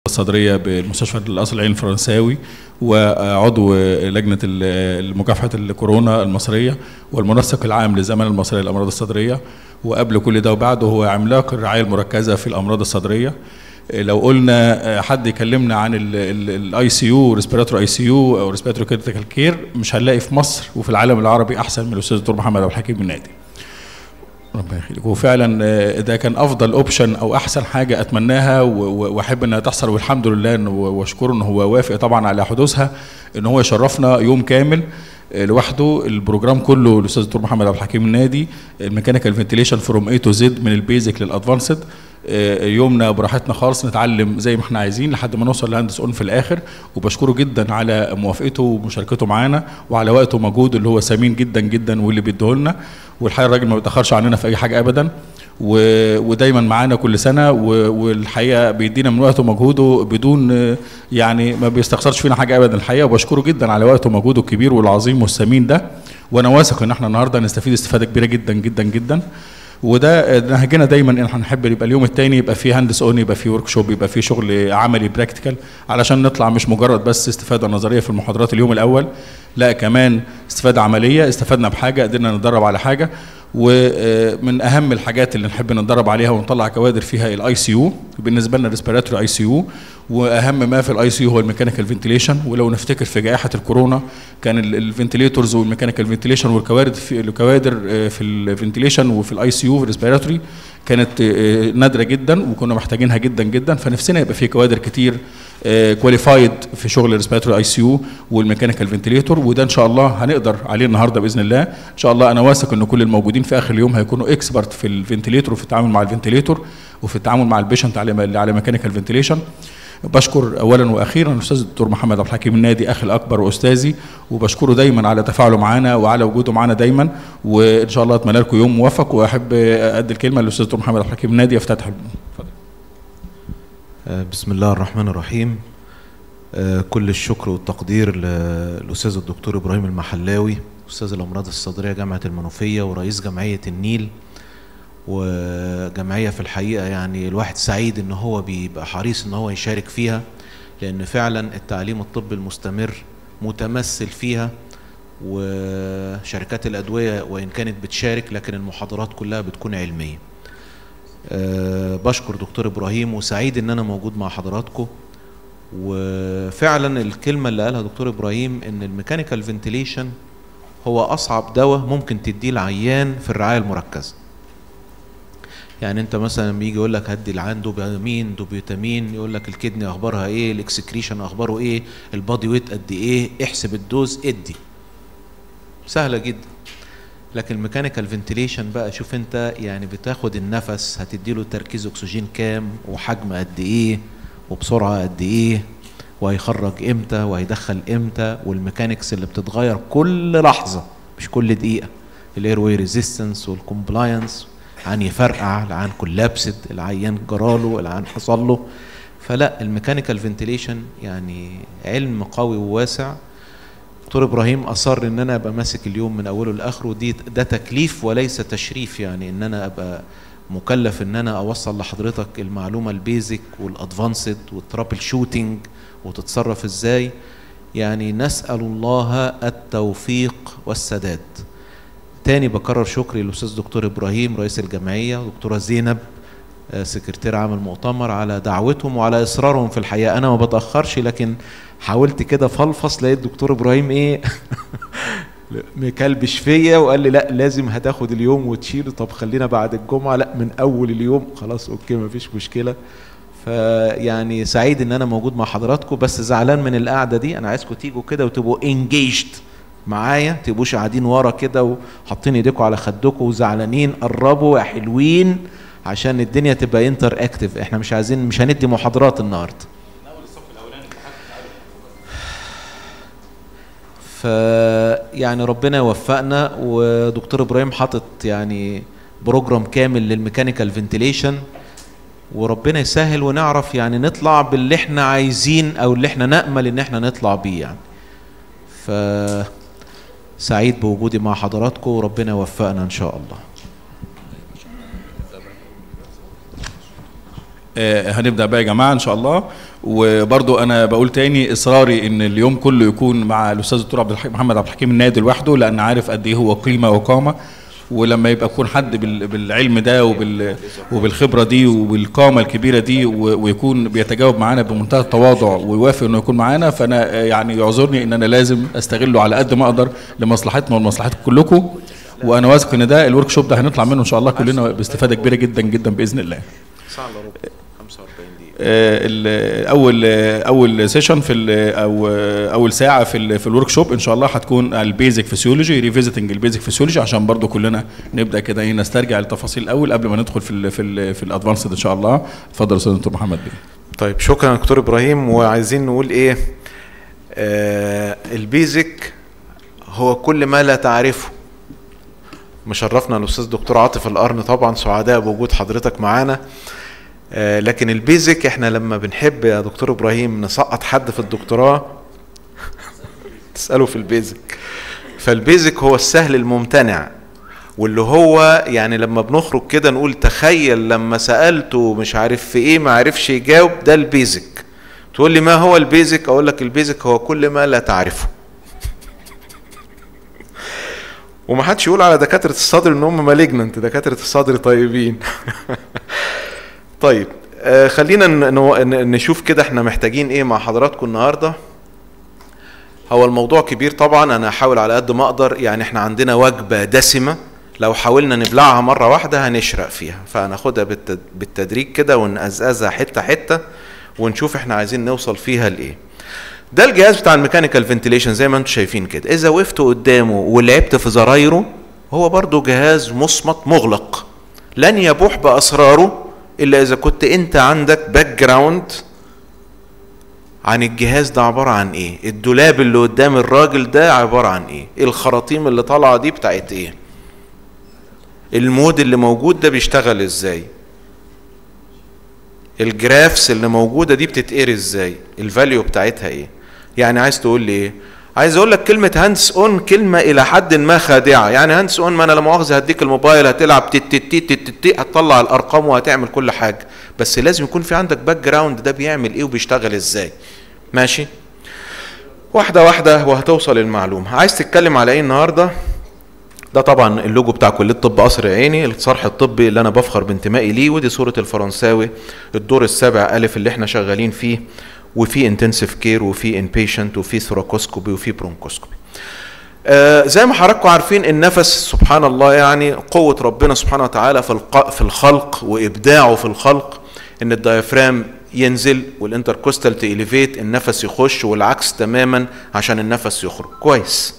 الصدريه بالمستشفى القصر العيني الفرنساوي وعضو لجنه مكافحه الكورونا المصريه والمنسق العام للزمالة المصريه للامراض الصدريه وقبل كل ده وبعده هو عملاق الرعايه المركزه في الامراض الصدريه لو قلنا حد يكلمنا عن الاي سي يو ريسبيراتوري اي سي يو او ريسبيراتوري كريتيكال كير مش هنلاقي في مصر وفي العالم العربي احسن من الاستاذ الدكتور محمد عبد الحكيم النادي ربنا يخليك وفعلا ده كان افضل اوبشن او احسن حاجه اتمناها واحب انها تحصل والحمد لله واشكره ان هو وافق طبعا على حدوثها ان هو يشرفنا يوم كامل لوحده البروجرام كله الاستاذ الدكتور محمد عبد الحكيم النادي الميكانيكال فنتيليشن فروم اي تو زد من البيزك للادفانسد يومنا براحتنا خالص نتعلم زي ما احنا عايزين لحد ما نوصل لهندس اون في الاخر وبشكره جدا على موافقته ومشاركته معانا وعلى وقته ومجهوده اللي هو ثمين جدا جدا واللي بيديه لنا والحقيقه الراجل ما بيتاخرش عننا في اي حاجه ابدا و... ودايما معانا كل سنه و... والحقيقه بيدينا من وقته ومجهوده بدون يعني ما بيستخسرش فينا حاجه ابدا الحقيقه وبشكره جدا على وقته ومجهوده الكبير والعظيم والثمين ده وانا واثق ان احنا النهارده هنستفيد استفاده كبيره جدا جدا جدا وده نهجنا دايما ان احنا نحب يبقى اليوم الثاني يبقى فيه هاندس اون يبقى فيه ورك شوب يبقى فيه شغل عملي براكتيكال علشان نطلع مش مجرد بس استفاده نظريه في المحاضرات اليوم الاول لا كمان استفاده عمليه استفدنا بحاجه قدرنا نتدرب على حاجه ومن اهم الحاجات اللي نحب نتدرب عليها ونطلع كوادر فيها الاي سي يو بالنسبه لنا ريسبيراتوري اي سي يو واهم ما في الاي سي يو هو الميكانيكال فنتيليشن ولو نفتكر في جائحه الكورونا كان الفنتيليتورز والميكانيكال فنتيليشن والكوادر في الكوادر في الفنتيليشن وفي الاي سي يو في الريسبيراتوري كانت نادره جدا وكنا محتاجينها جدا جدا فنفسنا يبقى في كوادر كتير كواليفايد في شغل الريسبيراتوري اي سي يو والميكانيكال فنتيليتور وده ان شاء الله هنقدر عليه النهارده باذن الله ان شاء الله انا واثق ان كل الموجودين في اخر اليوم هيكونوا اكسبرت في الفنتيليتور وفي التعامل مع الفنتيليتور وفي التعامل مع البيشنت على على ميكانيكال فنتيليشن بشكر اولا واخيرا الاستاذ الدكتور محمد عبد الحكيم النادي اخي الاكبر واستاذي وبشكره دايما على تفاعله معانا وعلى وجوده معانا دايما وان شاء الله اتمنى لكم يوم موفق واحب ادي الكلمه للاستاذ الدكتور محمد عبد الحكيم النادي يفتتح اتفضل بسم الله الرحمن الرحيم كل الشكر والتقدير للاستاذ الدكتور ابراهيم المحلاوي استاذ الامراض الصدريه جامعه المنوفيه ورئيس جمعيه النيل وجمعيه في الحقيقه يعني الواحد سعيد ان هو بيبقى حريص ان هو يشارك فيها لان فعلا التعليم الطبي المستمر متمثل فيها وشركات الادويه وان كانت بتشارك لكن المحاضرات كلها بتكون علميه أه بشكر دكتور ابراهيم وسعيد ان انا موجود مع حضراتكم وفعلا الكلمه اللي قالها دكتور ابراهيم ان الميكانيكال فنتيليشن هو اصعب دواء ممكن تديه العيان في الرعايه المركزه يعني انت مثلا بيجي يقول لك هدي العيان دوبامين دوبيتامين يقول لك الكدني اخبارها ايه الاكسكريشن اخباره ايه البادي ويت قد ايه احسب الدوز ادي سهله جدا لكن الميكانيكال فنتيليشن بقى شوف انت يعني بتاخد النفس هتديله تركيز اكسجين كام وحجم قد ايه وبسرعه قد ايه وهيخرج امتى وهيدخل امتى والميكانيكس اللي بتتغير كل لحظه مش كل دقيقه الاير واي ريزيستنس والكومبلاينس العيان يفرقع العيان كولابسد العيان جراله العيان حصل له فلا الميكانيكال فنتيليشن يعني علم قوي وواسع دكتور ابراهيم اصر ان انا ابقى ماسك اليوم من اوله لاخره دي ده تكليف وليس تشريف يعني ان انا ابقى مكلف ان انا اوصل لحضرتك المعلومه البيزك والادفانسد والترابل شوتنج وتتصرف ازاي يعني نسال الله التوفيق والسداد تاني بكرر شكري للاستاذ دكتور ابراهيم رئيس الجمعيه دكتوره زينب سكرتير عام المؤتمر على دعوتهم وعلى اصرارهم في الحقيقه انا ما بتاخرش لكن حاولت كده فلفص لقيت دكتور ابراهيم ايه مكلبش فيا وقال لي لا لازم هتاخد اليوم وتشيله طب خلينا بعد الجمعه لا من اول اليوم خلاص اوكي مفيش مشكله فيعني سعيد ان انا موجود مع حضراتكم بس زعلان من القعده دي انا عايزكم تيجوا كده وتبقوا انجيجد معايا تبقوش قاعدين ورا كده وحاطين ايديكم على خدكم وزعلانين قربوا يا حلوين عشان الدنيا تبقى انتر اكتف احنا مش عايزين مش هندي محاضرات النهارده ف يعني ربنا يوفقنا ودكتور ابراهيم حاطط يعني بروجرام كامل للميكانيكال فنتيليشن وربنا يسهل ونعرف يعني نطلع باللي احنا عايزين او اللي احنا نامل ان احنا نطلع بيه يعني ف سعيد بوجودي مع حضراتكم وربنا يوفقنا ان شاء الله آه هنبدا بقى يا جماعه ان شاء الله وبرضو انا بقول تاني اصراري ان اليوم كله يكون مع الاستاذ الدكتور عبد الحكيم محمد عبد الحكيم النادي لوحده لان عارف قد ايه هو قيمه وقامه ولما يبقى يكون حد بال- بالعلم ده وبال وبالخبره دي وبالقامه الكبيره دي و- ويكون بيتجاوب معانا بمنتهى التواضع ويوافق انه يكون معانا فانا آه، يعني يعذرني ان انا لازم استغله على قد ما اقدر لمصلحتنا ولمصلحتكم كلكم وانا واثق ان ده الورك شوب ده هنطلع منه ان شاء الله كلنا باستفاده كبيره جدا جدا باذن الله. ساعه الا ربع 45 دقيقه آه، ال- اول آه، اول سيشن في ال- او آه، اول ساعه في ال في الورك شوب ان شاء الله هتكون البيزك فيسيولوجي ريفيزيتنج البيزك فيسيولوجي عشان برضو كلنا نبدا كده ايه نسترجع التفاصيل الاول قبل ما ندخل في ال في ال في الادفانسد ان شاء الله اتفضل يا استاذ دكتور محمد بيه طيب شكرا دكتور ابراهيم وعايزين نقول ايه آه البيزك هو كل ما لا تعرفه مشرفنا الاستاذ دكتور عاطف القرن طبعا سعداء بوجود حضرتك معانا آه لكن البيزك احنا لما بنحب يا دكتور ابراهيم نسقط حد في الدكتوراه تساله في البيزك فالبيزك هو السهل الممتنع واللي هو يعني لما بنخرج كده نقول تخيل لما سالته مش عارف في ايه ما عرفش يجاوب ده البيزك تقول لي ما هو البيزك اقول لك البيزك هو كل ما لا تعرفه وما حدش يقول على دكاتره الصدر ان هم مالجننت دكاتره الصدر طيبين طيب آه خلينا ن- نو- ن- نشوف كده احنا محتاجين ايه مع حضراتكم النهارده هو الموضوع كبير طبعا انا هحاول على قد ما اقدر يعني احنا عندنا وجبه دسمه لو حاولنا نبلعها مره واحده هنشرق فيها فهناخدها بالت- بالتدريج كده ونقزقزها حته حته ونشوف احنا عايزين نوصل فيها لايه ده الجهاز بتاع الميكانيكال فنتيليشن زي ما انتم شايفين كده اذا وقفت قدامه ولعبت في زرايره هو برضو جهاز مصمت مغلق لن يبوح باسراره الا اذا كنت انت عندك باك جراوند عن الجهاز ده عبارة عن ايه الدولاب اللي قدام الراجل ده عبارة عن ايه الخراطيم اللي طالعة دي بتاعت ايه المود اللي موجود ده بيشتغل ازاي الجرافس اللي موجودة دي بتتقري ازاي الفاليو بتاعتها ايه يعني عايز تقول لي ايه عايز اقول لك كلمة هاندس اون كلمة الى حد ما خادعة يعني هاندس اون ما انا لا مؤاخذة هديك الموبايل هتلعب تت تت تت تت تت هتطلع الارقام وهتعمل كل حاجة بس لازم يكون في عندك باك جراوند ده بيعمل ايه وبيشتغل ازاي ماشي واحدة واحدة وهتوصل المعلومة عايز تتكلم على ايه النهاردة ده طبعا اللوجو بتاع كليه طب قصر عيني الصرح الطبي اللي انا بفخر بانتمائي ليه ودي صوره الفرنساوي الدور السابع الف اللي احنا شغالين فيه وفي انتنسيف كير وفي انبيشنت وفي ثوراكوسكوبي وفي برونكوسكوبي آه زي ما حضراتكم عارفين النفس سبحان الله يعني قوة ربنا سبحانه وتعالى في الق- في الخلق وإبداعه في الخلق إن الديافرام ينزل والانتركوستال تيليفيت النفس يخش والعكس تماما عشان النفس يخرج كويس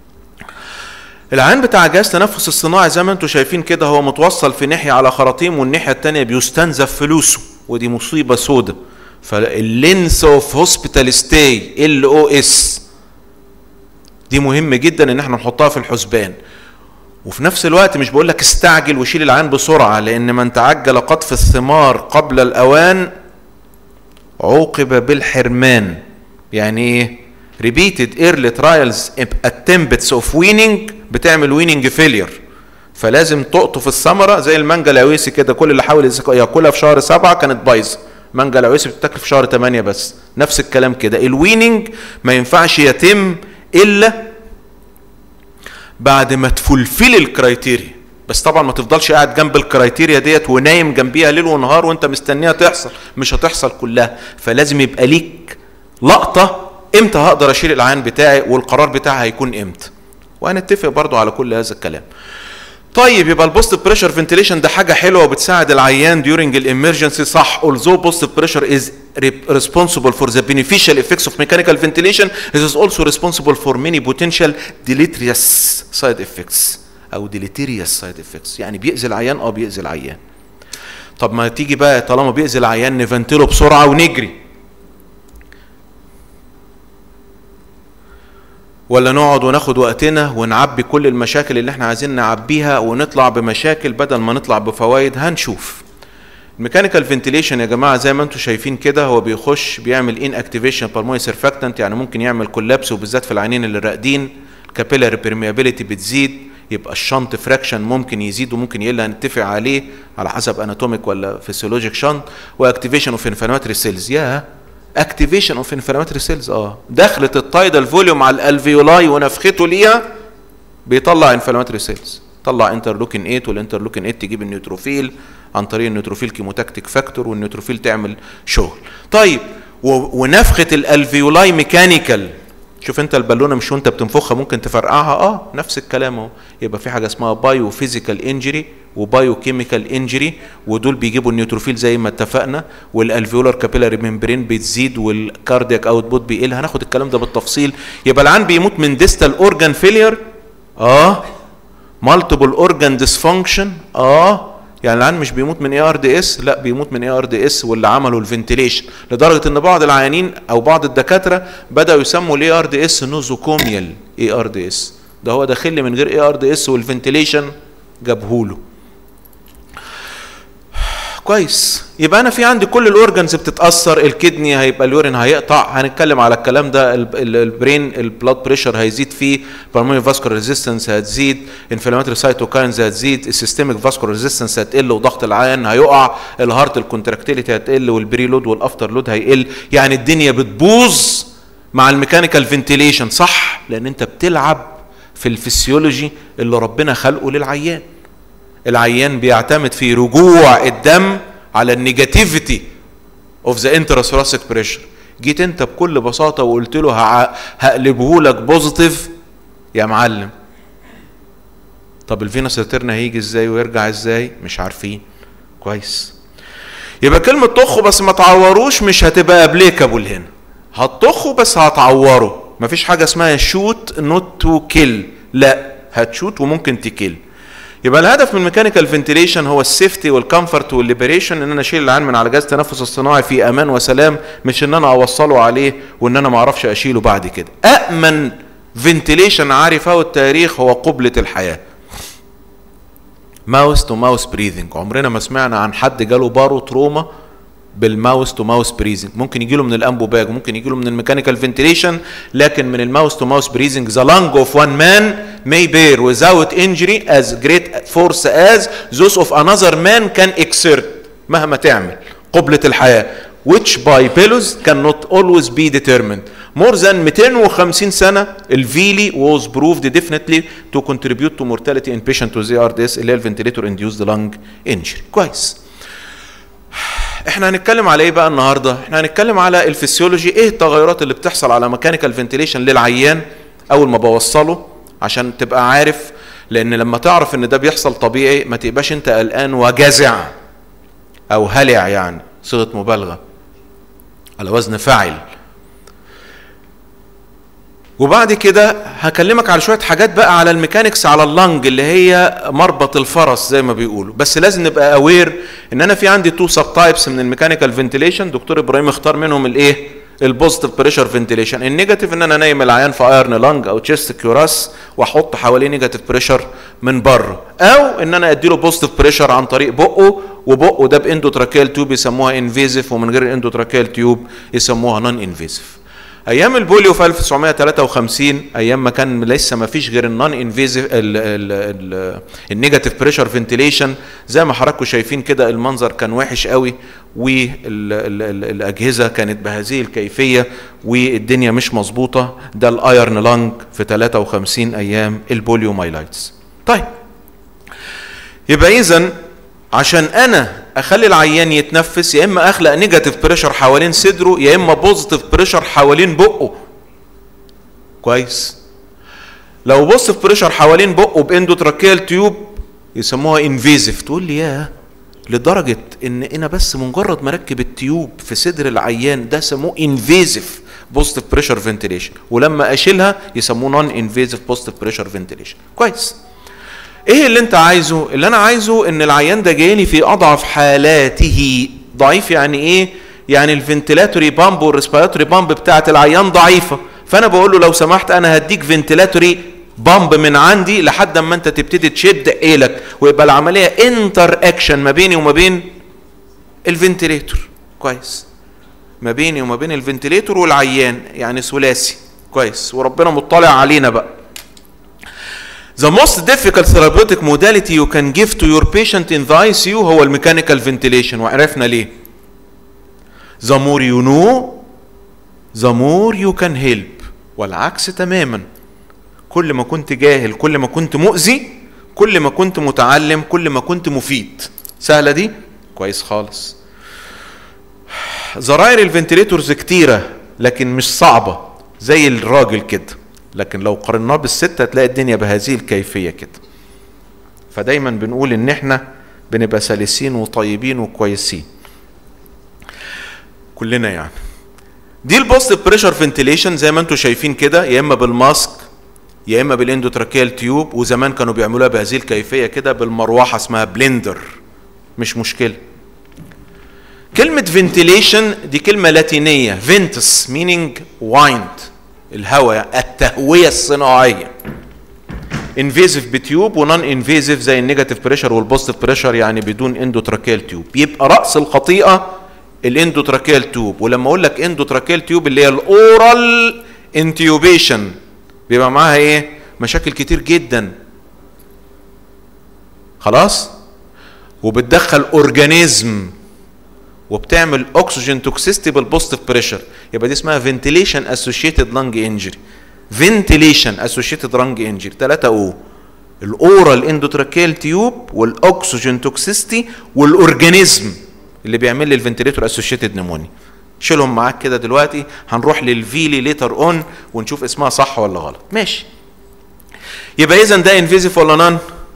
العين بتاع جهاز التنفس الصناعي زي ما انتم شايفين كده هو متوصل في ناحيه على خراطيم والناحيه الثانيه بيستنزف فلوسه ودي مصيبه سودة فاللينس اوف هوسبيتال ستاي ال او اس دي مهم جدا ان احنا نحطها في الحسبان وفي نفس الوقت مش بقول لك استعجل وشيل العين بسرعه لان من تعجل قطف الثمار قبل الاوان عوقب بالحرمان يعني ايه repeated early trials attempts of weaning بتعمل weaning failure فلازم تقطف الثمره زي المانجا العويسي كده كل اللي حاول يزك- ياكلها في شهر سبعه كانت بايظه مانجا العويسي بتتاكل في شهر ثمانية بس نفس الكلام كده الويننج ما ينفعش يتم الا بعد ما تفلفل الكرايتيريا بس طبعا ما تفضلش قاعد جنب الكرايتيريا ديت ونايم جنبيها ليل ونهار وانت مستنيها تحصل مش هتحصل كلها فلازم يبقى ليك لقطه امتى هقدر اشيل العين بتاعي والقرار بتاعها هيكون امتى وهنتفق برضو على كل هذا الكلام طيب يبقى البوست بريشر فنتيليشن ده حاجه حلوه وبتساعد العيان during الامرجنسي صح although post pressure is re- responsible for the beneficial effects of mechanical ventilation it is also responsible for many potential deleterious side effects او deleterious side effects يعني بيأذي العيان اه بيأذي العيان طب ما تيجي بقى طالما بيأذي العيان نفنتله بسرعه ونجري ولا نقعد وناخد وقتنا ونعبي كل المشاكل اللي احنا عايزين نعبيها ونطلع بمشاكل بدل ما نطلع بفوائد هنشوف الميكانيكال فنتيليشن يا جماعه زي ما انتم شايفين كده هو بيخش بيعمل ان اكتيفيشن بالموني سيرفاكتنت يعني ممكن يعمل كولابس وبالذات في العينين اللي راقدين الكابيلاري بيرميابيليتي بتزيد يبقى الشنط فراكشن ممكن يزيد وممكن يقل هنتفق عليه على حسب اناتوميك ولا فيسيولوجيك شنط واكتيفيشن اوف انفلاماتري سيلز يا اكتيفيشن اوف انفلاماتوري سيلز اه دخلت التايدال فوليوم على الالفيولاي ونفخته ليها بيطلع انفلاماتوري سيلز طلع انترلوكين 8 والانترلوكين 8 تجيب النيوتروفيل عن طريق النيوتروفيل كيموتاكتيك فاكتور والنيوتروفيل تعمل شغل طيب و- ونفخه الالفيولاي ميكانيكال شوف انت البالونه مش وانت بتنفخها ممكن تفرقعها اه نفس الكلام اهو يبقى في حاجه اسمها بايو فيزيكال انجري وبايو كيميكال انجري ودول بيجيبوا النيوتروفيل زي ما اتفقنا والالفيولار كابيلاري ممبرين بتزيد والكاردياك اوتبوت بيقل هناخد الكلام ده بالتفصيل يبقى العيان بيموت من ديستال اورجان فيلير اه مالتيبل اورجان ديسفانكشن اه يعني العيان مش بيموت من اي ار دي اس لا بيموت من اي ار دي اس واللي عملوا الفنتيليشن لدرجه ان بعض العيانين او بعض الدكاتره بداوا يسموا الاي ار دي اس نوزوكوميال اي ار دي اس ده هو داخل لي من غير اي ار دي اس والفنتيليشن جابهوله كويس يبقى انا في عندي كل الاورجنز بتتاثر الكدني هيبقى اليورين هيقطع هنتكلم على الكلام ده ال- ال- البرين البلاد بريشر هيزيد فيه بالمونري فاسكولار ريزيستنس هتزيد انفلاماتوري سايتوكاينز هتزيد السيستميك فاسكولار ريزيستنس هتقل وضغط العيان هيقع الهارت الكونتراكتيليتي هتقل والبري لود والافتر لود هيقل يعني الدنيا بتبوظ مع الميكانيكال فنتيليشن صح لان انت بتلعب في الفسيولوجي اللي ربنا خلقه للعيان العيان بيعتمد في رجوع الدم على النيجاتيفيتي اوف ذا انتراسوراسيك بريشر جيت انت بكل بساطه وقلت له هع- هقلبه لك بوزيتيف يا معلم طب الفينوس ريتيرن هيجي ازاي ويرجع ازاي مش عارفين كويس يبقى كلمة طخه بس ما تعوروش مش هتبقى ابليكابل هنا هتطخه بس هتعوره مفيش حاجة اسمها شوت نوت تو كيل لا هتشوت وممكن تكيل يبقى الهدف من ميكانيكال فنتيليشن هو السيفتي والكمفورت والليبريشن ان انا اشيل العيان من على جهاز التنفس الصناعي في امان وسلام مش ان انا اوصله عليه وان انا ما اعرفش اشيله بعد كده امن فنتيليشن عارفه التاريخ هو قبلة الحياه ماوس تو ماوس بريذنج عمرنا ما سمعنا عن حد جاله بارو تروما بالماوس تو ماوس بريزنج ممكن يجي له من الامبوباج ممكن يجي له من الميكانيكال فنتيليشن لكن من الماوس تو ماوس بريزنج ذا lung of one man may bear without injury as great force as those of another man can exert مهما تعمل قبلة الحياة which by pillows cannot always be determined more than 250 سنة الفيلي was proved definitely to contribute to mortality in patient with ARDS اللي هي الفنتيليتور induced lung injury كويس احنا هنتكلم على ايه بقى النهارده احنا هنتكلم على الفسيولوجي ايه التغيرات اللي بتحصل على ميكانيكال فنتيليشن للعيان اول ما بوصله عشان تبقى عارف لان لما تعرف ان ده بيحصل طبيعي ما تبقاش انت قلقان وجزع او هلع يعني صيغه مبالغه على وزن فاعل وبعد كده هكلمك على شويه حاجات بقى على الميكانيكس على اللنج اللي هي مربط الفرس زي ما بيقولوا بس لازم نبقى اوير ان انا في عندي تو سب تايبس من الميكانيكال فنتيليشن دكتور ابراهيم اختار منهم الايه البوزيتيف بريشر فنتيليشن النيجاتيف ان انا نايم العيان في ايرن لانج او تشيست كيوراس واحط حواليه نيجاتيف بريشر من بره او ان انا اديله بوزيتيف بريشر عن طريق بقه وبقه ده باندوتراكيال تيوب يسموها انفيزيف ومن غير الاندوتراكيال تيوب يسموها نون انفيزيف ايام البوليو في 1953 ايام ما كان لسه ما فيش غير النون انفيزيف النيجاتيف بريشر فنتيليشن زي ما حضراتكم شايفين كده المنظر كان وحش قوي والاجهزه كانت بهذه الكيفيه والدنيا مش مظبوطه ده الايرن لانج في 53 ايام البوليو مايلايتس طيب يبقى اذا عشان انا اخلي العيان يتنفس يا اما اخلق نيجاتيف بريشر حوالين صدره يا اما بوزيتيف بريشر حوالين بقه كويس لو بوزيتيف بريشر حوالين بقه باندوتراكيال تيوب يسموها انفيزيف تقول لي ياه لدرجه ان انا بس مجرد ما اركب التيوب في صدر العيان ده سموه انفيزيف بوزيتيف بريشر فنتيليشن ولما اشيلها يسموه نون انفيزيف بوزيتيف بريشر فنتيليشن كويس ايه اللي انت عايزه اللي انا عايزه ان العيان ده جايلي في اضعف حالاته ضعيف يعني ايه يعني الفنتيلاتوري بامب والريسبيراتوري بامب بتاعت العيان ضعيفه فانا بقول له لو سمحت انا هديك فنتيلاتوري بامب من عندي لحد اما انت تبتدي تشد ايلك ويبقى العمليه انتر اكشن ما بيني وما بين الفنتيليتور كويس ما بيني وما بين الفنتيليتور والعيان يعني ثلاثي كويس وربنا مطلع علينا بقى The most difficult therapeutic modality you can give to your patient in the ICU هو الميكانيكال ventilation وعرفنا ليه. The more you know the more you can help والعكس تماما كل ما كنت جاهل كل ما كنت مؤذي كل ما كنت متعلم كل ما كنت مفيد سهلة دي كويس خالص زراير الفنتليتورز كتيرة لكن مش صعبة زي الراجل كده لكن لو قارناه بالست هتلاقي الدنيا بهذه الكيفية كده فدايما بنقول ان احنا بنبقى سلسين وطيبين وكويسين كلنا يعني دي البوست بريشر فنتيليشن زي ما انتم شايفين كده يا اما بالماسك يا اما بالاندوتراكيال تيوب وزمان كانوا بيعملوها بهذه الكيفيه كده بالمروحه اسمها بلندر مش مشكله كلمة فنتيليشن دي كلمة لاتينية فينتس مينينج وايند الهواء التهوية الصناعية انفيزيف بتيوب ونون انفيزيف زي النيجاتيف بريشر والبوزيتيف بريشر يعني بدون اندوتراكيال تيوب يبقى رأس الخطيئة الاندوتراكيال تيوب ولما اقول لك اندوتراكيال تيوب اللي هي الاورال انتيوبيشن بيبقى معاها ايه مشاكل كتير جدا خلاص وبتدخل اورجانيزم وبتعمل اكسجين توكسيستي بالبوزيتيف بريشر يبقى دي اسمها فنتيليشن اسوشيتد لانج انجري فنتيليشن اسوشيتد لانج انجري 3 او الاورال اندوتراكيال تيوب والاكسجين توكسيستي والاورجانيزم اللي بيعمل لي الفنتيليتور اسوشيتد نموني شيلهم معاك كده دلوقتي هنروح للفيلي ليتر اون ونشوف اسمها صح ولا غلط ماشي يبقى اذا ده انفيزيف ولا نان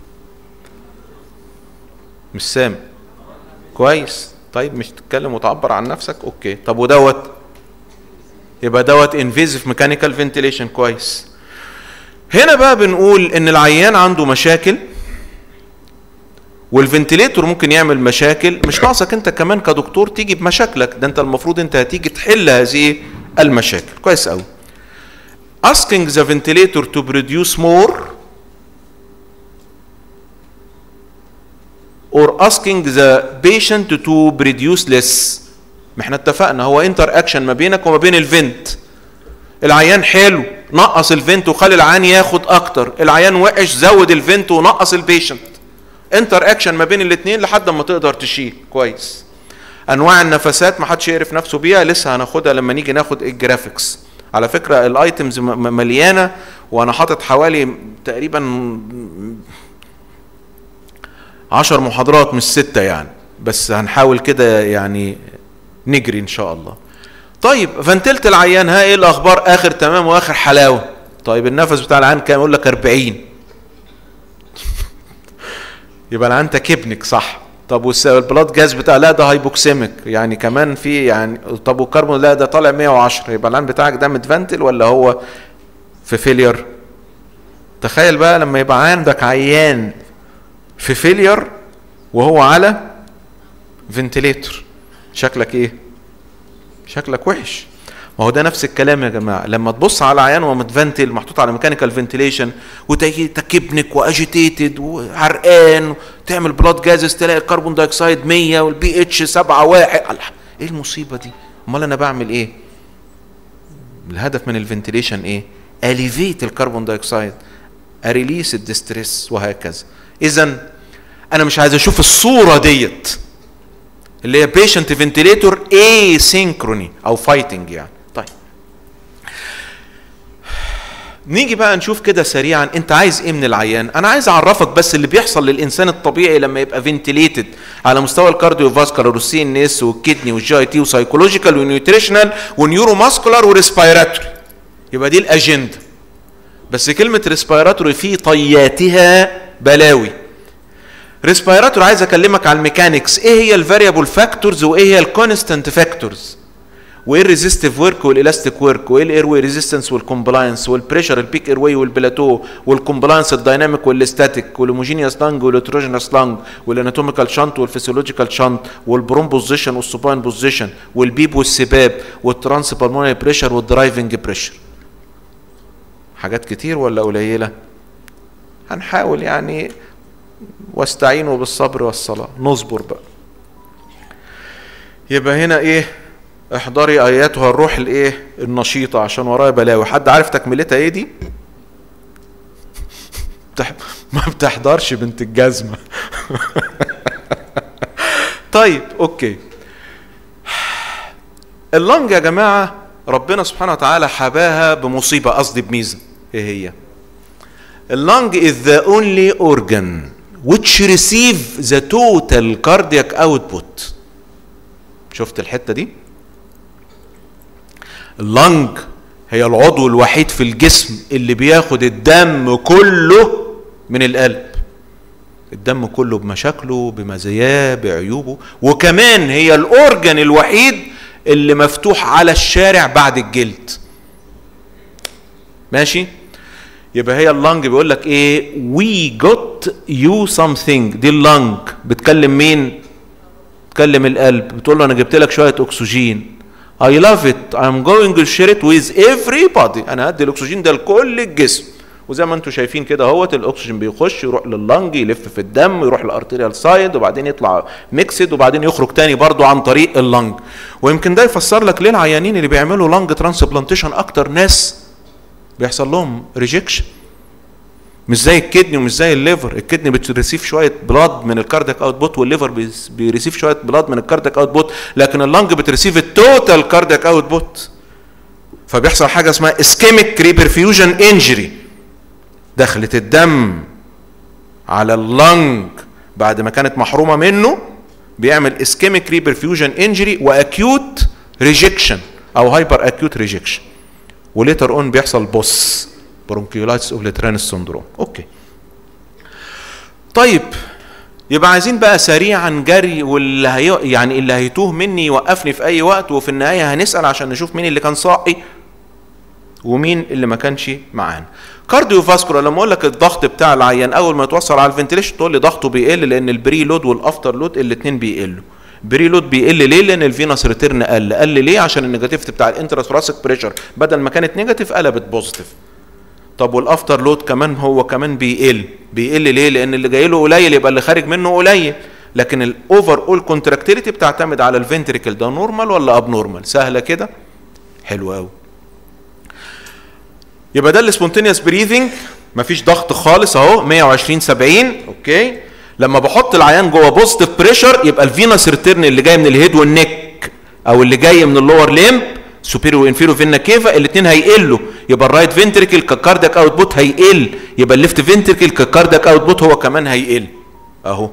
مش سامع كويس طيب مش تتكلم وتعبر عن نفسك اوكي طب ودوت يبقى دوت انفيزيف ميكانيكال فنتيليشن كويس هنا بقى بنقول ان العيان عنده مشاكل والفنتيليتور ممكن يعمل مشاكل مش ناقصك انت كمان كدكتور تيجي بمشاكلك ده انت المفروض انت هتيجي تحل هذه المشاكل كويس قوي asking the ventilator to produce more or asking the patient to produce less ما احنا اتفقنا هو انتر اكشن ما بينك وما بين الفنت العيان حلو نقص الفنت وخلي العيان ياخد اكتر العيان وحش زود الفنت ونقص البيشنت انتر اكشن ما بين الاثنين لحد ما تقدر تشيل كويس انواع النفسات ما حدش يعرف نفسه بيها لسه هناخدها لما نيجي ناخد الجرافيكس على فكره الايتمز مليانه وانا حاطط حوالي تقريبا عشر محاضرات مش ستة يعني بس هنحاول كده يعني نجري ان شاء الله طيب فنتلت العيان ها ايه الاخبار اخر تمام واخر حلاوه طيب النفس بتاع العيان كام يقول لك 40 يبقى العيان تكبنك صح طب والبلاد جاز بتاع لا ده هايبوكسيميك يعني كمان في يعني طب والكربون لا ده طالع 110 يبقى العيان بتاعك ده متفنتل ولا هو في فيلير تخيل بقى لما يبقى عندك عيان في فيلير وهو على فنتليتور شكلك ايه شكلك وحش ما هو ده نفس الكلام يا جماعه لما تبص على عيان وهو متفنتل محطوط على ميكانيكال فنتيليشن وتكبنك واجيتيتد وعرقان تعمل بلاد جازز تلاقي الكربون دايوكسيد 100 والبي اتش 7 واحد ايه المصيبه دي امال انا بعمل ايه الهدف من الفنتيليشن ايه اليفيت الكربون دايوكسيد اريليس الديستريس وهكذا اذا انا مش عايز اشوف الصوره ديت اللي هي بيشنت فنتيليتور اي سينكروني او فايتنج يعني طيب نيجي بقى نشوف كده سريعا انت عايز ايه من العيان انا عايز اعرفك بس اللي بيحصل للانسان الطبيعي لما يبقى فنتيليتد على مستوى الكارديو فاسكولار والسي ان اس والكدني والجي اي تي وسايكولوجيكال ونيوتريشنال ونيورو ماسكولار وريسبيراتوري يبقى دي الاجنده بس كلمه ريسبيراتوري في طياتها بلاوي ريسبيراتور عايز اكلمك على الميكانكس ايه هي الفاريبل فاكتورز وايه هي الكونستانت فاكتورز وايه الريزيستيف ورك والالاستيك ورك وايه الاير واي ريزيستنس والكومبلاينس والبريشر البيك اير واي والبلاتو والكومبلاينس الدايناميك والاستاتيك والهوموجينيوس لانج والهيتروجينوس لانج والاناتوميكال شانت والفسيولوجيكال شانت والبروم بوزيشن والسوباين بوزيشن والبيب والسباب والترانس بالمونري بريشر والدرايفنج بريشر حاجات كتير ولا قليله هنحاول يعني واستعينوا بالصبر والصلاة نصبر بقى يبقى هنا ايه احضري اياتها الروح الايه النشيطة عشان ورايا بلاوي حد عارف تكملتها ايه دي ما بتحضرش بنت الجزمة طيب اوكي اللنج يا جماعة ربنا سبحانه وتعالى حباها بمصيبه قصدي بميزه ايه هي اللنج is the only organ which receive the total cardiac output شفت الحته دي اللنج هي العضو الوحيد في الجسم اللي بياخد الدم كله من القلب الدم كله بمشاكله بمزاياه بعيوبه وكمان هي الاورجن الوحيد اللي مفتوح على الشارع بعد الجلد ماشي يبقى هي اللنج بيقول لك ايه وي جوت يو something دي اللنج بتكلم مين بتكلم القلب بتقول له انا جبت لك شويه اكسجين I love it I'm going to share it with everybody انا هدي الاكسجين ده لكل الجسم وزي ما انتم شايفين كده اهوت الاكسجين بيخش يروح لللنج يلف في الدم يروح للارتيريال سايد وبعدين يطلع ميكسد وبعدين يخرج تاني برضو عن طريق اللنج ويمكن ده يفسر لك ليه العيانين اللي بيعملوا لنج ترانسبلانتيشن اكتر ناس بيحصل لهم ريجكشن مش زي الكدني ومش زي الليفر الكدني بتريسيف شويه بلاد من الكاردياك اوت بوت والليفر بيس- بيريسيف شويه بلاد من الكاردياك اوت بوت لكن اللنج بتريسيف التوتال كاردياك اوت بوت فبيحصل حاجه اسمها اسكيميك ريبرفيوجن انجري دخلت الدم على اللنج بعد ما كانت محرومه منه بيعمل اسكيميك ريبرفيوجن انجري واكيوت ريجكشن او هايبر اكيوت ريجكشن وليتر اون بيحصل بوس برونكيولايتس اوف لترانس سندروم اوكي طيب يبقى عايزين بقى سريعا جري واللي هي يعني اللي هيتوه مني يوقفني في اي وقت وفي النهايه هنسال عشان نشوف مين اللي كان صاحي ومين اللي ما كانش معانا كارديو فاسكولار لما اقول لك الضغط بتاع العيان اول ما يتوصل على الفنتليشن تقول لي ضغطه بيقل لان البري لود والافتر لود الاثنين بيقلوا بري لود بيقل ليه لان الفينس ريتيرن قل قل ليه عشان النيجاتيف بتاع الانتراسوراسيك بريشر بدل ما كانت نيجاتيف قلبت بوزيتيف طب والافتر لود كمان هو كمان بيقل بيقل ليه لان اللي جاي له قليل يبقى اللي خارج منه قليل لكن الاوفر اول كونتراكتيليتي بتعتمد على الفنتريكل ده نورمال ولا اب نورمال سهله كده حلو قوي يبقى ده السبونتينيوس بريذنج مفيش ضغط خالص اهو 120 70 اوكي لما بحط العيان جوه بوزيتيف بريشر يبقى الفينس ريتيرن اللي جاي من الهيد والنك او اللي جاي من اللور ليمب سوبيريور وانفيريور فينا كيفا الاثنين هيقلوا يبقى الرايت فنتريكل ككاردياك اوت بوت هيقل يبقى الليفت فنتريكل ككاردياك اوت بوت هو كمان هيقل اهو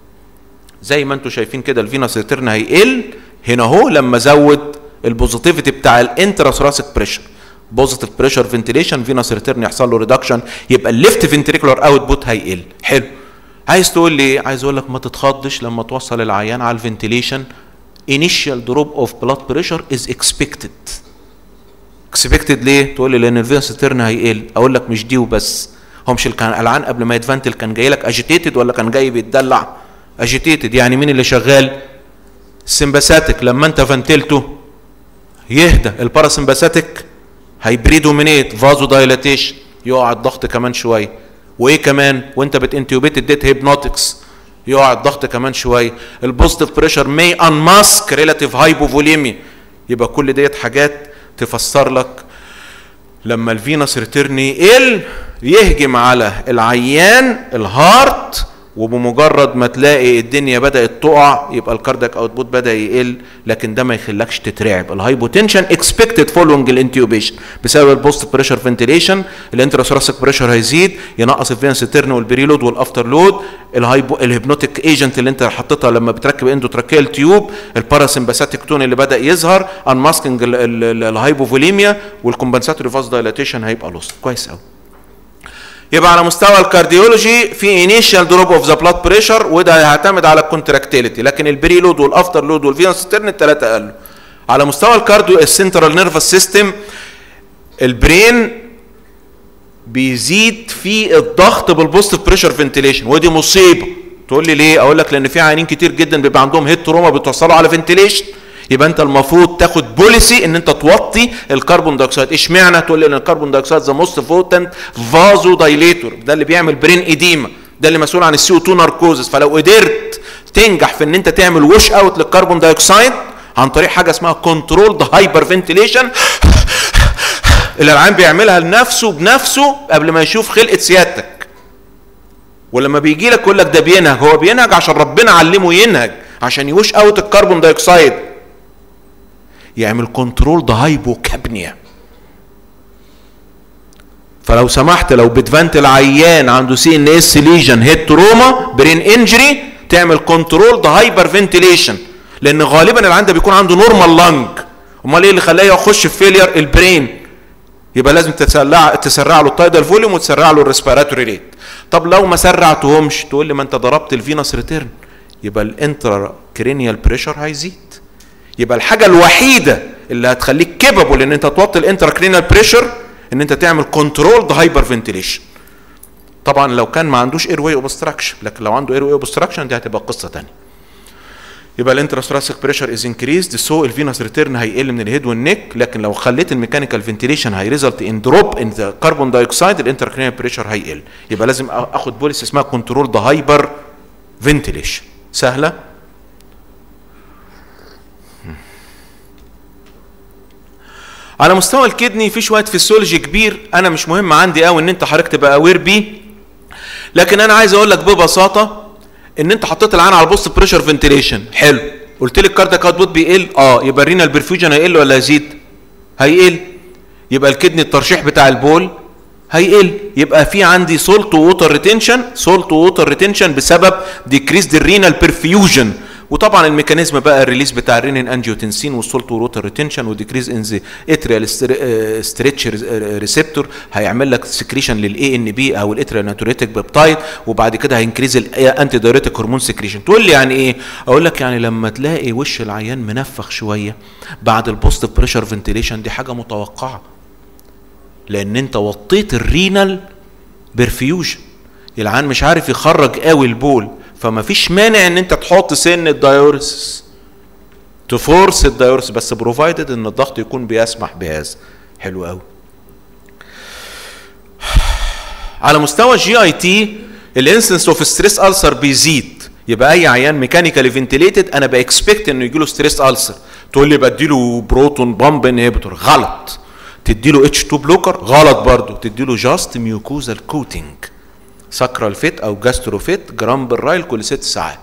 زي ما انتم شايفين كده الفينس ريتيرن هيقل هنا اهو لما ازود البوزيتيفيتي بتاع الانتراسوراسيك بريشر بوزيتيف بريشر فنتيليشن فينس ريتيرن يحصل له ريدكشن يبقى الليفت فنتريكولار اوت بوت هيقل حلو عايز تقول لي إيه؟ عايز اقول لك ما تتخضش لما توصل العيان على الفنتيليشن initial drop of blood pressure is expected expected ليه تقول لي لان الفينس ريتيرن هيقل اقول لك مش دي وبس هو مش اللي كان قلعان قبل ما يتفنتل كان جاي لك اجيتيتد ولا كان جاي بيتدلع اجيتيتد يعني مين اللي شغال السمباثيك لما انت فنتلته يهدى الباراسمباثيك هيبريدومينيت فازو دايلاتيشن يقع الضغط كمان شويه وايه كمان وانت بتنتيوبيت اديت هيبنوتكس يقع الضغط كمان شويه البوزيتيف بريشر مي انماسك ريلاتيف هايبوفوليميا يبقى كل ديت حاجات تفسر لك لما الفينس ريتيرن يقل يهجم على العيان الهارت وبمجرد ما تلاقي الدنيا بدات تقع يبقى الكاردياك اوتبوت بدا يقل لكن ده ما يخلكش تترعب الهايبوتنشن اكسبكتد فولوينج الانتيوبيشن بسبب البوست بريشر فنتيليشن الانتراسوراسيك بريشر هيزيد ينقص الفينس تيرن والبريلود والافتر لود الهايبو الهيبنوتيك ايجنت اللي انت حطيتها لما بتركب اندوتراكيال تيوب الباراسمباثيك تون اللي بدا يظهر انماسكينج الهايبوفوليميا والكومبنساتوري فاز دايلاتيشن هيبقى لوست كويس قوي يبقى على مستوى الكارديولوجي في انيشال دروب اوف ذا بلاد بريشر وده هيعتمد على الكونتراكتيليتي لكن البري لود والافتر لود والفينس تيرن الثلاثه قالوا على مستوى الكارديو السنترال نيرفس سيستم البرين بيزيد في الضغط بالبوست بريشر فنتيليشن ودي مصيبه تقول لي ليه اقول لك لان في عيانين كتير جدا بيبقى عندهم هيد تروما بتوصلوا على فنتيليشن يبقى انت المفروض تاخد بوليسي ان انت توطي الكربون دايوكسيد اشمعنى تقول لي ان الكربون دايوكسيد ذا موست بوتنت فازو دايليتور ده اللي بيعمل برين ايديما ده اللي مسؤول عن السي او 2 ناركوزس فلو قدرت تنجح في ان انت تعمل وش اوت للكربون دايوكسيد عن طريق حاجه اسمها كنترول هايبر فنتيليشن اللي العيان بيعملها لنفسه بنفسه قبل ما يشوف خلقه سيادتك ولما بيجي لك يقول لك ده بينهج هو بينهج عشان ربنا علمه ينهج عشان يوش اوت الكربون دايوكسيد يعمل كنترول ده هايبوكابنيا فلو سمحت لو بتفنت العيان عنده سي ان اس ليجن هيد تروما برين انجري تعمل كنترول ده هايبر فنتيليشن لان غالبا العيان ده بيكون عنده نورمال لانج امال ايه اللي خلاه يخش في فيلير البرين يبقى لازم تسرع تسرع له التايدال فوليوم وتسرع له الريسبيراتوري ريت طب لو ما سرعتهمش تقول لي ما انت ضربت الفينس ريتيرن يبقى الانترا كرينيال بريشر هيزيد يبقى الحاجه الوحيده اللي هتخليك كيبل ان انت توطي الانترا كرينيال بريشر ان انت تعمل كنترول ذا هايبر فنتيليشن طبعا لو كان ما عندوش اير واي اوبستراكشن لكن لو عنده اير واي اوبستراكشن دي هتبقى قصه ثانيه يبقى الانتراثوراسيك بريشر از انكريزد سو الفينوس ريتيرن هيقل من الهيد والنيك لكن لو خليت الميكانيكال فنتيليشن هيريزلت ان دروب ان ذا كربون دايوكسيد الانتركرينال بريشر هيقل يبقى لازم اخد بوليس اسمها كنترول ذا هايبر فنتيليشن سهله على مستوى الكدني في شويه فيسيولوجي كبير انا مش مهم عندي قوي ان انت حضرتك تبقى اوير بيه لكن انا عايز اقول لك ببساطه ان انت حطيت العين على البوست بريشر فنتيليشن حلو قلت لي الكاردياك اوتبوت بيقل اه يبقى الرينال برفيوجن هيقل ولا هيزيد هيقل يبقى الكدني الترشيح بتاع البول هيقل يبقى في عندي سولت ووتر ريتنشن سولت ووتر ريتنشن بسبب ديكريز الرينال برفيوجن وطبعا الميكانيزم بقى الريليز بتاع الرينين انجيوتنسين والسولت ووتر ريتنشن وديكريز ان ذا اتريال ستريتش ريسبتور هيعمل لك سكريشن للاي ان بي او الاتريال ناتوريتك بيبتايد وبعد كده هينكريز الانتي دايوريتك هرمون سكريشن تقول لي يعني ايه اقول لك يعني لما تلاقي وش العيان منفخ شويه بعد البوست بريشر فنتيليشن دي حاجه متوقعه لان انت وطيت الرينال برفيوجن العيان مش عارف يخرج قوي البول فما فيش مانع ان انت تحط سن الدايورسس تفورس الدايورسس بس بروفايدد ان الضغط يكون بيسمح بهذا حلو قوي على مستوى الجي اي تي الانسنس اوف ستريس السر بيزيد يبقى اي عيان ميكانيكالي فنتيليتد انا باكسبكت انه يجي له ستريس السر تقول لي بديله بروتون بامب انهبيتور غلط تديله اتش 2 بلوكر غلط برضه تديله جاست ميوكوزال كوتنج ساكرال فيت او جاسترو فيت جرام بالرايل كل ست ساعات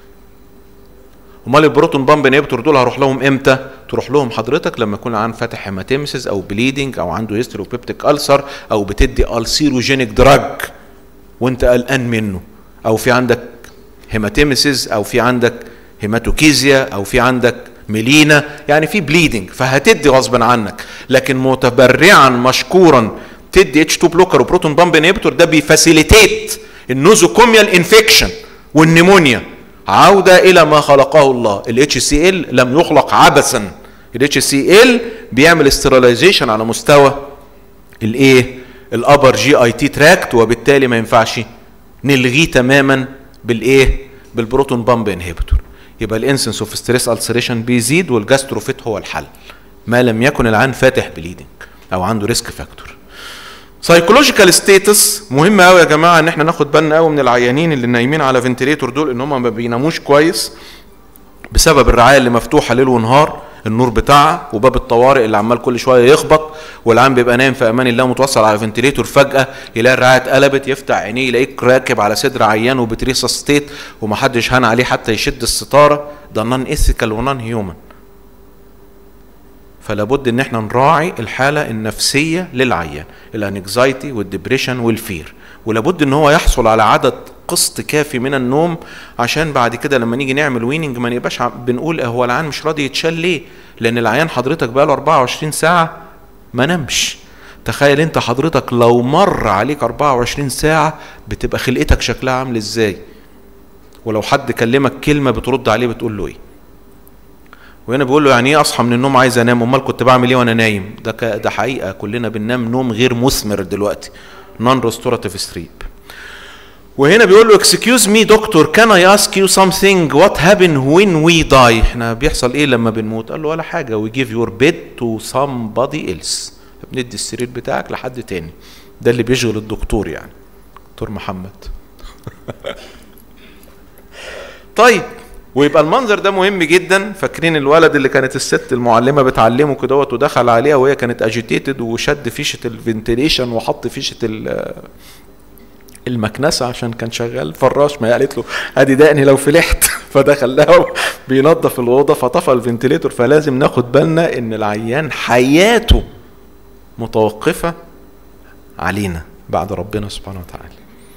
امال البروتون بامب انهبيتور دول هروح لهم امتى تروح لهم حضرتك لما يكون عن فاتح هيماتيمسيس او بليدنج او عنده هيستروبيبتيك السر او بتدي السيروجينيك دراج وانت قلقان منه او في عندك هيماتيمسيس او في عندك هيماتوكيزيا او في عندك ميلينا يعني في بليدنج فهتدي غصبا عنك لكن متبرعا مشكورا تدي اتش 2 بلوكر وبروتون بامب انهبيتور ده بيفاسيليتيت النوزوكوميال انفكشن والنيمونيا عوده الى ما خلقه الله الاتش سي ال لم يخلق عبثا الاتش سي ال بيعمل استراليزيشن على مستوى الايه الابر جي اي تي تراكت وبالتالي ما ينفعش نلغيه تماما بالايه بالبروتون بامب انهبيتور يبقى الانسنس اوف ستريس السريشن بيزيد والجاستروفيت هو الحل ما لم يكن العين فاتح بليدنج او عنده ريسك فاكتور سايكولوجيكال ستيتس مهم قوي يا جماعه ان احنا ناخد بالنا قوي من العيانين اللي نايمين على فنتليتور دول ان هم ما بيناموش كويس بسبب الرعايه اللي مفتوحه ليل ونهار النور بتاعها وباب الطوارئ اللي عمال كل شويه يخبط والعيان بيبقى نايم في امان الله متوصل على فنتليتور فجاه يلاقي الرعايه اتقلبت يفتح عينيه يلاقيك راكب على صدر عيان وبتريسا ستيت ومحدش هان عليه حتى يشد الستاره ده نون ايثيكال ونون هيومن فلا بد ان احنا نراعي الحاله النفسيه للعيان الانكزايتي والدبريشن والفير ولابد ان هو يحصل على عدد قسط كافي من النوم عشان بعد كده لما نيجي نعمل ويننج ما نبقاش بنقول هو العيان مش راضي يتشال ليه لان العيان حضرتك بقاله 24 ساعه ما نامش تخيل انت حضرتك لو مر عليك 24 ساعه بتبقى خلقتك شكلها عامل ازاي ولو حد كلمك كلمه بترد عليه بتقول له ايه وهنا بيقول له يعني ايه اصحى من النوم عايز انام امال كنت بعمل ايه وانا نايم ده ك... ده حقيقه كلنا بننام نوم غير مثمر دلوقتي نون ريستوراتيف ستريب وهنا بيقول له excuse me دكتور can I ask you something what happen when we die احنا بيحصل ايه لما بنموت قال له ولا حاجه we give your bed to somebody else بندي السرير بتاعك لحد تاني ده اللي بيشغل الدكتور يعني دكتور محمد طيب ويبقى المنظر ده مهم جدا فاكرين الولد اللي كانت الست المعلمه بتعلمه كدهوت ودخل عليها وهي كانت اجيتيتد وشد فيشه الفنتيليشن وحط فيشه المكنسه عشان كان شغال فراش ما هي قالت له ادي دقني لو فلحت فده خلاه بينظف الاوضه فطفى الفنتليتور فلازم ناخد بالنا ان العيان حياته متوقفه علينا بعد ربنا سبحانه وتعالى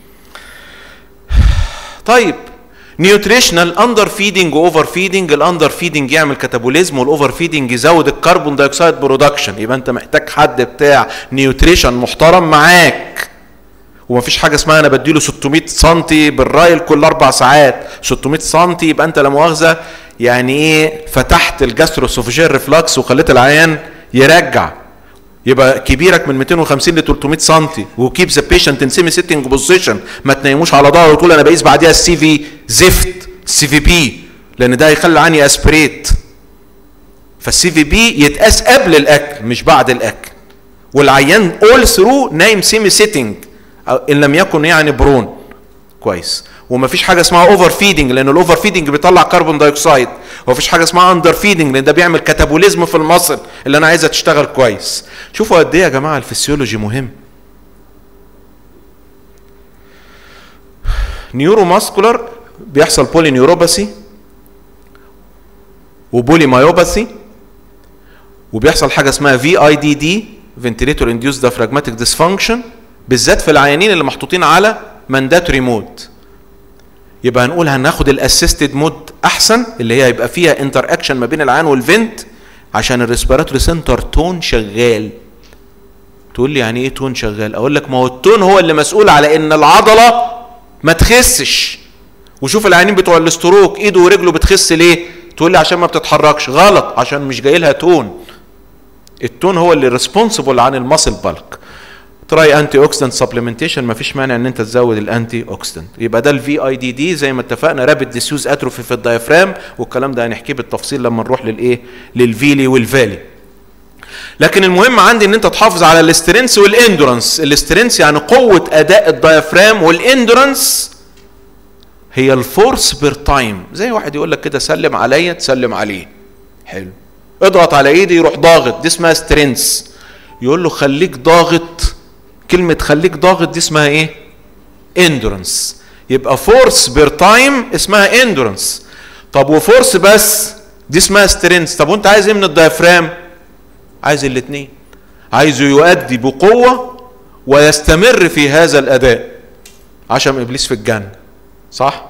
طيب نيوتريشنال اندر فيدنج واوفر فيدنج الاندر فيدنج يعمل كاتابوليزم والاوفر فيدنج يزود الكربون دايوكسيد برودكشن يبقى انت محتاج حد بتاع نيوتريشن محترم معاك ومفيش حاجه اسمها انا بديله 600 سم بالرايل كل اربع ساعات 600 سم يبقى انت لا مؤاخذه يعني ايه فتحت الجاستروسوفيجيال ريفلكس وخليت العيان يرجع يبقى كبيرك من 250 ل 300 سم وكيب ذا بيشنت ان سيمي سيتنج بوزيشن ما تنيموش على ظهره وتقول انا بقيس بعديها السي في زفت السي في بي لان ده هيخلي عني اسبريت فالسي في بي يتقاس قبل الاكل مش بعد الاكل والعيان اول ثرو نايم سيمي سيتنج ان لم يكن يعني برون كويس ومفيش حاجه اسمها اوفر فيدنج لان الاوفر فيدنج بيطلع كربون دايوكسيد ومفيش حاجه اسمها اندر فيدنج لان ده بيعمل كاتابوليزم في المصل اللي انا عايزها تشتغل كويس شوفوا قد ايه يا جماعه الفسيولوجي مهم نيورو ماسكولار بيحصل بولي نيوروباثي وبولي مايوباثي وبيحصل حاجه اسمها في اي دي دي فنتليتور انديوس دافراجماتيك ديسفانكشن بالذات في العيانين اللي محطوطين على مانداتوري مود يبقى هنقول هناخد الاسيستد مود احسن اللي هي هيبقى فيها انتر اكشن ما بين العيان والفنت عشان الريسبيراتوري سنتر تون شغال تقول لي يعني ايه تون شغال اقول لك ما هو التون هو اللي مسؤول على ان العضله ما تخسش وشوف العيانين بتوع الاستروك ايده ورجله بتخس ليه تقول لي عشان ما بتتحركش غلط عشان مش جاي لها تون التون هو اللي ريسبونسبل عن الماسل بالك تراي انتي اوكسيدنت سبلمنتيشن مفيش مانع ان انت تزود الانتي اوكسيدنت يبقى ده الفي اي دي دي زي ما اتفقنا رابid ديسيوز اتروفي في الدايفرام والكلام ده هنحكيه بالتفصيل لما نروح للايه للفيلي والفالي لكن المهم عندي ان انت تحافظ على الاسترنس والاندورنس الاسترنس يعني قوه اداء الدايفرام والاندورنس هي الفورس بير تايم زي واحد يقول لك كده سلم عليا تسلم عليه حلو اضغط على ايدي يروح ضاغط دي اسمها سترينس يقول له خليك ضاغط كلمة خليك ضاغط دي اسمها ايه؟ اندورنس يبقى فورس بير تايم اسمها اندورنس طب وفورس بس دي اسمها سترينس طب وانت عايز ايه من الدايفرام؟ عايز الاثنين عايزه يؤدي بقوة ويستمر في هذا الأداء عشان ابليس في الجنة صح؟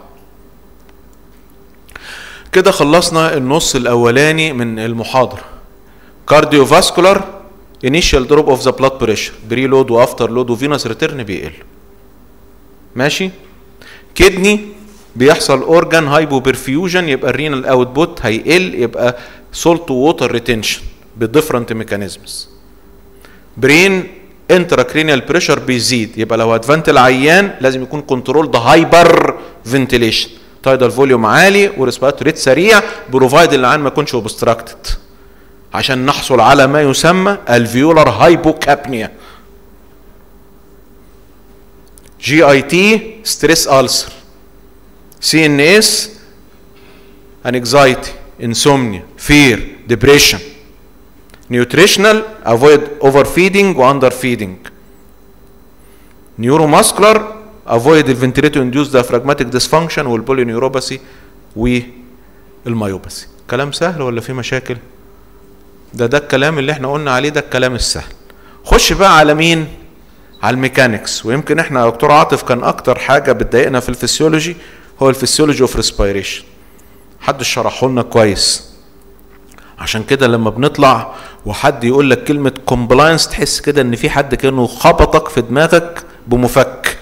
كده خلصنا النص الاولاني من المحاضره كارديو فاسكولار انيشال دروب اوف ذا بلاد بريشر بري لود وافتر لود وفينوس ريتيرن بيقل ماشي كدني بيحصل اورجان هايبو برفيوجن يبقى الرينال اوت بوت هيقل يبقى سولت ووتر ريتنشن بديفرنت ميكانيزمز برين انتراكرينيال بريشر بيزيد يبقى لو هتفنت العيان لازم يكون كنترول ده هايبر فنتيليشن تايدال فوليوم عالي وريسبيراتوري ريت سريع بروفايد العيان ما يكونش اوبستراكتد عشان نحصل على ما يسمى الفيولار هايبوكابنيا جي اي تي ستريس ألسر سي ان اس انكزايتي انسومنيا فير ديبريشن نيوتريشنال افويد اوفر فيدنج واندر فيدنج نيوروماسكولار افويد الفنتريتو انديوس ديافراجماتيك ديسفانكشن والبولينيوروباثي والمايوباثي كلام سهل ولا في مشاكل ده ده الكلام اللي احنا قلنا عليه ده الكلام السهل خش بقى على مين على الميكانكس ويمكن احنا يا دكتور عاطف كان اكتر حاجه بتضايقنا في الفسيولوجي هو الفسيولوجي اوف ريسبيريشن حد شرحه لنا كويس عشان كده لما بنطلع وحد يقول لك كلمه كومبلاينس تحس كده ان في حد كانه خبطك في دماغك بمفك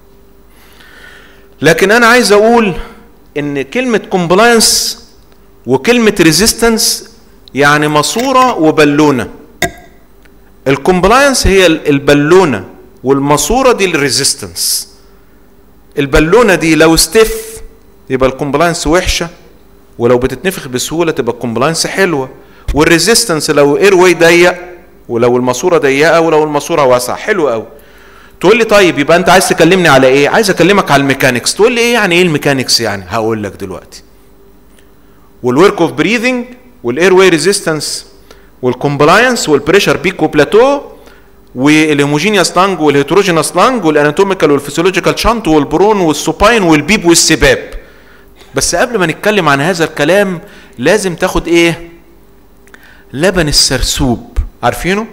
لكن انا عايز اقول ان كلمه كومبلاينس وكلمه ريزيستنس يعني ماسوره وبالونه الكومبلاينس هي البالونه والماسوره دي الريزيستنس البالونه دي لو استف يبقى الكومبلاينس وحشه ولو بتتنفخ بسهوله تبقى الكومبلاينس حلوه والريزيستنس لو اير واي ضيق ولو الماسوره ضيقه ولو الماسوره واسعه حلو قوي تقول لي طيب يبقى انت عايز تكلمني على ايه عايز اكلمك على الميكانكس تقول لي ايه يعني ايه الميكانكس يعني هقول لك دلوقتي والورك اوف بريذنج والاير واي ريزيستنس والكومبلاينس والبريشر بيك وبلاتو والهوموجينيوس لانج والهيتروجينوس لانج والاناتوميكال والفسيولوجيكال شانت والبرون والسوباين والبيب والسباب بس قبل ما نتكلم عن هذا الكلام لازم تاخد ايه لبن السرسوب عارفينه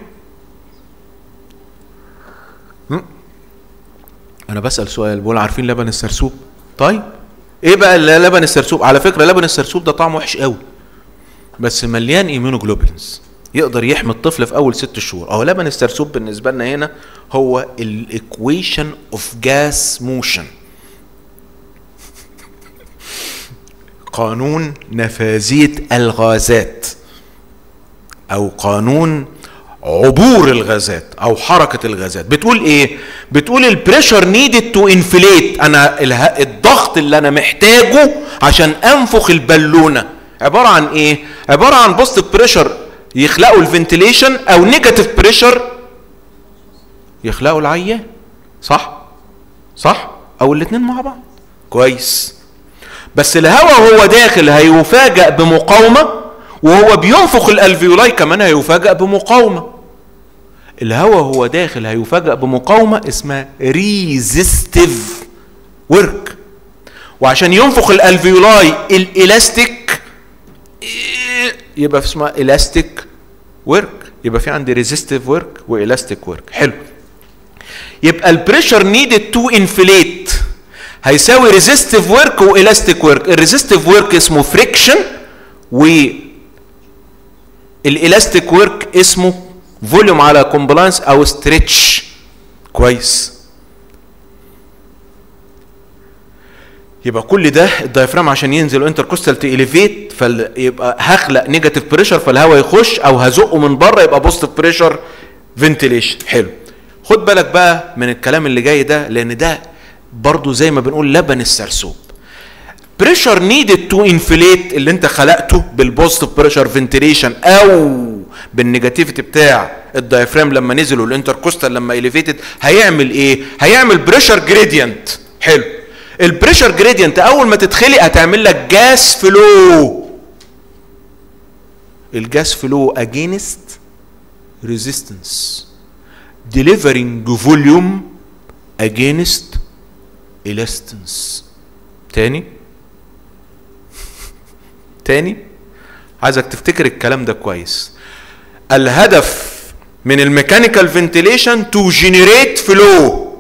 هم؟ انا بسال سؤال بقول عارفين لبن السرسوب طيب ايه بقى ال- لبن السرسوب على فكره لبن السرسوب ده طعمه وحش قوي بس مليان ايمونوجلوبولينز يقدر يحمي الطفل في اول ست شهور اهو لبن السرسوب بالنسبه لنا هنا هو الايكويشن اوف جاس موشن قانون نفاذيه الغازات او قانون عبور الغازات او حركه الغازات بتقول ايه بتقول البريشر نيدد تو انفليت انا اله- الضغط اللي انا محتاجه عشان انفخ البالونه عباره عن ايه عباره عن بوزيتيف بريشر يخلقوا الفنتيليشن او نيجاتيف بريشر يخلقوا العيان صح صح او الاثنين مع بعض كويس بس الهواء وهو داخل هيفاجأ بمقاومة وهو بينفخ الالفيولاي كمان هيفاجأ بمقاومة الهواء وهو داخل هيفاجأ بمقاومة اسمها ريزيستيف ورك وعشان ينفخ الالفيولاي الالاستيك يبقى في اسمها الاستيك ورك يبقى في عندي ريزيستيف ورك والاستيك ورك حلو يبقى البريشر نيدد تو انفليت هيساوي ريزيستيف ورك والاستيك ورك الريزيستيف ورك اسمه فريكشن و الالاستيك ورك اسمه فوليوم على كومبلانس او ستريتش كويس يبقى كل ده الدايفرام عشان ينزل انتركوستال تيليفيت فيبقى هخلق نيجاتيف بريشر فالهواء يخش او هزقه من بره يبقى بوزيتيف بريشر فنتيليشن حلو خد بالك بقى من الكلام اللي جاي ده لان ده برضو زي ما بنقول لبن السرسوب بريشر نيدد تو انفليت اللي انت خلقته بالبوزيتيف بريشر فنتيليشن او بالنيجاتيفيتي بتاع الدايفرام لما نزل والانتركوستال لما اليفيتد هيعمل ايه هيعمل بريشر جريدينت حلو البريشر جريدينت اول ما تتخلق هتعمل لك جاس فلو الجاس فلو اجينست ريزيستنس delivering volume against elastance تاني تاني عايزك تفتكر الكلام ده كويس الهدف من الميكانيكال فنتيليشن تو جنريت فلو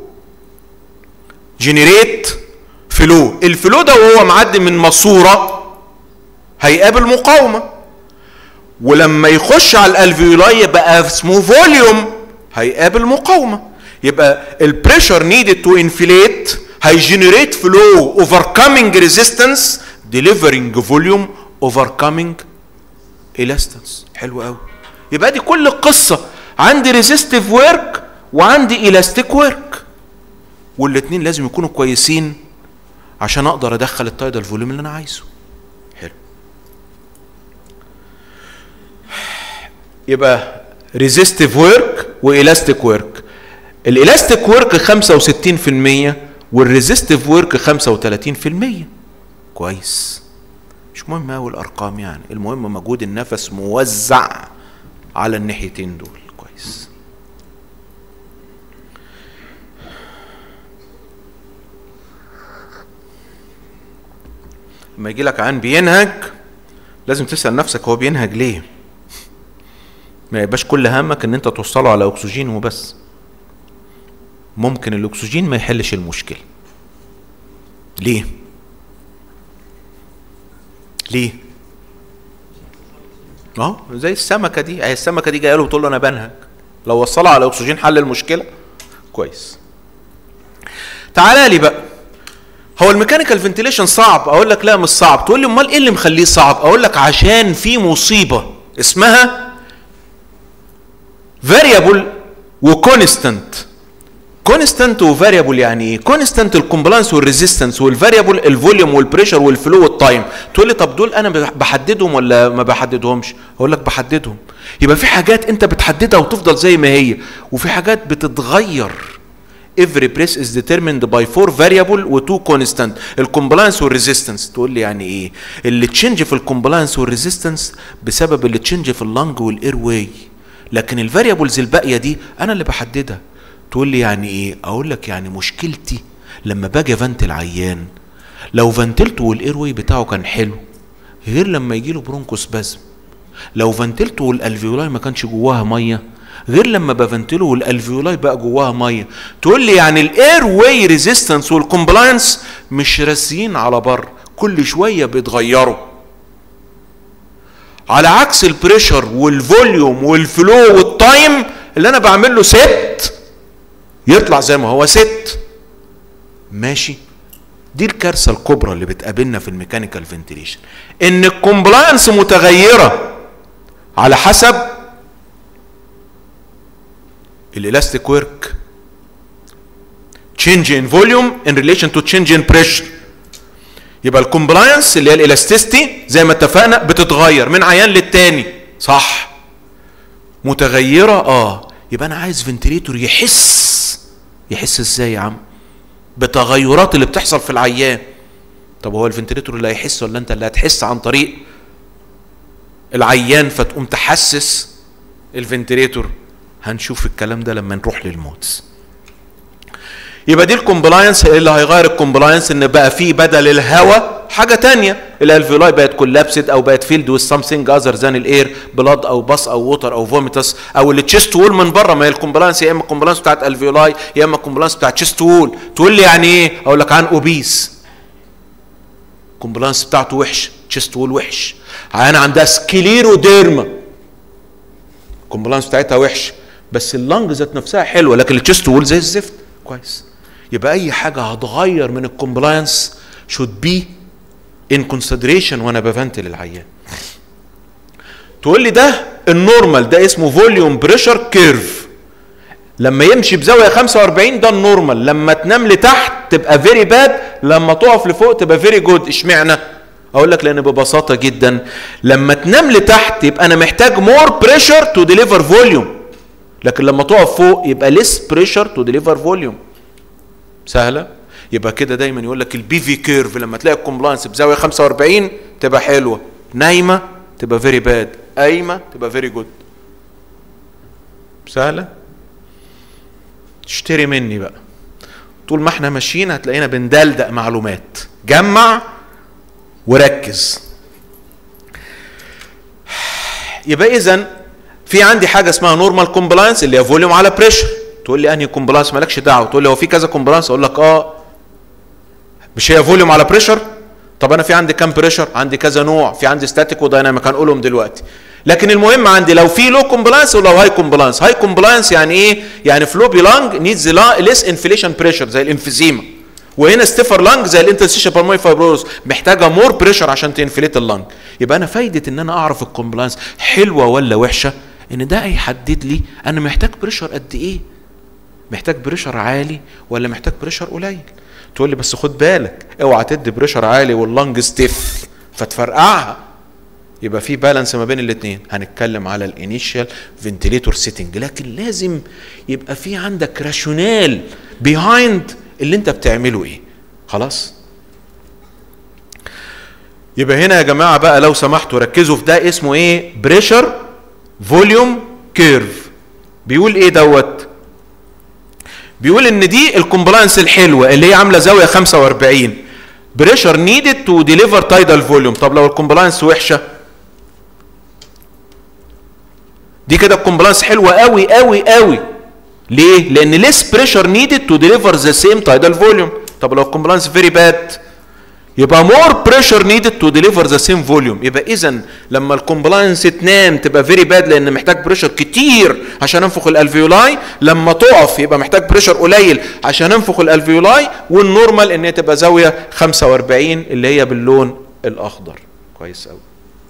جنريت فلو الفلو ده وهو معدي من ماسوره هيقابل مقاومه ولما يخش على الالفيولاي يبقى اسمه فوليوم هيقابل مقاومه يبقى البريشر نيدد تو انفليت هيجنريت فلو اوفركامينج ريزيستنس ديليفرنج فوليوم اوفركامينج الاستنس حلو قوي يبقى دي كل القصه عندي ريزيستيف ورك وعندي الاستيك ورك والاثنين لازم يكونوا كويسين عشان اقدر ادخل التايدال فوليوم اللي انا عايزه حلو يبقى ريزيستيف ورك والاستيك ورك الالاستيك ورك 65% والريزيستيف ورك 35% كويس مش مهم قوي الارقام يعني المهم مجهود النفس موزع على الناحيتين دول كويس لما يجي لك عين بينهج لازم تسال نفسك هو بينهج ليه ما يبقاش كل همك ان انت توصله على اكسجين وبس ممكن الاكسجين ما يحلش المشكله ليه ليه اه زي السمكه دي اهي السمكه دي جايه له بتقول له انا بنهج لو وصلها على اكسجين حل المشكله كويس تعالى لي بقى هو الميكانيكال فنتيليشن صعب اقول لك لا مش صعب تقول لي امال ايه اللي مخليه صعب اقول لك عشان في مصيبه اسمها فاريبل وكونستانت كونستانت وفاريبل يعني ايه كونستانت الكومبلانس والريزيستنس والفاريبل الفوليوم والبريشر والفلو والتايم تقول لي طب دول انا بحددهم ولا ما بحددهمش اقول لك بحددهم يبقى في حاجات انت بتحددها وتفضل زي ما هي وفي حاجات بتتغير every press is determined by four variable و two constant الكومبلانس والريزيستنس تقول لي يعني ايه اللي تشنج في الكومبلانس والريزيستنس بسبب اللي تشنج في اللنج والاير واي لكن الفاريبلز الباقيه دي انا اللي بحددها تقول لي يعني ايه اقول لك يعني مشكلتي لما باجي افنت العيان لو فنتلته والاير واي بتاعه كان حلو غير لما يجي له برونكوسبازم لو فنتلته والالفيولاي ما كانش جواها ميه غير لما بفنتله والالفيولاي بقى جواها ميه تقول لي يعني الاير واي ريزيستنس والكومبلاينس مش راسيين على بر كل شويه بيتغيروا على عكس البريشر والفوليوم والفلو والتايم اللي انا بعمل له ست يطلع زي ما هو ست ماشي دي الكارثه الكبرى اللي بتقابلنا في الميكانيكال فنتيليشن ان الكومبلاينس متغيره على حسب الالاستيك ورك change in volume in relation to change in pressure يبقى الكومبلاينس اللي هي الالاستيستي زي ما اتفقنا بتتغير من عيان للتاني صح متغيره اه يبقى انا عايز فنتليتور يحس يحس ازاي يا عم بتغيرات اللي بتحصل في العيان طب هو الفنتليتور اللي هيحس ولا انت اللي هتحس عن طريق العيان فتقوم تحسس الفنتليتور هنشوف الكلام ده لما نروح للموتس يبقى دي الكومبلاينس اللي هيغير الكومبلاينس ان بقى في بدل الهواء حاجه تانية الالفيولاي بقت كولابسد او بقت فيلد وذ سامثينج اذر ذان الاير بلاد او باص او ووتر او فوميتس او اللي تشيست وول من بره ما هي الكومبلاينس يا اما الكومبلاينس بتاعت الفيولاي يا اما الكومبلاينس بتاعت تشيست وول تقول لي يعني ايه اقول لك عن اوبيس الكومبلاينس بتاعته وحش تشيست وول وحش عيان عندها سكليروديرما الكومبلاينس بتاعتها وحش بس اللنج ذات نفسها حلوه لكن التشيست وول زي الزفت كويس يبقى اي حاجه هتغير من الكومبلاينس should be in consideration وانا بفنتل العيان تقول لي ده النورمال ده اسمه فوليوم بريشر كيرف لما يمشي بزاويه 45 ده النورمال لما تنام لتحت تبقى فيري باد لما تقف لفوق تبقى فيري جود اشمعنى اقول لك لان ببساطه جدا لما تنام لتحت يبقى انا محتاج مور بريشر تو ديليفر فوليوم لكن لما تقف فوق يبقى ليس بريشر تو ديليفر فوليوم سهله يبقى كده دايما يقول لك البي في كيرف لما تلاقي الكومبلاينس بزاويه 45 تبقى حلوه نايمه تبقى فيري باد قايمه تبقى فيري جود سهله اشتري مني بقى طول ما احنا ماشيين هتلاقينا بندلدق معلومات جمع وركز يبقى اذا في عندي حاجه اسمها نورمال كومبلاينس اللي هي فوليوم على بريشر تقول لي انهي كومبلاينس مالكش دعوه تقول لي هو في كذا كومبلاينس اقول لك اه مش هي فوليوم على بريشر طب انا في عندي كام بريشر عندي كذا نوع في عندي ستاتيك ودايناميك هنقولهم دلوقتي لكن المهم عندي لو في لو كومبلاينس ولو هاي كومبلاينس هاي كومبلاينس يعني ايه يعني فلو بيلانج نيدز ليس انفليشن بريشر زي الانفيزيما وهنا ستيفر لانج زي الانترستيشن بالماي فايبروز محتاجه مور بريشر عشان تنفليت اللانج يبقى انا فايده ان انا اعرف الكومبلاينس حلوه ولا وحشه ان ده هيحدد لي انا محتاج بريشر قد ايه محتاج بريشر عالي ولا محتاج بريشر قليل تقول لي بس خد بالك اوعى تدي بريشر عالي واللنج ستيف فتفرقعها يبقى في بالانس ما بين الاثنين هنتكلم على الانيشال فنتليتور سيتنج لكن لازم يبقى في عندك راشونال بيهايند اللي انت بتعمله ايه خلاص يبقى هنا يا جماعه بقى لو سمحتوا ركزوا في ده اسمه ايه بريشر فوليوم كيرف بيقول ايه دوت بيقول ان دي الكومبلاينس الحلوه اللي هي عامله زاويه 45 بريشر نيدد تو ديليفر تايدال فوليوم طب لو الكومبلاينس وحشه دي كده الكومبلاينس حلوه قوي قوي قوي ليه لان ليس بريشر نيدد تو ديليفر ذا سيم تايدال فوليوم طب لو الكومبلاينس فيري باد يبقى مور بريشر نيدد تو ديليفر ذا سيم فوليوم يبقى اذا لما الكومبلاينس تنام تبقى فيري باد لان محتاج بريشر كتير عشان انفخ الالفيولاي لما تقف يبقى محتاج بريشر قليل عشان انفخ الالفيولاي والنورمال ان هي تبقى زاويه 45 اللي هي باللون الاخضر كويس قوي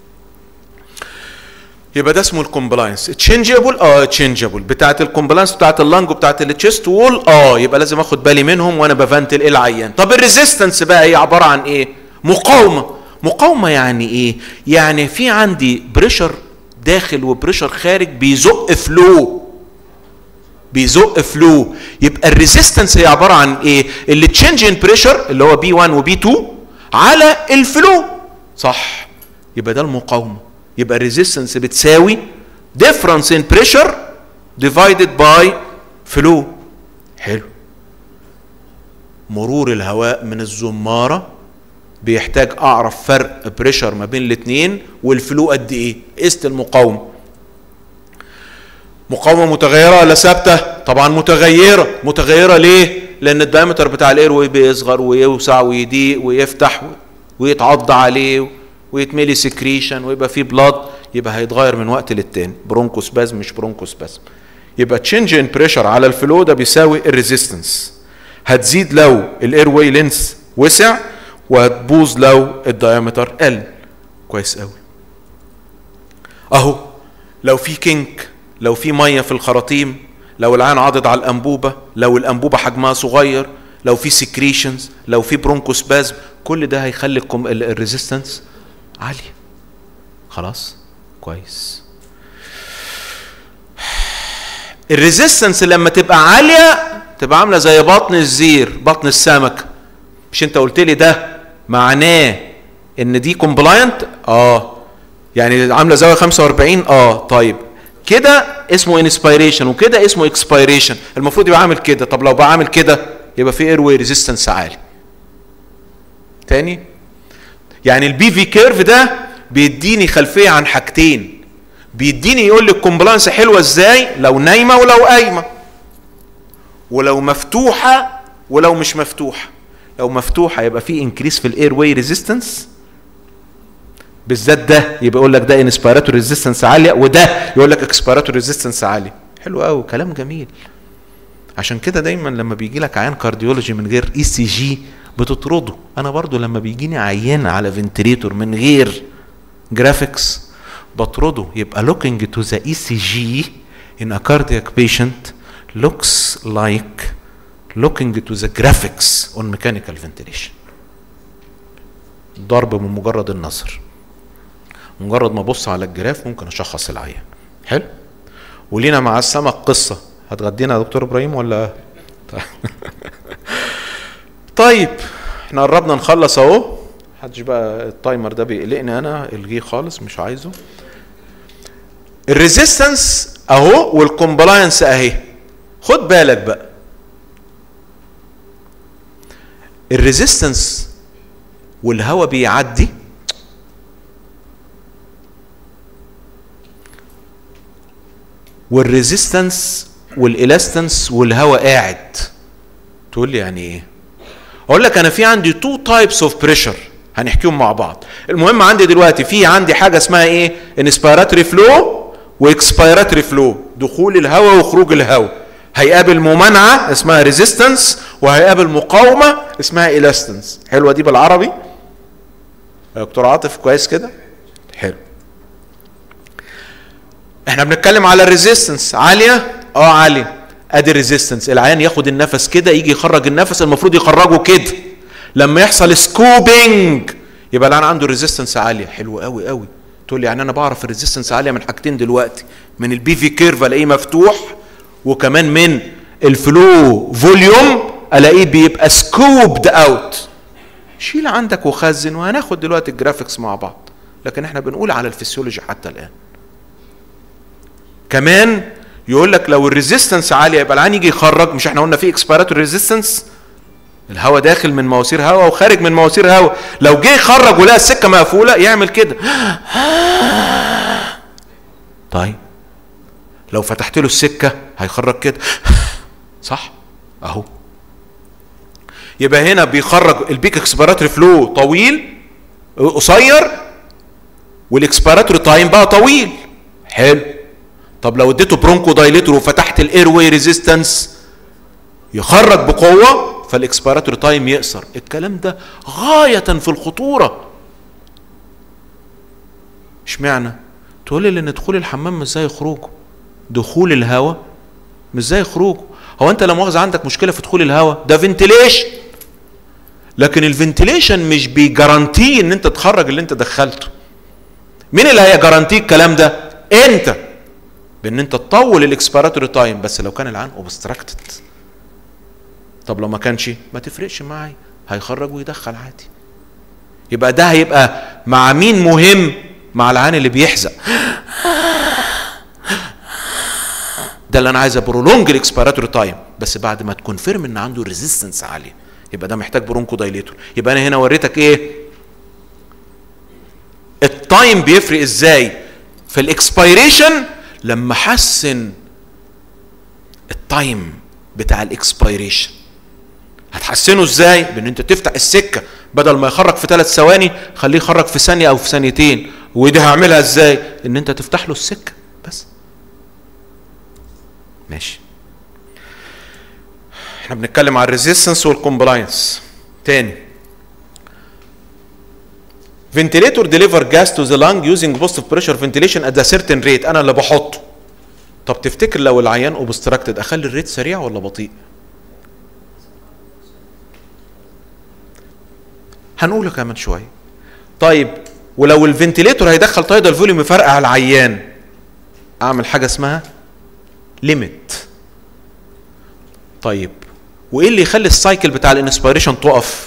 يبقى ده اسمه الكومبلاينس تشينجبل اه تشينجبل بتاعت الكومبلاينس بتاعت اللنج وبتاعت التشيست وول اه يبقى لازم اخد بالي منهم وانا بفنتل العيان طب الريزيستنس بقى هي عباره عن ايه مقاومه مقاومه يعني ايه يعني في عندي بريشر داخل وبريشر خارج بيزق فلو بيزق فلو يبقى الريزيستنس هي عباره عن ايه اللي تشينج ان بريشر اللي هو بي 1 وبي 2 على الفلو صح يبقى ده المقاومه يبقى الريزيستنس بتساوي difference in pressure divided by flow حلو مرور الهواء من الزمارة بيحتاج اعرف فرق بريشر ما بين الاثنين والفلو قد ايه قست المقاومه مقاومه متغيره ولا ثابته طبعا متغيره متغيره ليه لان الدايمتر بتاع الاير واي بيصغر ويوسع ويضيق ويفتح ويتعض عليه ويتملي سكريشن ويبقى فيه بلاد يبقى هيتغير من وقت للتاني برونكوسبازم مش برونكوسبازم يبقى تشينج ان بريشر على الفلو ده بيساوي الريزيستنس هتزيد لو الاير واي لينس وسع وهتبوظ لو الدايمتر قل كويس قوي اهو لو في كينك لو في ميه في الخراطيم لو العين عضد على الانبوبه لو الانبوبه حجمها صغير لو في سكريشنز لو في برونكوسبازم كل ده هيخلي الريزيستنس عاليه خلاص كويس الريزيستنس لما تبقى عاليه تبقى عامله زي بطن الزير بطن السمك مش انت قلت لي ده معناه ان دي كومبلاينت اه يعني عامله زاويه 45 اه طيب كده اسمه انسبيريشن وكده اسمه اكسبيريشن المفروض يبقى عامل كده طب لو بقى عامل كده يبقى في اير واي ريزيستنس عالي تاني يعني البي في كيرف ده بيديني خلفيه عن حاجتين بيديني يقول لي الكومبلانس حلوه ازاي لو نايمه ولو قايمه ولو مفتوحه ولو مش مفتوحه لو مفتوحه يبقى في انكريس في الاير واي ريزيستنس بالذات ده يبقى يقول لك ده انسبيراتور ريزيستنس عاليه وده يقول لك اكسبيراتور ريزيستنس عالي حلو قوي كلام جميل عشان كده دايما لما بيجي لك عيان كارديولوجي من غير اي سي جي بتطرده انا برضو لما بيجيني عيان على فنتريتور من غير جرافيكس بطرده يبقى looking to the ECG in a cardiac patient looks like looking to the graphics on mechanical ventilation ضرب من مجرد النظر مجرد ما ابص على الجراف ممكن اشخص العيان حلو ولينا مع السمك قصه هتغدينا يا دكتور ابراهيم ولا طيب احنا قربنا نخلص اهو محدش بقى التايمر ده بيقلقني انا الغيه خالص مش عايزه الريزيستنس اهو والكومبلاينس اهي خد بالك بقى الريزيستنس والهواء بيعدي والريزيستنس والالاستنس والهواء قاعد تقول لي يعني ايه اقول لك انا في عندي تو تايبس اوف بريشر هنحكيهم مع بعض المهم عندي دلوقتي في عندي حاجه اسمها ايه انسبيراتوري فلو واكسبيراتوري فلو دخول الهواء وخروج الهواء هيقابل ممانعه اسمها ريزيستنس وهيقابل مقاومه اسمها الاستنس حلوه دي بالعربي يا دكتور عاطف كويس كده حلو احنا بنتكلم على الريزيستنس عاليه اه عاليه ادي الريزيستنس العيان ياخد النفس كده يجي يخرج النفس المفروض يخرجه كده لما يحصل سكوبنج يبقى العيان عنده ريزيستنس عاليه حلو قوي قوي تقول لي يعني انا بعرف الريزيستنس عاليه من حاجتين دلوقتي من البي في كيرف الاقيه مفتوح وكمان من الفلو فوليوم الاقيه بيبقى سكوبد اوت شيل عندك وخزن وهناخد دلوقتي الجرافيكس مع بعض لكن احنا بنقول على الفسيولوجي حتى الان كمان يقول لك لو الريزيستنس عاليه يبقى العين يجي يخرج مش احنا قلنا في اكسبيراتور ريزيستنس الهواء داخل من مواسير هواء وخارج من مواسير هواء لو جه يخرج ولقى السكه مقفوله يعمل كده طيب لو فتحت له السكه هيخرج كده صح اهو يبقى هنا بيخرج البيك اكسبيراتوري فلو طويل قصير والاكسبيراتوري تايم بقى طويل حلو طب لو اديته برونكو دايليتور وفتحت الاير واي ريزيستنس يخرج بقوه فالاكسبيراتوري تايم يقصر الكلام ده غايه في الخطوره اشمعنى تقول لي لان دخول الحمام مش زي خروجه دخول الهواء مش زي خروجه هو انت لا مؤاخذه عندك مشكله في دخول الهواء ده فنتيليشن لكن الفنتيليشن مش بيجارانتي ان انت تخرج اللي انت دخلته مين اللي هيجارانتي الكلام ده انت بان انت تطول الاكسبيراتوري تايم بس لو كان العين اوبستراكتد طب لو ما كانش ما تفرقش معايا هيخرج ويدخل عادي يبقى ده هيبقى مع مين مهم مع العين اللي بيحزق ده اللي انا عايز برولونج الاكسبيراتوري تايم بس بعد ما تكونفيرم ان عنده ريزيستنس عاليه يبقى ده محتاج برونكو دايليتور يبقى انا هنا وريتك ايه التايم بيفرق ازاي في الاكسبيريشن لما حسن التايم بتاع الاكسبيريشن هتحسنه ازاي بان انت تفتح السكه بدل ما يخرج في ثلاث ثواني خليه يخرج في ثانيه او في ثانيتين ودي هعملها ازاي ان انت تفتح له السكه بس ماشي احنا بنتكلم عن الريزيستنس والكومبلاينس تاني فنتليتور ديليفر جاس تو ذا لانج يوزنج بوزيتيف بريشر فنتيليشن ات سيرتن ريت انا اللي بحطه طب تفتكر لو العيان اوبستراكتد اخلي الريت سريع ولا بطيء هنقوله كمان شويه طيب ولو الفنتليتور هيدخل تايدال فوليوم يفرقع العيان اعمل حاجه اسمها ليميت طيب وايه اللي يخلي السايكل بتاع الانسبيريشن تقف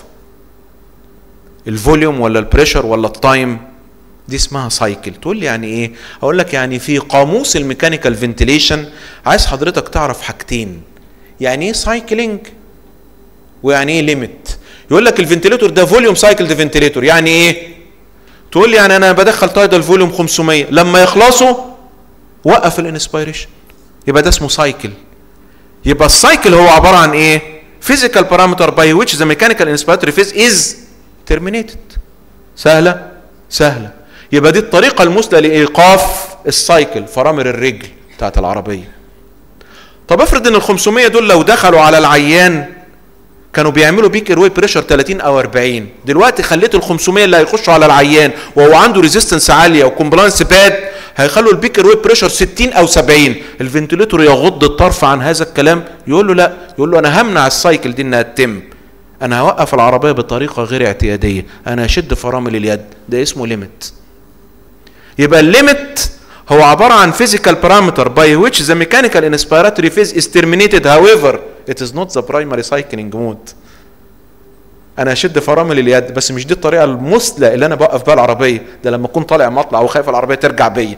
الفوليوم ولا البريشر ولا التايم دي اسمها سايكل تقول لي يعني ايه اقول لك يعني في قاموس الميكانيكال فنتيليشن عايز حضرتك تعرف حاجتين يعني ايه سايكلينج ويعني ايه ليميت يقول لك الفنتيليتور ده فوليوم سايكل ده فنتيليتور يعني ايه تقول لي يعني انا بدخل تايدال فوليوم 500 لما يخلصوا وقف الانسبيريشن يبقى ده اسمه سايكل يبقى السايكل هو عباره عن ايه physical parameter by which the mechanical inspiratory phase is terminated سهله سهله يبقى دي الطريقه المثلى لايقاف السايكل فرامل الرجل بتاعت العربيه طب افرض ان ال 500 دول لو دخلوا على العيان كانوا بيعملوا بيك ايروي بريشر 30 او 40 دلوقتي خليت ال 500 اللي هيخشوا على العيان وهو عنده ريزيستنس عاليه وكومبلاينس باد هيخلوا البيك ايروي بريشر 60 او 70 الفنتليتور يغض الطرف عن هذا الكلام يقول له لا يقول له انا همنع السايكل دي انها تتم انا هوقف العربيه بطريقه غير اعتياديه انا هشد فرامل اليد ده اسمه ليميت يبقى الليميت هو عبارة عن physical parameter by which the mechanical inspiratory phase is terminated however it is not the primary cycling mode انا اشد فرامل اليد بس مش دي الطريقه المثلى اللي انا بوقف بيها العربيه ده لما اكون طالع مطلع وخايف العربيه ترجع بيا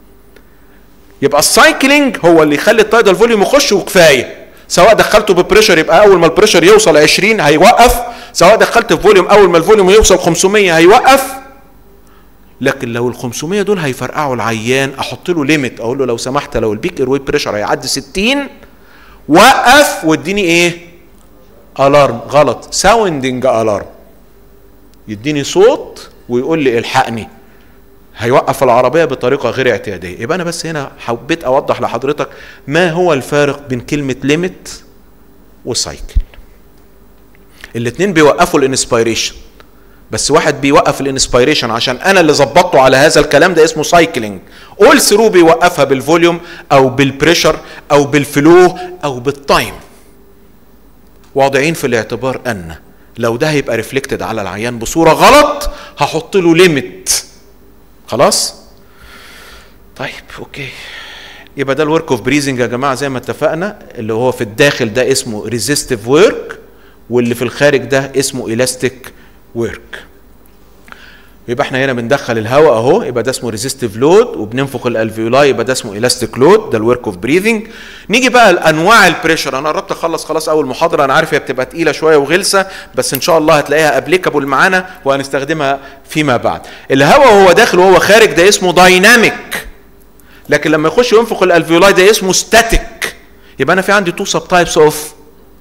يبقى السايكلينج هو اللي يخلي التايدال فوليوم يخش وكفايه سواء دخلته ببريشر يبقى اول ما البريشر يوصل 20 هيوقف سواء دخلت في فوليوم اول ما الفوليوم يوصل 500 هيوقف لكن لو ال 500 دول هيفرقعوا العيان احط له ليميت اقول له لو سمحت لو البيك ايروي بريشر هيعدي 60 وقف واديني ايه الارم غلط ساوندنج الارم يديني صوت ويقول لي الحقني هيوقف العربيه بطريقه غير اعتياديه يبقى انا بس هنا حبيت اوضح لحضرتك ما هو الفارق بين كلمه ليميت وسايكل الاثنين بيوقفوا الانسبيريشن بس واحد بيوقف الانسبيريشن عشان انا اللي ظبطته على هذا الكلام ده اسمه سايكلينج اول ثرو بيوقفها بالفوليوم او بالبريشر او بالفلو او بالتايم واضعين في الاعتبار ان لو ده هيبقى ريفلكتد على العيان بصوره غلط هحط له ليميت خلاص طيب اوكي يبقى ده الورك اوف بريزنج يا جماعه زي ما اتفقنا اللي هو في الداخل ده اسمه ريزيستيف ورك واللي في الخارج ده اسمه الاستيك ورك يبقى احنا هنا بندخل الهواء اهو يبقى ده اسمه ريزيستيف لود وبننفخ الالفيولاي يبقى ده اسمه الاستيك لود ده الورك اوف بريذنج نيجي بقى لانواع البريشر انا قربت اخلص خلاص اول محاضره انا عارف هي بتبقى تقيله شويه وغلسه بس ان شاء الله هتلاقيها ابليكابل معانا وهنستخدمها فيما بعد الهواء وهو داخل وهو خارج ده اسمه دايناميك لكن لما يخش ينفخ الالفيولاي ده اسمه ستاتيك يبقى انا في عندي تو سب تايبس اوف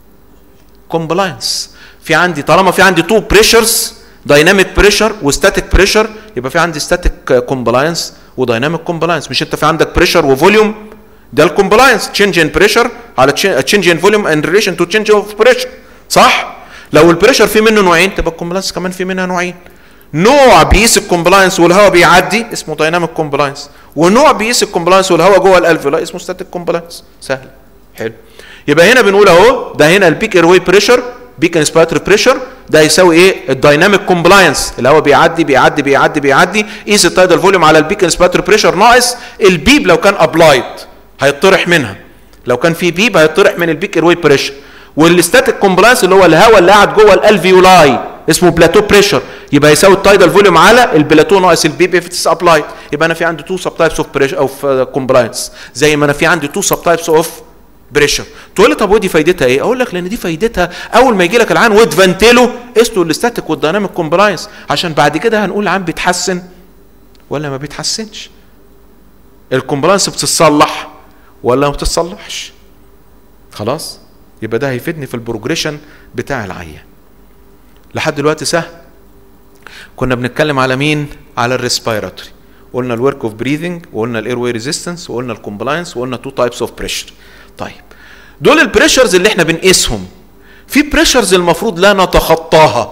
كومبلاينس في عندي طالما في عندي تو بريشرز دايناميك بريشر وستاتيك بريشر يبقى في عندي ستاتيك كومبلاينس ودايناميك كومبلاينس مش انت في عندك بريشر وفوليوم ده الكومبلاينس تشينج ان بريشر على تشينج ان فوليوم ان ريليشن تو تشينج اوف بريشر صح لو البريشر في منه نوعين تبقى الكومبلاينس كمان في منها نوعين نوع بيقيس الكومبلاينس والهواء بيعدي اسمه دايناميك كومبلاينس ونوع بيقيس الكومبلاينس والهواء جوه الالفيولا اسمه ستاتيك كومبلاينس سهل حلو يبقى هنا بنقول اهو ده هنا البيك ايروي بريشر بيك انسبيراتوري بريشر ده يساوي ايه الدايناميك كومبلاينس الهواء بيعدي بيعدي بيعدي بيعدي قيس التايدال فوليوم على البيك انسبيراتوري بريشر ناقص البيب لو كان ابلايد هيطرح منها لو كان في بيب هيطرح من البيك ايروي بريشر والستاتيك كومبلاينس اللي هو الهواء اللي قاعد جوه الالفيولاي اسمه بلاتو بريشر يبقى يساوي التايدال فوليوم على البلاتو ناقص البيب اف اتس ابلايد يبقى انا في عندي تو سب تايبس اوف بريشر اوف كومبلاينس زي ما انا في عندي تو سب تايبس اوف بريشر تقول لي طب ودي فايدتها ايه اقول لك لان دي فايدتها اول ما يجي لك العين وتفنتله قسته الاستاتيك والديناميك كومبلاينس عشان بعد كده هنقول العين بيتحسن ولا ما بيتحسنش الكومبلاينس بتتصلح ولا ما بتتصلحش خلاص يبقى ده هيفيدني في البروجريشن بتاع العيان لحد دلوقتي سهل كنا بنتكلم على مين على الريسبيراتوري قلنا الورك اوف بريذنج وقلنا الاير واي ريزيستنس وقلنا الكومبلاينس وقلنا تو تايبس اوف بريشر طيب دول البريشرز اللي احنا بنقيسهم في بريشرز المفروض لا نتخطاها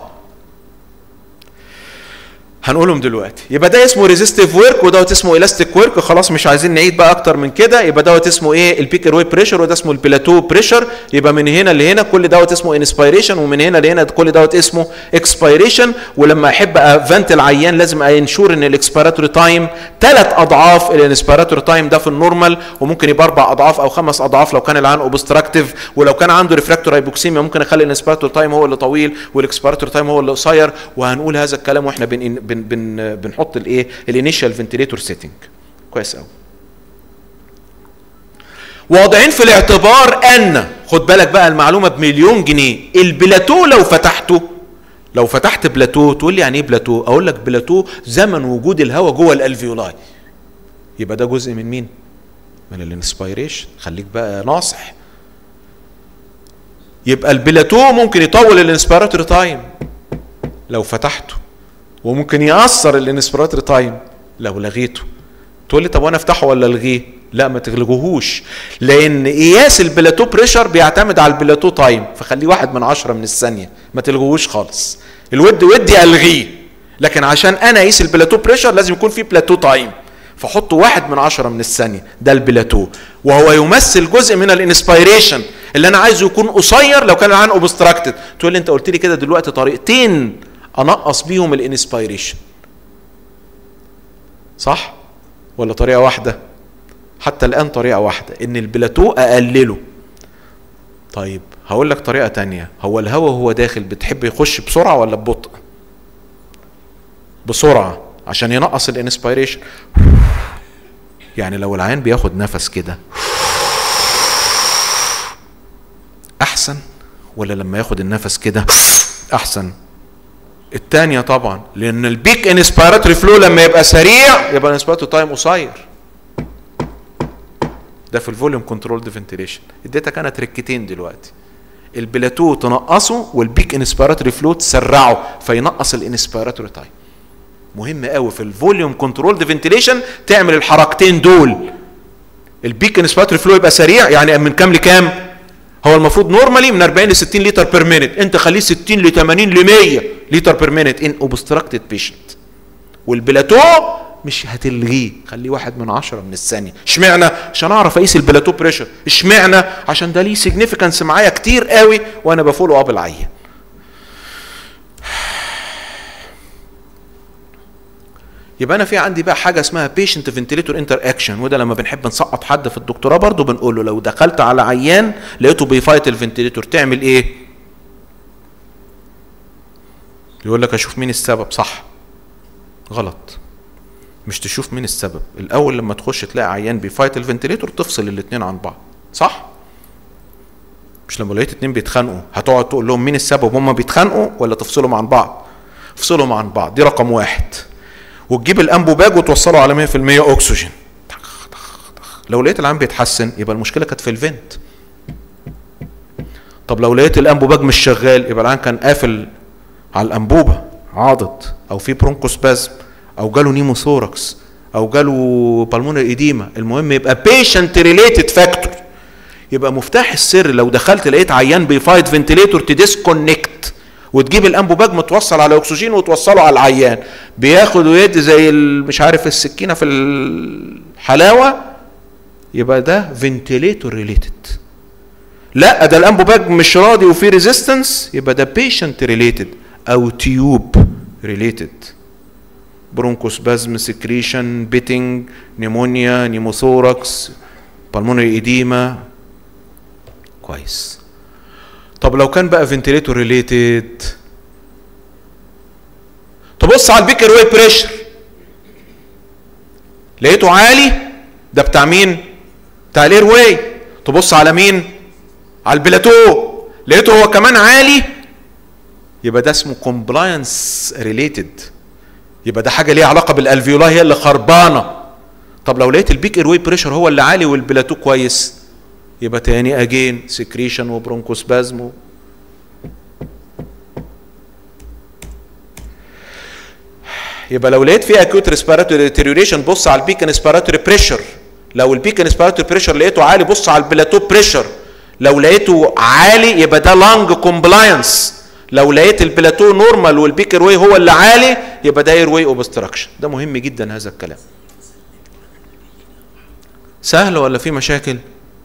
هنقولهم دلوقتي يبقى ده اسمه ريزيستيف ورك ودوت اسمه الاستيك ورك خلاص مش عايزين نعيد بقى اكتر من كده يبقى دوت اسمه ايه البيك اير بريشر وده اسمه البلاتو بريشر يبقى من هنا لهنا كل دوت اسمه انسبيريشن ومن هنا لهنا كل دوت اسمه اكسبيريشن ولما احب افنت العيان لازم انشور ان الاكسبيراتوري تايم ثلاث اضعاف الانسبيراتوري تايم ده في النورمال وممكن يبقى اربع اضعاف او خمس اضعاف لو كان العيان اوبستراكتيف ولو كان عنده ريفراكتور هايبوكسيميا ممكن اخلي الانسبيراتوري تايم هو اللي طويل والاكسبيراتوري تايم هو اللي قصير وهنقول هذا الكلام واحنا بن بن بن بنحط الايه الانيشال فنتليتور سيتنج كويس قوي واضعين في الاعتبار ان خد بالك بقى المعلومه بمليون جنيه البلاتو لو فتحته لو فتحت بلاتو تقول لي يعني ايه بلاتو اقول لك بلاتو زمن وجود الهواء جوه الالفيولاي يبقى ده جزء من مين من الانسبيريشن خليك بقى ناصح يبقى البلاتو ممكن يطول الانسبيراتوري تايم لو فتحته وممكن يأثر الانسبيراتوري تايم لو لغيته تقول لي طب وانا افتحه ولا الغيه لا ما تلغوهوش لان قياس البلاتو بريشر بيعتمد على البلاتو تايم فخليه واحد من عشرة من الثانية ما تلغوهوش خالص الود ودي الغيه لكن عشان انا اقيس البلاتو بريشر لازم يكون في بلاتو تايم فحطه واحد من عشرة من الثانية ده البلاتو وهو يمثل جزء من الانسبيريشن اللي انا عايزه يكون قصير لو كان العين اوبستراكتد تقول لي انت قلت لي كده دلوقتي طريقتين انقص بيهم الانسبيريشن صح ولا طريقه واحده حتى الان طريقه واحده ان البلاتو اقلله طيب هقول لك طريقه تانية هو الهواء وهو داخل بتحب يخش بسرعه ولا ببطء بسرعه عشان ينقص الانسبيريشن يعني لو العين بياخد نفس كده احسن ولا لما ياخد النفس كده احسن الثانيه طبعا لان البيك انسبيراتوري فلو لما يبقى سريع يبقى الانسبيراتوري تايم قصير ده في الفوليوم كنترول فنتيليشن اديتك انا تركتين دلوقتي البلاتو تنقصه والبيك انسبيراتوري فلو تسرعه فينقص الانسبيراتوري تايم مهم قوي في الفوليوم كنترول فنتيليشن تعمل الحركتين دول البيك انسبيراتوري فلو يبقى سريع يعني من كام لكام هو المفروض نورمالي من 40 ل 60 لتر بير مينيت انت خليه 60 ل 80 ل 100 لتر بير مينيت ان اوبستراكتد بيشنت والبلاتو مش هتلغيه خليه واحد من عشرة من الثانية اشمعنى عشان اعرف اقيس البلاتو بريشر اشمعنى عشان ده ليه سيجنيفيكانس معايا كتير قوي وانا بفولو اب العيان يبقى انا في عندي بقى حاجه اسمها بيشنت فنتليتور انتر اكشن وده لما بنحب نسقط حد في الدكتوراه برضه بنقول له لو دخلت على عيان لقيته بيفايت الفنتليتور تعمل ايه؟ يقول لك اشوف مين السبب صح غلط مش تشوف مين السبب الاول لما تخش تلاقي عيان بيفايت الفنتليتور تفصل الاثنين عن بعض صح مش لما لقيت اتنين بيتخانقوا هتقعد تقول لهم مين السبب هما بيتخانقوا ولا تفصلهم عن بعض افصلهم عن بعض دي رقم واحد وتجيب الانبوباج وتوصله على 100% اكسجين لو لقيت العين بيتحسن يبقى المشكله كانت في الفنت طب لو لقيت الانبوباج مش شغال يبقى العين كان قافل على الانبوبه عاضد او في برونكوسبازم او جاله نيموثوركس او جاله بالمونر ايديما المهم يبقى بيشنت ريليتد فاكتور يبقى مفتاح السر لو دخلت لقيت عيان بيفايت فنتليتور تديسكونكت وتجيب الانبوباج متوصل على اكسجين وتوصله على العيان بياخد ويدي زي مش عارف السكينه في الحلاوه يبقى ده فنتليتور ريليتد لا ده الانبوباج مش راضي وفي ريزيستنس يبقى ده بيشنت ريليتد او تيوب ريليتد برونكوسبازم سكريشن بيتنج نيمونيا نيموثوركس بالمونري ايديما كويس طب لو كان بقى فنتليتور ريليتد تبص على البيكر واي بريشر لقيته عالي ده بتاع مين بتاع الاير واي تبص على مين على البلاتو لقيته هو كمان عالي يبقى ده اسمه كومبلاينس ريليتد يبقى ده حاجه ليها علاقه بالالفيولاي هي اللي خربانه طب لو لقيت البيك اير واي بريشر هو اللي عالي والبلاتو كويس يبقى تاني اجين سكريشن وبرونكوسبازم و... يبقى لو لقيت فيه اكيوت ريسبيراتوري ديتيريوريشن بص على البيك انسبيراتوري بريشر لو البيك انسبيراتوري بريشر لقيته عالي بص على البلاتو بريشر لو لقيته عالي يبقى ده لانج كومبلاينس لو لقيت البلاتو نورمال والبيك اير واي هو اللي عالي يبقى ده اير واي اوبستراكشن ده مهم جدا هذا الكلام سهل ولا في مشاكل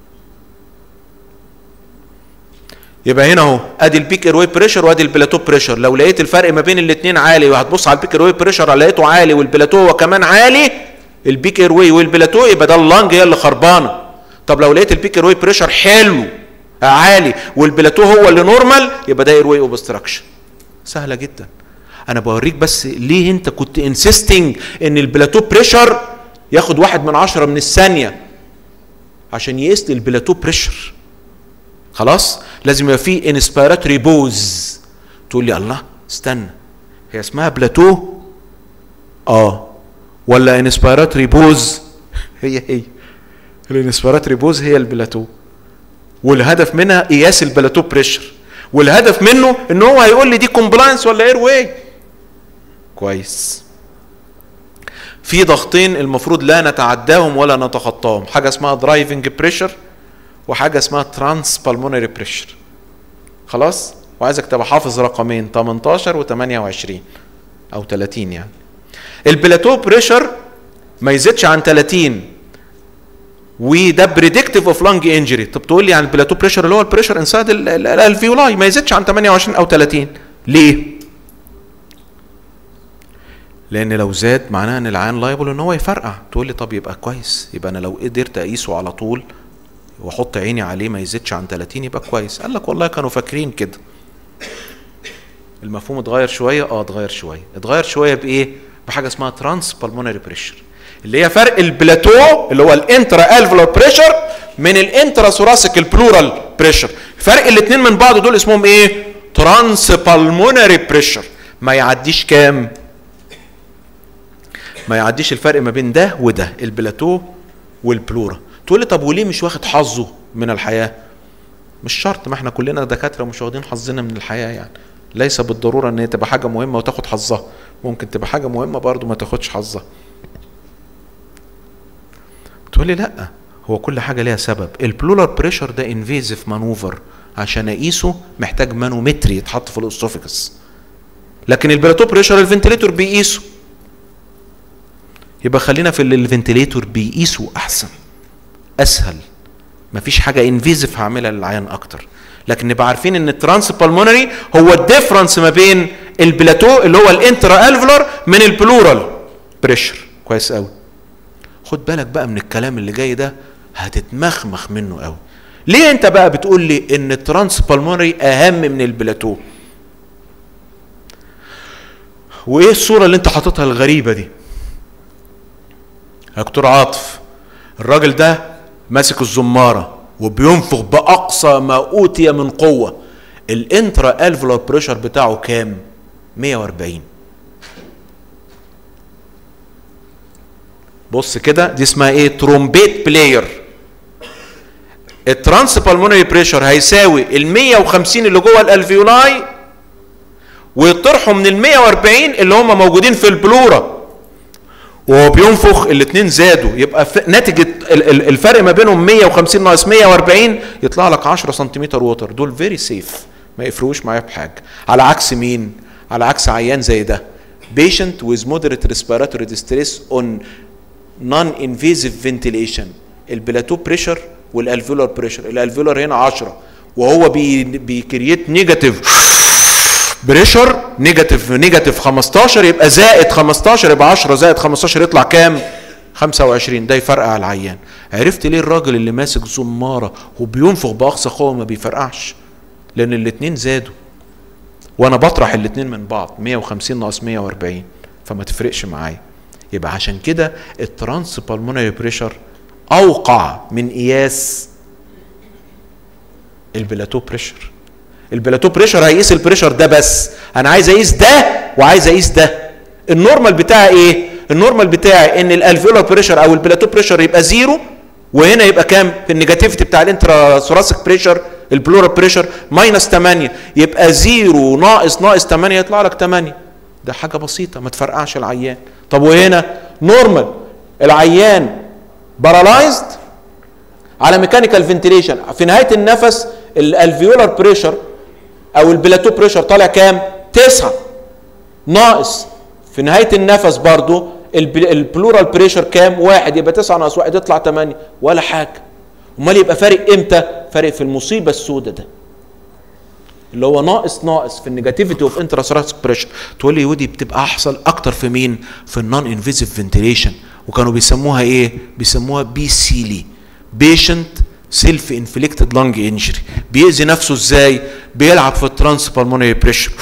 يبقى هنا اهو ادي البيك اير واي بريشر وادي البلاتو بريشر لو لقيت الفرق ما بين الاثنين عالي وهتبص على البيك اير واي بريشر لقيته عالي والبلاتو هو كمان عالي البيك اير واي والبلاتو يبقى ده اللانج هي اللي خربانه طب لو لقيت البيك اير واي بريشر حلو عالي والبلاتو هو اللي نورمال يبقى ده اير واي اوبستراكشن سهله جدا انا بوريك بس ليه انت كنت انسيستنج ان البلاتو بريشر ياخد واحد من عشرة من الثانيه عشان يقيس لي البلاتو بريشر خلاص لازم يبقى في انسبيراتوري بوز تقول لي الله استنى هي اسمها بلاتو اه ولا انسبيراتوري بوز هي هي الانسبيراتوري بوز هي البلاتو والهدف منها قياس البلاتو بريشر والهدف منه ان هو هيقول لي دي كومبلاينس ولا اير واي كويس في ضغطين المفروض لا نتعداهم ولا نتخطاهم حاجه اسمها درايفنج بريشر وحاجه اسمها ترانس بالمونري بريشر خلاص وعايزك تبقى حافظ رقمين 18 و28 او 30 يعني البلاتو بريشر ما يزيدش عن 30 وده بريدكتيف اوف لانج انجري طب تقول لي عن البلاتو بريشر اللي هو البريشر انسايد الفيولاي ما يزيدش عن 28 او 30 ليه؟ لان لو زاد معناها ان العيان لايبل ان هو يفرقع تقول لي طب يبقى كويس يبقى انا لو قدرت اقيسه على طول واحط عيني عليه ما يزيدش عن 30 يبقى كويس قال لك والله كانوا فاكرين كده المفهوم اتغير شويه اه اتغير شويه اتغير شويه بايه بحاجه اسمها ترانس بالمونري بريشر اللي هي فرق البلاتو اللي هو الانترا الفولار بريشر من الانترا ثوراسيك البلورال بريشر فرق الاثنين من بعض دول اسمهم ايه ترانس بالمونري بريشر ما يعديش كام ما يعديش الفرق ما بين ده وده البلاتو والبلورا تقول لي طب وليه مش واخد حظه من الحياه مش شرط ما احنا كلنا دكاتره مش واخدين حظنا من الحياه يعني ليس بالضروره ان هي تبقى حاجه مهمه وتاخد حظها ممكن تبقى حاجه مهمه برضه ما تاخدش حظها تقول لي لا هو كل حاجه ليها سبب البلولار بريشر ده انفيزيف مانوفر عشان اقيسه محتاج مانومتري يتحط في الاسوفيكس لكن البلاتو بريشر الفنتليتور بيقيسه يبقى خلينا في اللي الفنتليتور بيقيسه احسن اسهل مفيش حاجه انفيزيف هعملها للعيان اكتر لكن نبقى عارفين ان الترانس بالمونري هو الديفرنس ما بين البلاتو اللي هو الانترا الفولار من البلورال بريشر كويس قوي خد بالك بقى من الكلام اللي جاي ده هتتمخمخ منه قوي ليه انت بقى بتقول لي ان الترانس بالمونري اهم من البلاتو وايه الصوره اللي انت حاططها الغريبه دي يا دكتور عاطف الراجل ده ماسك الزماره وبينفخ باقصى ما اوتي من قوه الانترا الفولار بريشر بتاعه كام 140 بص كده دي اسمها ايه ترومبيت بلاير الترانس بالمونري بريشر هيساوي ال 150 اللي جوه الالفيولاي ويطرحوا من ال 140 اللي هم موجودين في البلورا وهو بينفخ الاثنين زادوا يبقى ناتج الفرق ما بينهم 150 ناقص 140 يطلع لك 10 سنتيمتر ووتر دول فيري سيف ما يفرقوش معايا بحاجه على عكس مين؟ على عكس عيان زي ده patient with moderate respiratory distress on non-invasive ventilation البلاتو بريشر والالفيولار بريشر الالفيولار هنا 10 وهو بي بيكريت نيجاتيف بريشر نيجاتيف نيجاتيف 15 يبقى زائد 15 يبقى 10 زائد 15 يطلع كام 25 ده يفرقع العيان عرفت ليه الراجل اللي ماسك زماره وبينفخ باقصى قوه ما بيفرقعش لان الاثنين زادوا وانا بطرح الاثنين من بعض 150 ناقص 140 فما تفرقش معايا يبقى عشان كده الترانس بالمونري بريشر اوقع من قياس البلاتو بريشر البلاتو بريشر هيقيس البريشر ده بس انا عايز اقيس ده وعايز اقيس ده النورمال بتاعي ايه النورمال بتاعي ان الالفيولار بريشر او البلاتو بريشر يبقى زيرو وهنا يبقى كام في النيجاتيفيتي بتاع الانترا ثوراسيك بريشر البلورال بريشر ماينس 8 يبقى زيرو ناقص ناقص 8 يطلع لك 8 ده حاجه بسيطه ما تفرقعش العيان طب وهنا نورمال العيان بارالايزد على ميكانيكال فنتيليشن في نهايه النفس الالفيولار بريشر او البلاتو بريشر طالع كام 9 ناقص في نهايه النفس برضو الب- البلورال بريشر كام واحد يبقى 9 ناقص واحد يطلع 8 ولا حاجه امال يبقى فارق امتى فارق في المصيبه السوداء ده اللي هو ناقص ناقص في النيجاتيفيتي اوف انتراسوراسيك بريشر تقول لي ودي بتبقى احصل اكتر في مين في النون انفيزيف فنتيليشن وكانوا بيسموها ايه بيسموها بي سيلي بيشنت سيلف انفليكتد لانج انجري بيأذي نفسه ازاي بيلعب في الترانس بالمونري بريشر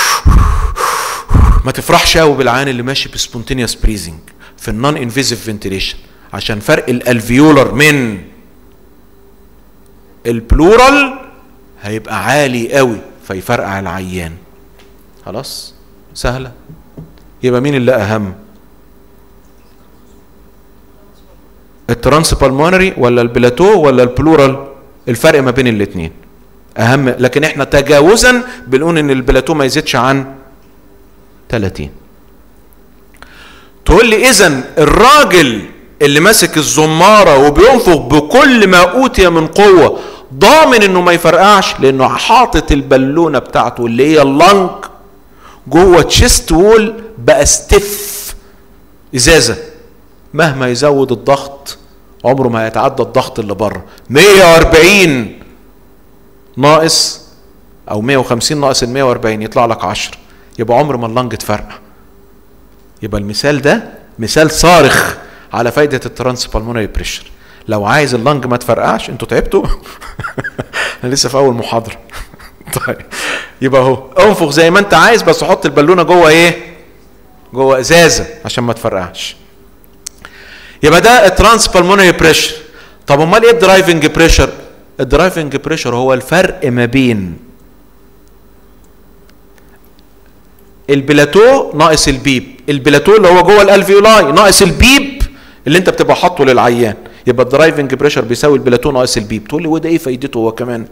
ما تفرحش قوي بالعيان اللي ماشي بسبونتينيوس بريزنج في النون انفيزيف فنتيليشن عشان فرق الالفيولر من البلورال هيبقى عالي قوي فيفرقع العيان خلاص سهله يبقى مين اللي اهم الترانس بالمونري ولا البلاتو ولا البلورال الفرق ما بين الاثنين اهم لكن احنا تجاوزا بنقول ان البلاتو ما يزيدش عن 30 تقول لي اذا الراجل اللي ماسك الزماره وبينفخ بكل ما اوتي من قوه ضامن انه ما يفرقعش لانه حاطط البالونه بتاعته اللي هي اللنج جوه تشيست وول بقى ستيف ازازه مهما يزود الضغط عمره ما هيتعدى الضغط اللي بره 140 ناقص او 150 ناقص ال 140 يطلع لك 10 يبقى عمر ما اللنج تفرقع يبقى المثال ده مثال صارخ على فايده الترانس بالمونري بريشر لو عايز اللنج ما تفرقعش انتوا تعبتوا انا لسه في اول محاضره طيب يبقى اهو انفخ زي ما انت عايز بس حط البالونه جوه ايه جوه ازازه عشان ما تفرقعش يبقى ده الترانس بالمونري بريشر طب امال ايه الدرايفنج بريشر الدرايفنج بريشر هو الفرق ما بين البلاتو ناقص البيب البلاتو اللي هو جوه الالفيولاي ناقص البيب اللي انت بتبقى حاطه للعيان يبقى الدرايفنج بريشر بيساوي البلاتو ناقص البيب تقول لي وده ايه فايدته هو كمان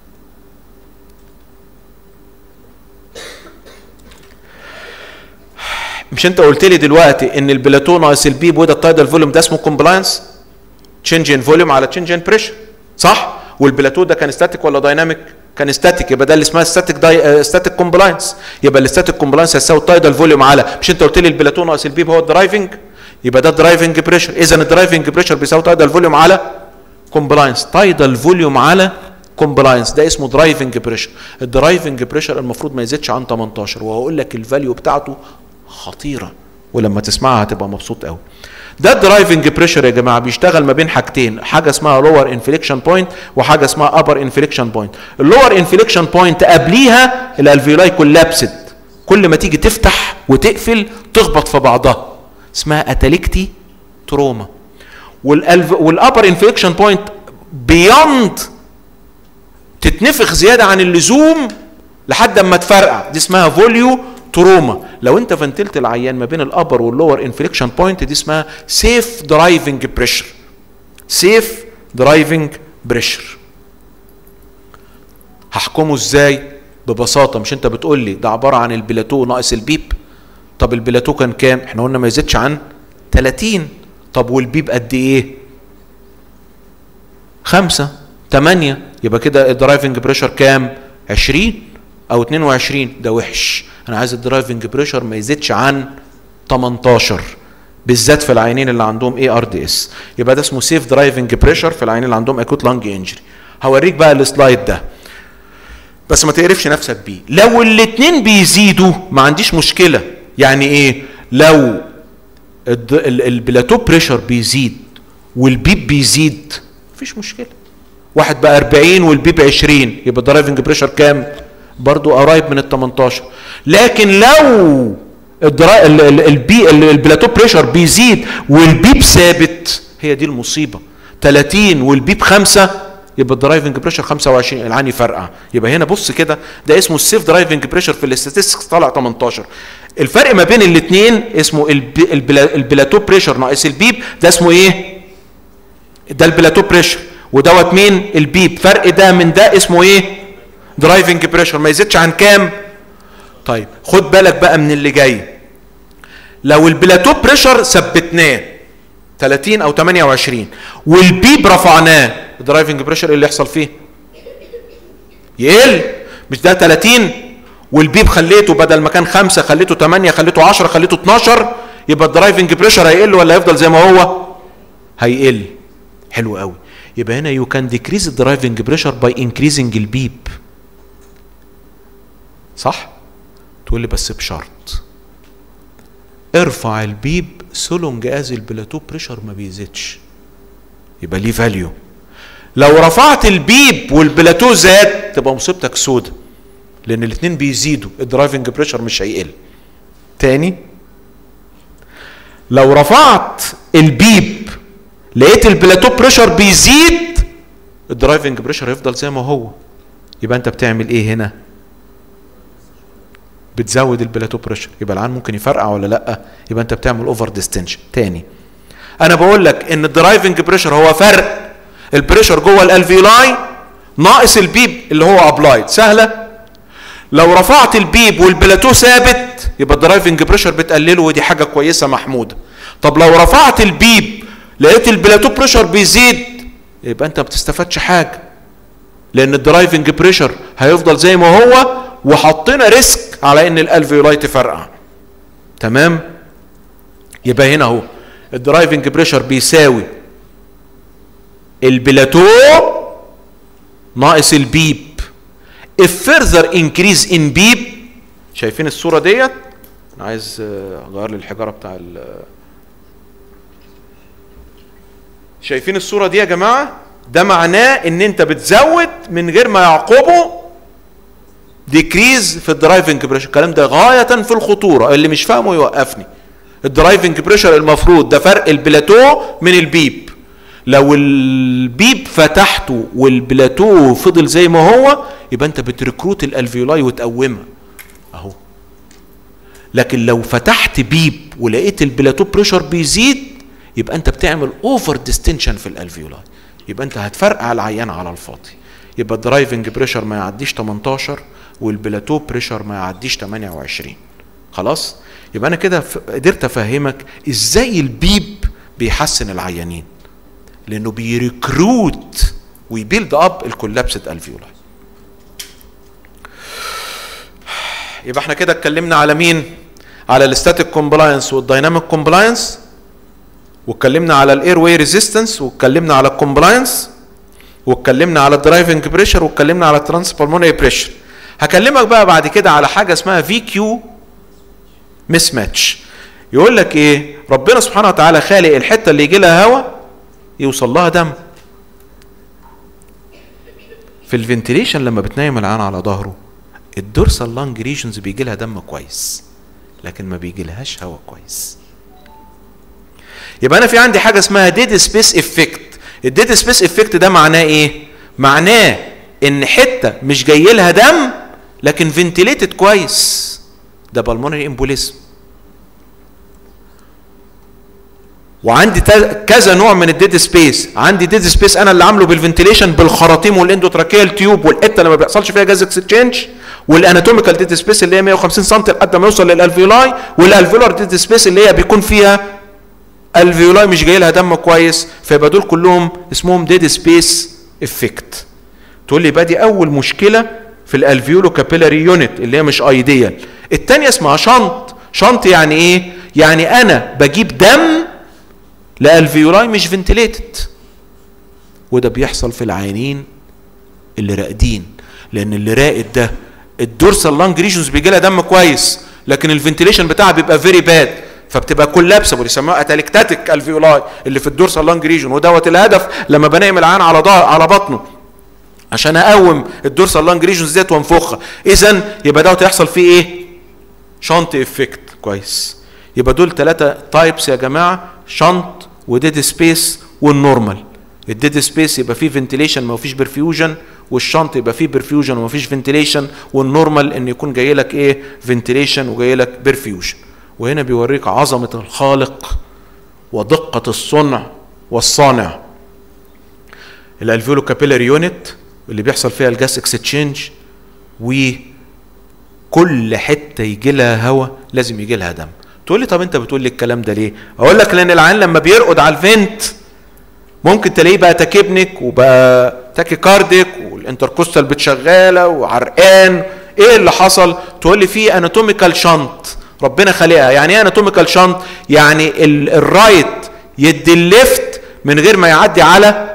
مش انت قلت لي دلوقتي ان البلاتو ناقص البيب وده التايدال فوليوم ده اسمه كومبلاينس تشينج ان فوليوم على تشينج ان بريشر صح والبلاتو ده كان ستاتيك ولا دايناميك كان ستاتيك يبقى ده اللي اسمها ستاتيك داي ستاتيك كومبلاينس يبقى الستاتيك كومبلاينس هيساوي التايدال فوليوم على مش انت قلت لي البلاتو ناقص البيب هو الدرايفنج يبقى ده الدرايفنج بريشر اذا الدرايفنج بريشر بيساوي تايدال فوليوم على كومبلاينس تايدال فوليوم على كومبلاينس ده اسمه درايفنج بريشر الدرايفنج بريشر المفروض ما يزيدش عن 18 وهقول لك الفاليو بتاعته خطيره ولما تسمعها هتبقى مبسوط قوي ده الدرايفنج بريشر يا جماعه بيشتغل ما بين حاجتين حاجه اسمها لور انفليكشن بوينت وحاجه اسمها ابر انفليكشن بوينت اللور انفليكشن بوينت قبليها الالفيولاي كولابست كل ما تيجي تفتح وتقفل تخبط في بعضها اسمها اتاليكتي تروما والابر انفليكشن بوينت بيوند تتنفخ زياده عن اللزوم لحد اما تفرقع دي اسمها فوليو تروما لو انت فنتلت العيان ما بين الابر واللور انفليكشن بوينت دي اسمها سيف درايفنج بريشر سيف درايفنج بريشر هحكمه ازاي ببساطه مش انت بتقول لي ده عباره عن البلاتو ناقص البيب طب البلاتو كان كام احنا قلنا ما يزيدش عن 30 طب والبيب قد ايه خمسة تمانية يبقى كده الدرايفنج بريشر كام 20 او 22 ده وحش انا عايز الدرايفنج بريشر ما يزيدش عن 18 بالذات في العينين اللي عندهم اي ار دي اس يبقى ده اسمه سيف درايفنج بريشر في العينين اللي عندهم اكوت لانج انجري هوريك بقى السلايد ده بس ما تقرفش نفسك بيه لو الاتنين بيزيدوا ما عنديش مشكله يعني ايه لو الد- ال- البلاتو بريشر بيزيد والبيب بيزيد مفيش مشكله واحد بقى 40 والبيب 20 يبقى الدرايفنج بريشر كام برضو قريب من ال 18 لكن لو الدرا... ال- ال- البي ال- البلاتو بريشر بيزيد والبيب ثابت هي دي المصيبه 30 والبيب 5 يبقى الدرايفنج بريشر 25 العين يفرقع يبقى هنا بص كده ده اسمه السيف درايفنج بريشر في الاستاتستكس طالع 18 الفرق ما بين الاثنين اسمه الب- البلا- البلاتو بريشر ناقص البيب ده اسمه ايه ده البلاتو بريشر ودوت مين البيب فرق ده من ده اسمه ايه درايفنج بريشر ما يزيدش عن كام طيب خد بالك بقى من اللي جاي لو البلاتو بريشر ثبتناه 30 او 28 والبيب رفعناه الدرايفنج بريشر ايه اللي يحصل فيه يقل مش ده 30 والبيب خليته بدل ما كان 5 خليته 8 خليته 10 خليته 12 يبقى الدرايفنج بريشر هيقل ولا هيفضل زي ما هو هيقل حلو قوي يبقى هنا يو كان ديكريز الدرايفنج بريشر باي انكريزنج البيب صح تقول لي بس بشرط ارفع البيب سولونج از البلاتو بريشر ما بيزيدش يبقى ليه فاليو لو رفعت البيب والبلاتو زاد تبقى مصيبتك سودة لان الاثنين بيزيدوا الدرايفنج بريشر مش هيقل تاني لو رفعت البيب لقيت البلاتو بريشر بيزيد الدرايفنج بريشر هيفضل زي ما هو يبقى انت بتعمل ايه هنا بتزود البلاتو بريشر يبقى العين ممكن يفرقع ولا لا يبقى انت بتعمل اوفر ديستنشن تاني انا بقول لك ان الدرايفنج بريشر هو فرق البريشر جوه الالفيولاي ناقص البيب اللي هو ابلايد سهله لو رفعت البيب والبلاتو ثابت يبقى الدرايفنج بريشر بتقلله ودي حاجه كويسه محموده طب لو رفعت البيب لقيت البلاتو بريشر بيزيد يبقى انت ما بتستفادش حاجه لان الدرايفنج بريشر هيفضل زي ما هو وحطينا ريسك على ان الالفيولاي تفرقع تمام يبقى هنا اهو الدرايفنج بريشر بيساوي البلاتو ناقص البيب if further increase in beep شايفين الصوره ديت انا عايز آه، اغير لي الحجاره بتاع ال شايفين الصوره دي يا جماعه ده معناه ان انت بتزود من غير ما يعقبه ديكريز في الدرايفنج بريشر الكلام ده غايه في الخطوره اللي مش فاهمه يوقفني الدرايفنج بريشر المفروض ده فرق البلاتو من البيب لو البيب فتحته والبلاتو فضل زي ما هو يبقى انت بتركروت الالفيولاي وتقومها اهو لكن لو فتحت بيب ولقيت البلاتو بريشر بيزيد يبقى انت بتعمل اوفر ديستنشن في الالفيولاي يبقى انت هتفرقع العيان على الفاضي يبقى الدرايفنج بريشر ما يعديش 18 والبلاتو بريشر ما يعديش 28 خلاص يبقى انا كده ف- قدرت افهمك ازاي البيب بيحسن العيانين لانه بيريكروت ويبيلد اب الكولابسد الفيولاي يبقى احنا كده اتكلمنا على مين على الستاتيك كومبلاينس والدايناميك كومبلاينس واتكلمنا على الاير واي ريزيستنس واتكلمنا على الكومبلاينس واتكلمنا على الدرايفنج بريشر واتكلمنا على الترانس بالمونري بريشر هكلمك بقى بعد كده على حاجه اسمها في كيو مس ماتش يقول لك ايه ربنا سبحانه وتعالى خالق الحته اللي يجي لها هواء يوصل لها دم في الفنتيليشن لما بتنيم العين على ظهره الدورسال لانج ريجنز بيجي لها دم كويس لكن ما بيجي لهاش هواء كويس يبقى انا في عندي حاجه اسمها ديد سبيس افكت الديد سبيس افكت ده معناه ايه معناه ان حته مش جاي لها دم لكن فنتيليتد كويس ده بالمونري امبوليزم وعندي تا- كذا نوع من الديد سبيس عندي ديد سبيس انا اللي عامله بالفنتيليشن بالخراطيم والاندوتراكيال تيوب والحته اللي ما بيحصلش فيها جاز اكسشينج والاناتوميكال ديد سبيس اللي هي 150 سم لحد ما يوصل للالفيولاي والالفيولار ديد سبيس اللي هي بيكون فيها الفيولاي مش جاي لها دم كويس فيبقى دول كلهم اسمهم ديد سبيس افكت تقول لي يبقى دي اول مشكله في الالفيولو كابيلاري يونت اللي هي مش ايديال الثانيه اسمها شنط شنط يعني ايه يعني انا بجيب دم لالفيولاي مش فنتليتد وده بيحصل في العيانين اللي راقدين لان اللي راقد ده الدورسال لانج ريجنز بيجي لها دم كويس لكن الفنتيليشن بتاعها بيبقى فيري باد فبتبقى كولابسبل يسموها اتالكتاتيك الفيولاي اللي في الدورسال لانج ريجن ودوت الهدف لما بنام العيان على ظهر على بطنه عشان اقوم الدورسال لانج ريجنز ديت وانفخها اذا يبقى دوت هيحصل فيه ايه شنط افكت كويس يبقى دول ثلاثة تايبس يا جماعة شنط وديد سبيس والنورمال الديد سبيس يبقى فيه فنتيليشن ما فيش برفيوجن والشنط يبقى فيه برفيوجن وما فيش فنتيليشن والنورمال ان يكون جاي لك ايه فنتيليشن وجاي لك برفيوجن وهنا بيوريك عظمه الخالق ودقه الصنع والصانع الالفيولو كابيلاري يونت اللي بيحصل فيها الجاس اكستشينج وكل حته يجي لها هواء لازم يجي لها دم تقول لي طب انت بتقول لي الكلام ده ليه اقول لك لان العيان لما بيرقد على الفنت ممكن تلاقيه بقى تاكيبنيك وبقى تاكي كارديك والانتركوستال بتشغاله وعرقان ايه اللي حصل تقول لي في اناتوميكال شنط ربنا خالقها يعني ايه اناتوميكال شنط يعني ال- الرايت يدي الليفت من غير ما يعدي على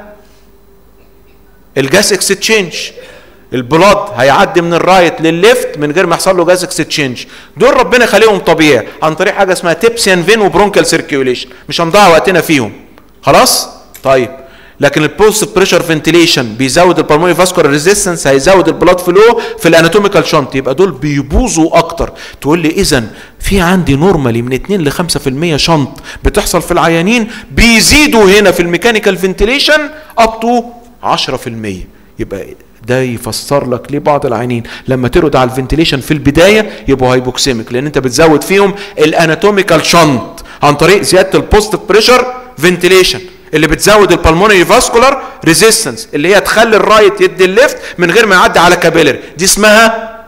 الجاس اكستشينج البلاد هيعدي من الرايت للليفت من غير ما يحصل له جاز اكستشينج دول ربنا خليهم طبيعي عن طريق حاجه اسمها تيبسيان فين وبرونكال سيركيوليشن مش هنضيع وقتنا فيهم خلاص طيب لكن البوست بريشر فنتيليشن بيزود البلمونري فاسكولار ريزيستنس هيزود البلاد فلو في الاناتوميكال شنط يبقى دول بيبوظوا اكتر تقول لي اذا في عندي نورمالي من 2 ل 5% شنط بتحصل في العيانين بيزيدوا هنا في الميكانيكال فنتيليشن اب تو 10% يبقى ده يفسر لك ليه بعض العيانين لما ترد على الفنتيليشن في البدايه يبقوا هايبوكسيميك لان انت بتزود فيهم الاناتوميكال شنط عن طريق زياده البوست بريشر فنتيليشن اللي بتزود البلمونري فاسكولار ريزيستنس اللي هي تخلي الرايت يدي الليفت من غير ما يعدي على كابيلر دي اسمها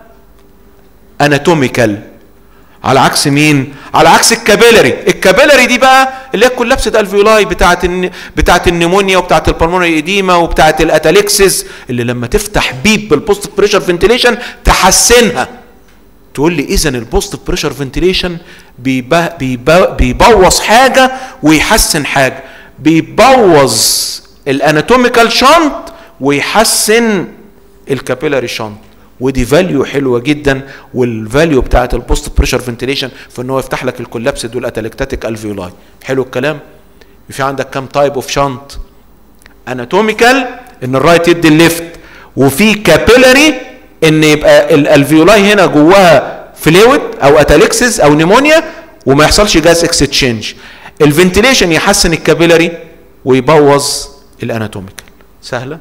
اناتوميكال على عكس مين؟ على عكس الكابيلري، الكابيلري دي بقى اللي هي كولابسة الفيولاي بتاعت الن... بتاعت النيمونيا وبتاعت البلمونري ايديما وبتاعت الاتاليكسس اللي لما تفتح بيب بالبوست بريشر فنتيليشن تحسنها. تقول لي اذا البوست بريشر فنتيليشن بيب... بيب... بيبوظ حاجه ويحسن حاجه، بيبوظ الاناتوميكال شنط ويحسن الكابيلاري شنط. ودي فاليو حلوه جدا والفاليو بتاعت البوست بريشر فنتيليشن في ان هو يفتح لك الكولابسد والاتالكتاتيك الفيولاي حلو الكلام في عندك كام تايب اوف شنط اناتوميكال ان الرايت يدي الليفت وفي كابيلاري ان يبقى الالفيولاي هنا جواها فلويد او اتاليكسس او نيمونيا وما يحصلش جاز اكستشينج الفنتيليشن يحسن الكابيلاري ويبوظ الاناتوميكال سهله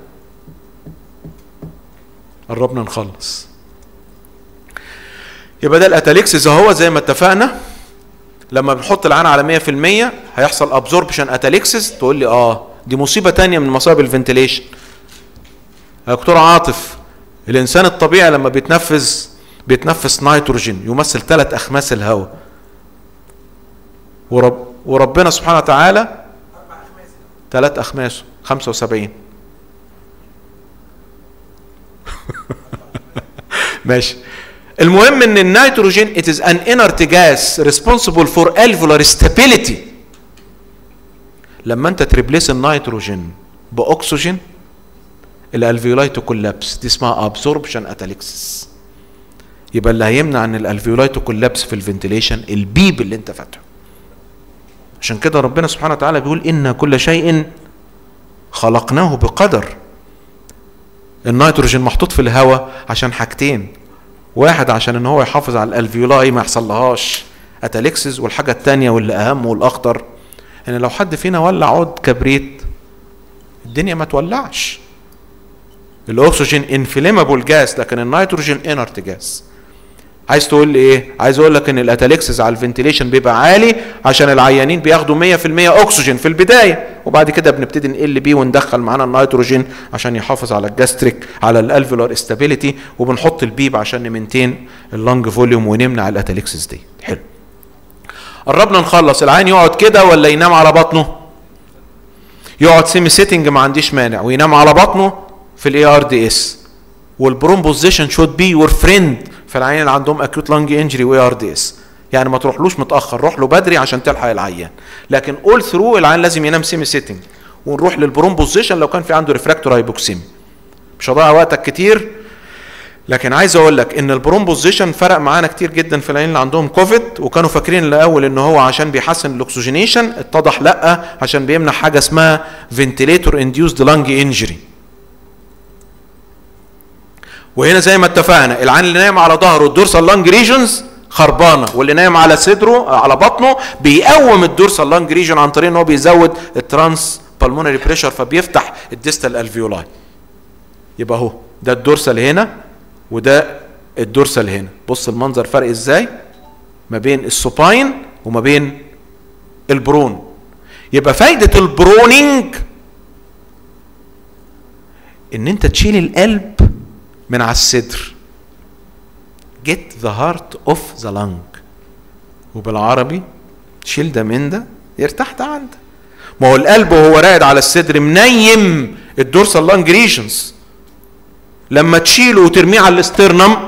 قربنا نخلص يبقى ده الاتاليكسيس اهو زي ما اتفقنا لما بنحط العين على 100% هيحصل ابزوربشن اتاليكسيس تقول لي اه دي مصيبه تانية من مصايب الفنتيليشن يا دكتور عاطف الانسان الطبيعي لما بيتنفس بيتنفس نيتروجين يمثل ثلاث اخماس الهواء ورب وربنا سبحانه وتعالى ثلاث اخماسه 75 ماشي المهم ان النيتروجين it is an inert gas responsible for alveolar stability لما انت تريبليس النيتروجين باكسجين الالفيولاي تكولابس دي اسمها ابسوربشن اتاليكسس يبقى اللي هيمنع ان الالفيولاي تكولابس في الفنتيليشن البيب اللي انت فاتحه عشان كده ربنا سبحانه وتعالى بيقول ان كل شيء خلقناه بقدر النيتروجين محطوط في الهواء عشان حاجتين واحد عشان ان هو يحافظ على الالفيولاي ما يحصلهاش اتاليكسز والحاجه الثانيه واللي اهم والاخطر ان لو حد فينا ولع عود كبريت الدنيا ما تولعش الاكسجين انفليمابل جاس لكن النيتروجين انرت جاس عايز تقول لي ايه عايز اقول لك ان الاتاليكسز على الفنتيليشن بيبقى عالي عشان العيانين بياخدوا 100% اكسجين في البدايه وبعد كده بنبتدي نقل بيه وندخل معانا النيتروجين عشان يحافظ على الجاستريك على الالفيولار استابيليتي وبنحط البيب عشان نمنتين اللنج فوليوم ونمنع الاتاليكسز دي حلو قربنا نخلص العين يقعد كده ولا ينام على بطنه يقعد سيمي سيتنج ما عنديش مانع وينام على بطنه في الاي ار دي اس والبروم بوزيشن شود بي يور فريند في العيان اللي عندهم اكيوت لانج انجري واي ار دي اس يعني ما تروحلوش متاخر روح له بدري عشان تلحق العيان لكن اول ثرو العيان لازم ينام سيمي سيتنج ونروح للبروم بوزيشن لو كان في عنده ريفراكتور هايبوكسيمي مش هضيع وقتك كتير لكن عايز اقول لك ان البروم بوزيشن فرق معانا كتير جدا في العيان اللي عندهم كوفيد وكانوا فاكرين الاول ان هو عشان بيحسن الاكسجينيشن اتضح لا عشان بيمنع حاجه اسمها فنتيليتور انديوسد لانج انجري وهنا زي ما اتفقنا العين اللي نايم على ظهره الدورسال لانج ريجنز خربانه واللي نايم على صدره على بطنه بيقوم الدورسال لانج ريجن عن طريق ان هو بيزود الترانس البلمونري بريشر فبيفتح الديستال الفيولاي يبقى اهو ده الدورسال هنا وده الدورسال هنا بص المنظر فرق ازاي ما بين السوباين وما بين البرون يبقى فايدة البرونينج ان انت تشيل القلب من على الصدر get the heart off the lung وبالعربي تشيل ده من ده يرتاح ده عن ده ما هو القلب وهو راقد على الصدر منيم الدورسال لانج ريجنز لما تشيله وترميه على الاسترنم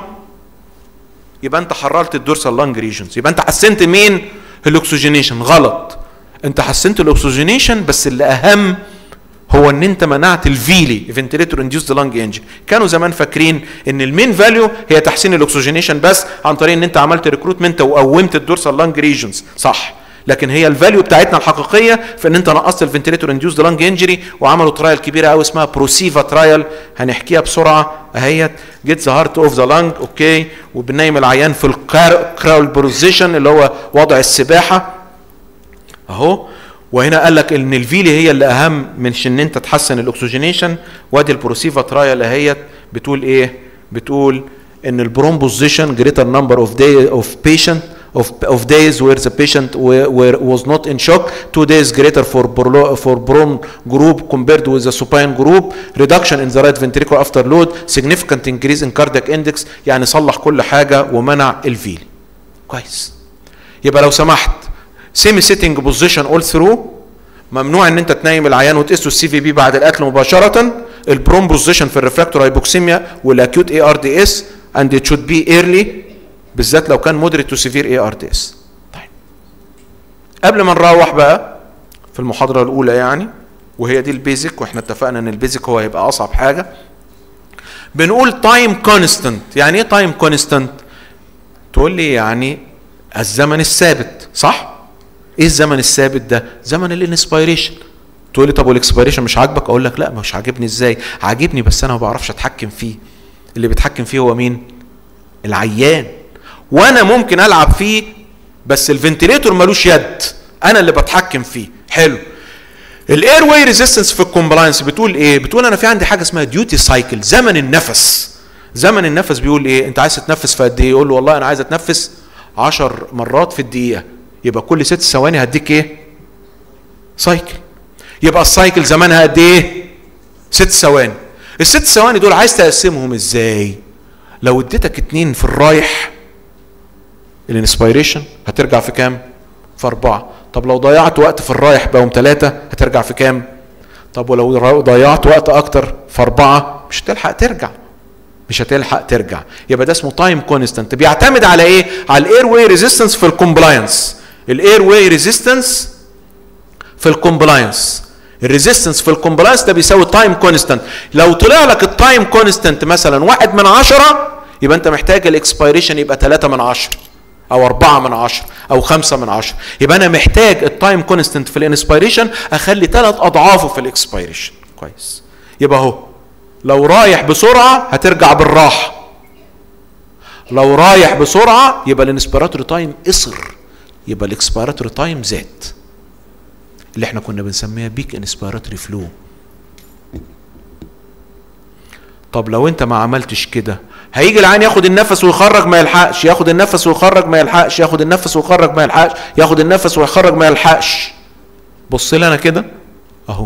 يبقى انت حررت الدورسال لانج ريجنز يبقى انت حسنت مين الاكسجينيشن غلط انت حسنت الاكسجينيشن بس اللي اهم هو ان انت منعت الفيلي فنتليتور انديوسد لانج انجن كانوا زمان فاكرين ان المين فاليو هي تحسين الاكسجينيشن بس عن طريق ان انت عملت ريكروتمنت وقومت الدورسال لانج ريجنز صح لكن هي الفاليو بتاعتنا الحقيقيه في ان انت نقصت الفنتليتور انديوسد لانج انجري وعملوا ترايل كبيره قوي اسمها بروسيفا ترايل هنحكيها بسرعه اهيت جيت ذا هارت اوف ذا لانج اوكي وبننيم العيان في الكراول بوزيشن اللي هو وضع السباحه اهو وهنا قال لك ان الفيلي هي اللي اهم من ان انت تحسن الاكسجينيشن وادي البروسيفا ترايل اهيت بتقول ايه بتقول ان البرون بوزيشن greater number of day of patient of, of days where the patient were, were, was not in shock two days greater for Borlo, for bron group compared with the supine group reduction in the right ventricle after load significant increase in cardiac index يعني صلح كل حاجه ومنع الفيل كويس يبقى لو سمحت سيمي سيتنج بوزيشن اول ثرو ممنوع ان انت تنيم العيان وتقيسه السي في بي بعد الاكل مباشره البروم بوزيشن في الريفراكتور هايبوكسيميا والاكيوت اي ار دي اس اند ات شود بي ايرلي بالذات لو كان مودريت تو سيفير اي ار دي اس طيب قبل ما نروح بقى في المحاضره الاولى يعني وهي دي البيزك واحنا اتفقنا ان البيزك هو هيبقى اصعب حاجه بنقول تايم كونستنت يعني ايه تايم كونستنت تقول لي يعني الزمن الثابت صح ايه الزمن الثابت ده زمن الانسبيريشن تقول لي طب والاكسبيريشن مش عاجبك اقول لك لا مش عاجبني ازاي عاجبني بس انا ما بعرفش اتحكم فيه اللي بيتحكم فيه هو مين العيان وانا ممكن العب فيه بس الفنتليتور ملوش يد انا اللي بتحكم فيه حلو الاير واي ريزيستنس في الكومبلاينس بتقول ايه بتقول انا في عندي حاجه اسمها ديوتي سايكل زمن النفس زمن النفس بيقول ايه انت عايز تتنفس في قد ايه يقول له والله انا عايز اتنفس 10 مرات في الدقيقه يبقى كل ست ثواني هديك ايه سايكل يبقى السايكل زمانها قد ايه ست ثواني الست ثواني دول عايز تقسمهم ازاي لو اديتك اتنين في الرايح الانسبيريشن هترجع في كام في اربعة طب لو ضيعت وقت في الرايح بقوا ثلاثة هترجع في كام طب ولو ضيعت وقت اكتر في اربعة مش هتلحق ترجع مش هتلحق ترجع يبقى ده اسمه تايم كونستانت بيعتمد على ايه على الاير واي ريزيستنس في الكومبلاينس الاير واي ريزيستنس في الكومبلاينس الريزيستنس في الكومبلاينس ده بيساوي تايم كونستانت لو طلع لك التايم كونستانت مثلا واحد من عشرة يبقى انت محتاج الاكسبيريشن يبقى ثلاثة من عشرة او أربعة من عشرة او خمسة من عشرة يبقى انا محتاج التايم كونستانت في الانسبيريشن اخلي ثلاث اضعافه في الاكسبيريشن كويس يبقى اهو لو رايح بسرعة هترجع بالراحة لو رايح بسرعة يبقى الانسبيراتوري تايم قصر يبقى الاكسبيراتوري تايم زاد اللي احنا كنا بنسميها بيك انسبيراتوري فلو طب لو انت ما عملتش كده هيجي العين ياخد النفس ويخرج ما يلحقش ياخد النفس ويخرج ما يلحقش ياخد النفس ويخرج ما يلحقش ياخد النفس ويخرج ما يلحقش بص لي انا كده اهو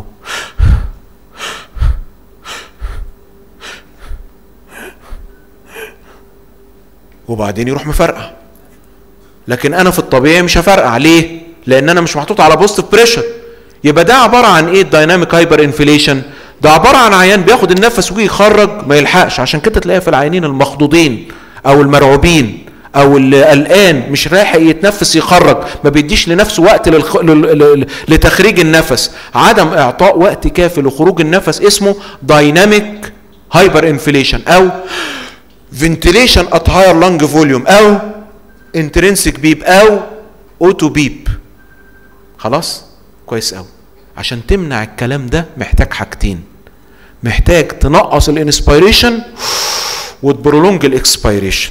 وبعدين يروح مفرقع لكن انا في الطبيعي مش هفرقع ليه لان انا مش محطوط على بوست بريشر يبقى ده عباره عن ايه الدايناميك هايبر انفليشن ده عباره عن عيان بياخد النفس ويجي يخرج ما يلحقش عشان كده تلاقيها في العيانين المخضوضين او المرعوبين او اللي قلقان مش رايح يتنفس يخرج ما بيديش لنفسه وقت للخ... لل... لتخريج النفس عدم اعطاء وقت كافي لخروج النفس اسمه دايناميك هايبر انفليشن او فنتليشن ات هاير لانج فوليوم او انترنسك بيب او اوتو بيب خلاص كويس قوي عشان تمنع الكلام ده محتاج حاجتين محتاج تنقص الانسبيريشن وتبرولونج الاكسبيريشن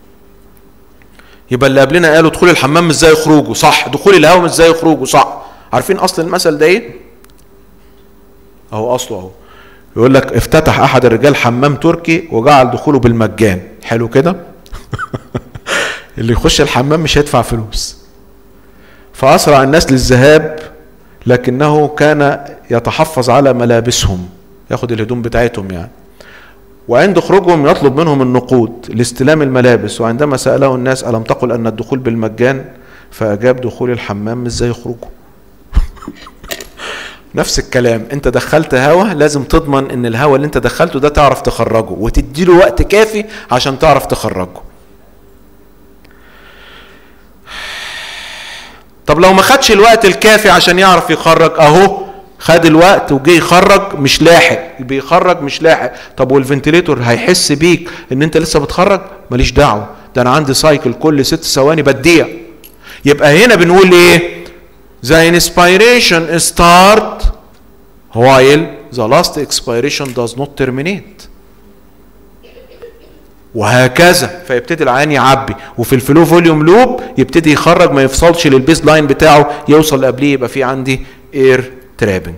يبقى اللي قبلنا قالوا دخول الحمام مش زي خروجه صح دخول الهواء مش زي خروجه صح عارفين اصل المثل ده ايه اهو اصله اهو يقول لك افتتح احد الرجال حمام تركي وجعل دخوله بالمجان حلو كده اللي يخش الحمام مش هيدفع فلوس فاسرع الناس للذهاب لكنه كان يتحفظ على ملابسهم ياخد الهدوم بتاعتهم يعني وعند خروجهم يطلب منهم النقود لاستلام الملابس وعندما سأله الناس ألم تقل أن الدخول بالمجان فأجاب دخول الحمام مش زي خروجه نفس الكلام انت دخلت هوا لازم تضمن ان الهوا اللي انت دخلته ده تعرف تخرجه وتديله وقت كافي عشان تعرف تخرجه طب لو ما خدش الوقت الكافي عشان يعرف يخرج اهو خد الوقت وجه يخرج مش لاحق بيخرج مش لاحق طب والفنتليتور هيحس بيك ان انت لسه بتخرج ماليش دعوه ده انا عندي سايكل كل ست ثواني بديع يبقى هنا بنقول ايه the inspiration start while the last expiration does not terminate وهكذا فيبتدي العيان يعبي وفي الفلو فوليوم لوب يبتدي يخرج ما يفصلش للبيس لاين بتاعه يوصل قبليه يبقى في عندي اير ترابنج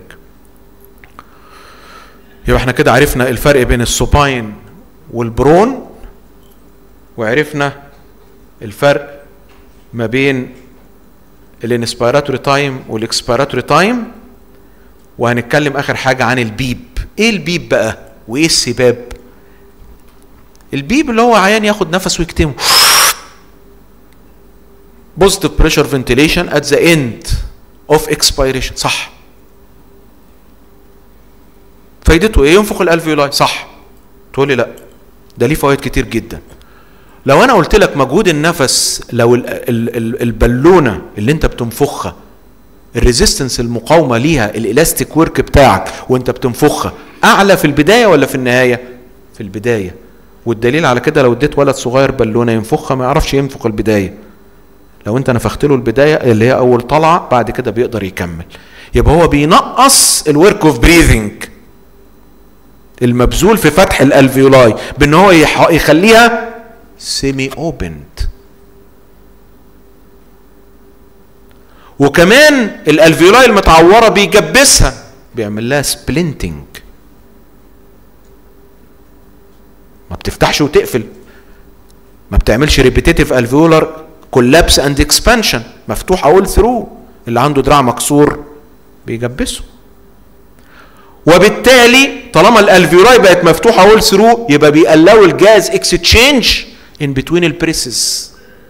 يبقى احنا كده عرفنا الفرق بين السوباين والبرون وعرفنا الفرق ما بين الانسبيراتوري تايم والاكسبيراتوري تايم وهنتكلم اخر حاجه عن البيب ايه البيب بقى وايه السباب البيب اللي هو عيان ياخد نفس ويكتمه بوزيتيف بريشر فنتيليشن ات ذا اند اوف اكسبيريشن صح فايدته ايه ينفخ الالفيولاي صح تقول لي لا ده ليه فوائد كتير جدا لو انا قلت لك مجهود النفس لو ال ال ال البالونه اللي انت بتنفخها الريزيستنس المقاومه ليها الالاستيك ورك بتاعك وانت بتنفخها اعلى في البدايه ولا في النهايه في البدايه والدليل على كده لو اديت ولد صغير بالونه ينفخها ما يعرفش ينفخ البدايه لو انت نفخت له البدايه اللي هي اول طلعه بعد كده بيقدر يكمل يبقى هو بينقص الورك اوف بريذنج المبذول في فتح الالفيولاي بان هو يخليها سيمي اوبند وكمان الالفيولاي المتعوره بيجبسها بيعمل لها سبلنتنج ما بتفتحش وتقفل ما بتعملش ريبيتيتيف الفيولار كولابس اند اكسبانشن مفتوح اول ثرو اللي عنده دراع مكسور بيجبسه وبالتالي طالما الالفيولاي بقت مفتوحه اول ثرو يبقى بيقلقوا الجاز اكستشينج ان بتوين البريسز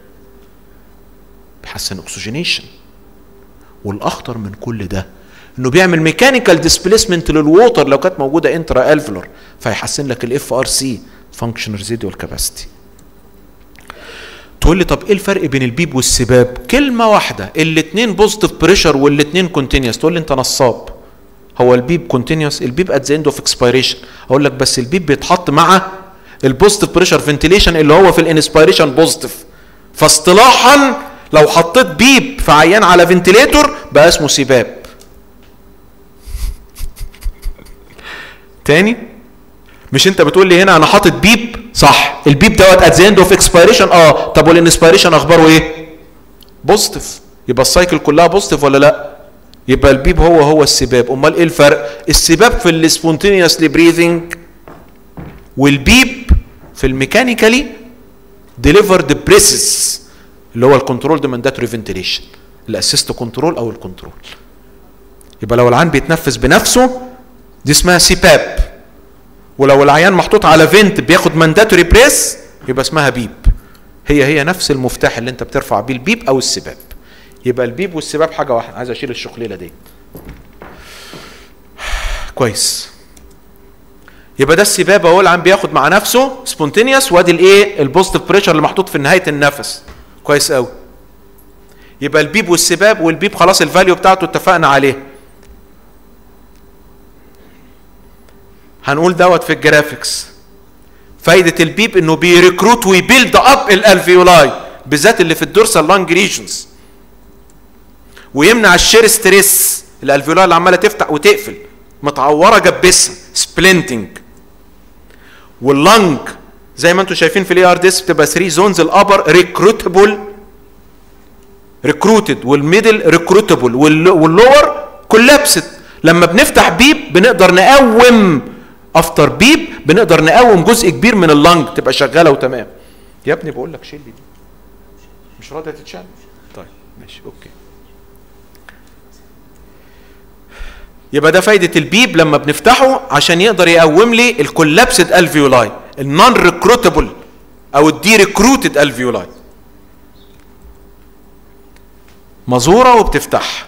بيحسن اكسجينيشن والاخطر من كل ده انه بيعمل ميكانيكال ديسبيسمنت للووتر لو كانت موجوده انترا الفلر فيحسن لك الاف ار سي فانكشن ريزيدوال كاباسيتي تقول لي طب ايه الفرق بين البيب والسباب كلمه واحده الاثنين بوزيتيف بريشر والاثنين كونتينيوس تقول لي انت نصاب هو البيب كونتينيوس البيب ات ذا اند اوف اكسبيريشن اقول لك بس البيب بيتحط مع البوزيتيف بريشر فنتيليشن اللي هو في الانسبيريشن بوزيتيف فاصطلاحا لو حطيت بيب في عيان على فنتيليتور بقى اسمه سباب تاني مش انت بتقول لي هنا انا حاطط بيب صح البيب دوت ات ذا اند اوف اكسبيريشن اه طب والانسبيريشن اخباره ايه بوزيتيف يبقى السايكل كلها بوزيتيف ولا لا يبقى البيب هو هو السباب امال ايه الفرق السباب في السبونتينيوسلي بريذنج والبيب في الميكانيكالي ديليفرد بريسز اللي هو الكنترول دي مانداتوري فنتيليشن الاسيست كنترول او الكنترول يبقى لو العيان بيتنفس بنفسه دي اسمها سيباب ولو العيان محطوط على فينت بياخد مانداتوري بريس يبقى اسمها بيب هي هي نفس المفتاح اللي انت بترفع بيه البيب او السباب يبقى البيب والسباب حاجه واحده عايز اشيل الشخليله دي كويس يبقى ده السباب اهو العيان بياخد مع نفسه سبونتينيوس وادي الايه البوزيتيف بريشر اللي محطوط في نهايه النفس كويس قوي يبقى البيب والسباب والبيب خلاص الفاليو بتاعته اتفقنا عليه هنقول دوت في الجرافيكس فايدة البيب انه بيريكروت ويبيلد اب الالفيولاي بالذات اللي في الدورسال لانج ريجنز ويمنع الشير ستريس الالفيولاي اللي عماله تفتح وتقفل متعوره جبسها سبلنتنج واللنج زي ما انتم شايفين في الاي ار ديس بتبقى 3 زونز الابر ريكروتبل ريكروتد والميدل ريكروتبل واللور كولابسد لما بنفتح بيب بنقدر نقوم افتر بيب بنقدر نقوم جزء كبير من اللنج تبقى شغاله وتمام يا ابني بقول لك شيل لي دي مش راضيه تتشال طيب ماشي اوكي يبقى ده فايده البيب لما بنفتحه عشان يقدر يقوم لي الكولابسد الفيولاي النون ريكروتبل او الدي ريكروتد الفيولاي مزوره وبتفتح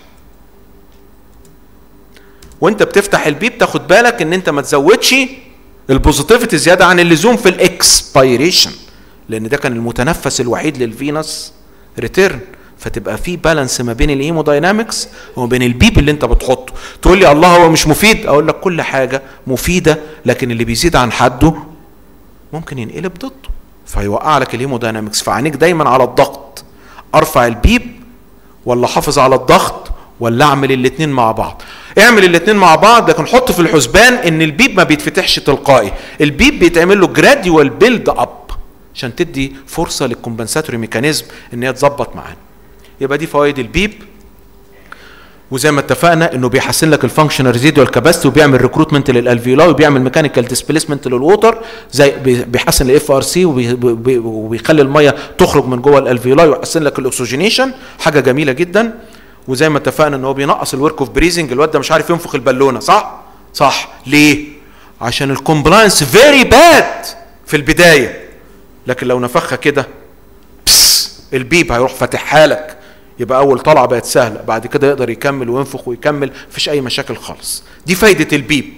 وانت بتفتح البيب تاخد بالك ان انت ما تزودش البوزيتيفيتي زياده عن اللزوم في الاكسبيريشن لان ده كان المتنفس الوحيد للفينس ريتيرن فتبقى في بالانس ما بين الهيموداينامكس وما بين البيب اللي انت بتحطه تقول لي الله هو مش مفيد اقول لك كل حاجه مفيده لكن اللي بيزيد عن حده ممكن ينقلب ضده فيوقع لك الهيموداينامكس فعينيك دايما على الضغط ارفع البيب ولا احافظ على الضغط ولا اعمل الاثنين مع بعض اعمل الاثنين مع بعض لكن حط في الحسبان ان البيب ما بيتفتحش تلقائي البيب بيتعمل له جراديوال بيلد اب عشان تدي فرصه للكومبنساتوري ميكانيزم ان هي تظبط معانا يبقى دي فوائد البيب وزي ما اتفقنا انه بيحسن لك الفانكشن ريزيدوال كاباسيتي وبيعمل ريكروتمنت للالفيولاي وبيعمل ميكانيكال ديسبيسمنت للووتر زي بيحسن الاف ار سي وبيخلي الميه تخرج من جوه الالفيولاي ويحسن لك الاكسجينيشن حاجه جميله جدا وزي ما اتفقنا ان هو بينقص الورك اوف بريزنج الواد ده مش عارف ينفخ البالونه صح؟ صح ليه؟ عشان الكومبلاينس فيري باد في البدايه لكن لو نفخها كده بس البيب هيروح فاتحها لك يبقى اول طلعه بقت سهله بعد كده يقدر يكمل وينفخ ويكمل مفيش اي مشاكل خالص دي فايده البيب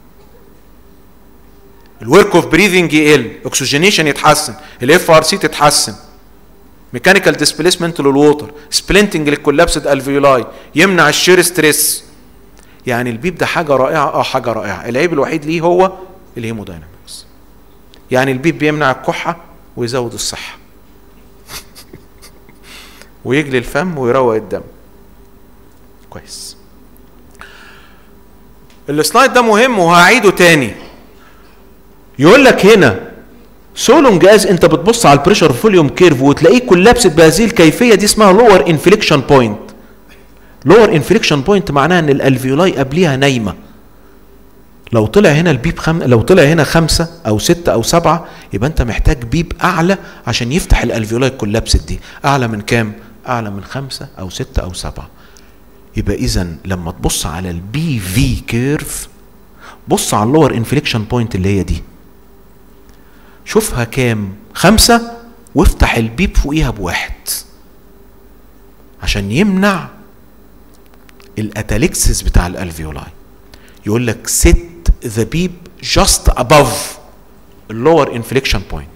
الورك اوف بريذنج يقل اكسجينيشن يتحسن الاف ار سي تتحسن ميكانيكال ديسبيسمنت للووتر سبلنتنج للكولابسد الفيولاي يمنع الشير ستريس يعني البيب ده حاجه رائعه اه حاجه رائعه العيب الوحيد ليه هو الهيموداينامكس يعني البيب بيمنع الكحه ويزود الصحه ويجلي الفم ويروق الدم كويس السلايد ده مهم وهعيده تاني يقول لك هنا سولون جاز انت بتبص على البريشر فوليوم كيرف وتلاقيه كولابست بهذه الكيفيه دي اسمها لور انفليكشن بوينت لور انفليكشن بوينت معناها ان الالفيولاي قبليها نايمه لو طلع هنا البيب خم... لو طلع هنا خمسة أو ستة أو سبعة يبقى أنت محتاج بيب أعلى عشان يفتح الألفيولاي كولابست دي أعلى من كام؟ أعلى من خمسة أو ستة أو سبعة يبقى إذا لما تبص على البي في كيرف بص على اللور انفليكشن بوينت اللي هي دي شوفها كام خمسة وافتح البيب فوقيها بواحد عشان يمنع الاتاليكسس بتاع الالفيولاي يقول لك set the beep just above اللور انفليكشن بوينت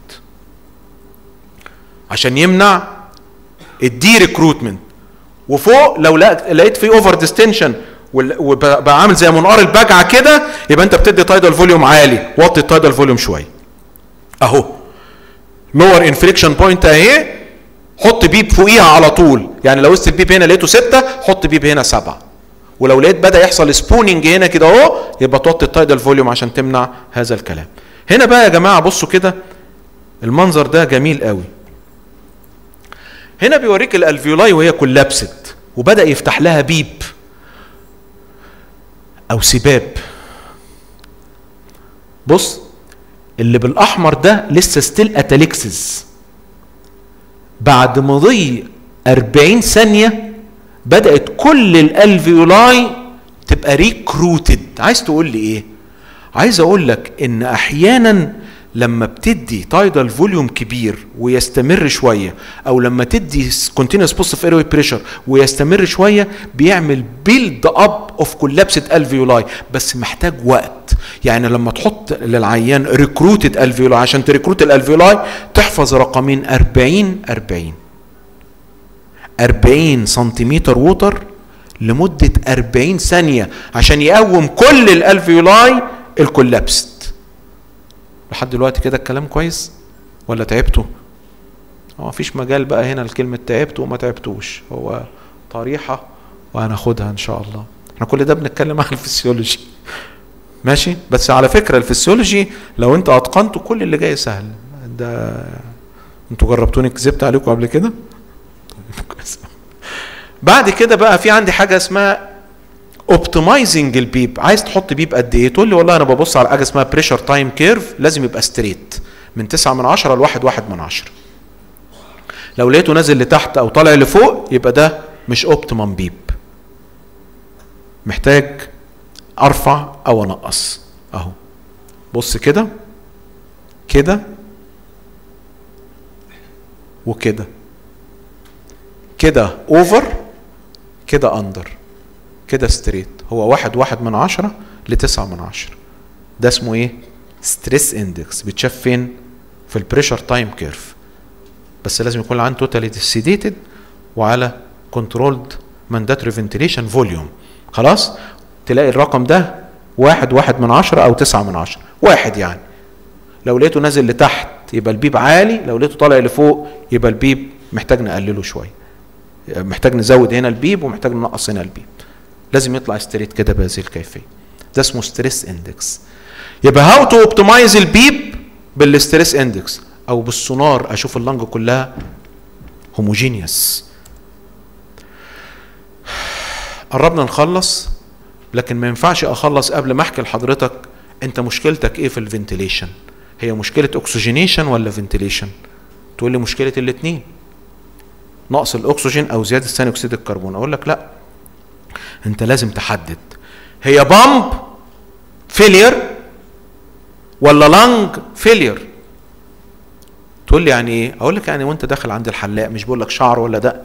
عشان يمنع الدي ريكروتمنت وفوق لو لقيت في اوفر ديستنشن وبقى عامل زي منقار البجعه كده يبقى انت بتدي تايدال فوليوم عالي وطي التايدال فوليوم شويه اهو لور انفليكشن بوينت اهي حط بيب فوقيها على طول يعني لو وسط البيب هنا لقيته ستة حط بيب هنا سبعة ولو لقيت بدا يحصل سبوننج هنا كده اهو يبقى توطي التايدال فوليوم عشان تمنع هذا الكلام هنا بقى يا جماعه بصوا كده المنظر ده جميل قوي هنا بيوريك الالفيولاي وهي كولابست وبدا يفتح لها بيب او سباب بص اللي بالاحمر ده لسه ستيل اتاليكسس بعد مضي 40 ثانيه بدات كل الالفيولاي تبقى ريكروتد عايز تقول لي ايه عايز اقول لك ان احيانا لما بتدي تايدال فوليوم كبير ويستمر شويه او لما تدي كونتينوس بوزيتيف ايروي بريشر ويستمر شويه بيعمل بيلد اب اوف كولابسد الفيولاي بس محتاج وقت يعني لما تحط للعيان ريكروتد الفيولاي عشان تريكروت الالفيولاي تحفظ رقمين 40 40 40 سنتيمتر ووتر لمدة 40 ثانية عشان يقوم كل الالفيولاي الكولابست لحد دلوقتي كده الكلام كويس ولا تعبتوا هو مفيش مجال بقى هنا لكلمة تعبتوا وما تعبتوش هو طريحة وهناخدها ان شاء الله احنا كل ده بنتكلم عن الفسيولوجي ماشي بس على فكرة الفسيولوجي لو انت اتقنته كل اللي جاي سهل ده انتوا جربتوني كذبت عليكم قبل كده بعد كده بقى في عندي حاجه اسمها اوبتمايزنج البيب عايز تحط بيب قد ايه تقول لي والله انا ببص على حاجه اسمها بريشر تايم كيرف لازم يبقى ستريت من 9 من 10 لواحد واحد من 10 لو لقيته نازل لتحت او طالع لفوق يبقى ده مش اوبتيمم بيب محتاج ارفع او انقص اهو بص كده كده وكده كده اوفر كده اندر كده ستريت هو واحد واحد من عشرة لتسعة من عشرة ده اسمه ايه ستريس اندكس بيتشاف فين في البريشر تايم كيرف بس لازم يكون عنده توتالي سيديتد وعلى كنترولد مانداتوري فنتيليشن فوليوم خلاص تلاقي الرقم ده واحد واحد من عشرة او تسعة من عشرة واحد يعني لو لقيته نازل لتحت يبقى البيب عالي لو لقيته طالع لفوق يبقى البيب محتاج نقلله شويه محتاج نزود هنا البيب ومحتاج ننقص هنا البيب لازم يطلع ستريت كده بهذه الكيفيه ده اسمه ستريس اندكس يبقى هاو تو اوبتمايز البيب بالستريس اندكس او بالسونار اشوف اللنج كلها هوموجينيوس قربنا نخلص لكن ما ينفعش اخلص قبل ما احكي لحضرتك انت مشكلتك ايه في الفنتيليشن هي مشكله اكسجينيشن ولا فنتيليشن تقول لي مشكله الاثنين نقص الاكسجين او زياده ثاني اكسيد الكربون اقول لك لا انت لازم تحدد هي بامب فيلير ولا لانج فيلير تقول لي يعني ايه اقول لك يعني وانت داخل عند الحلاق مش بقول لك شعر ولا دقن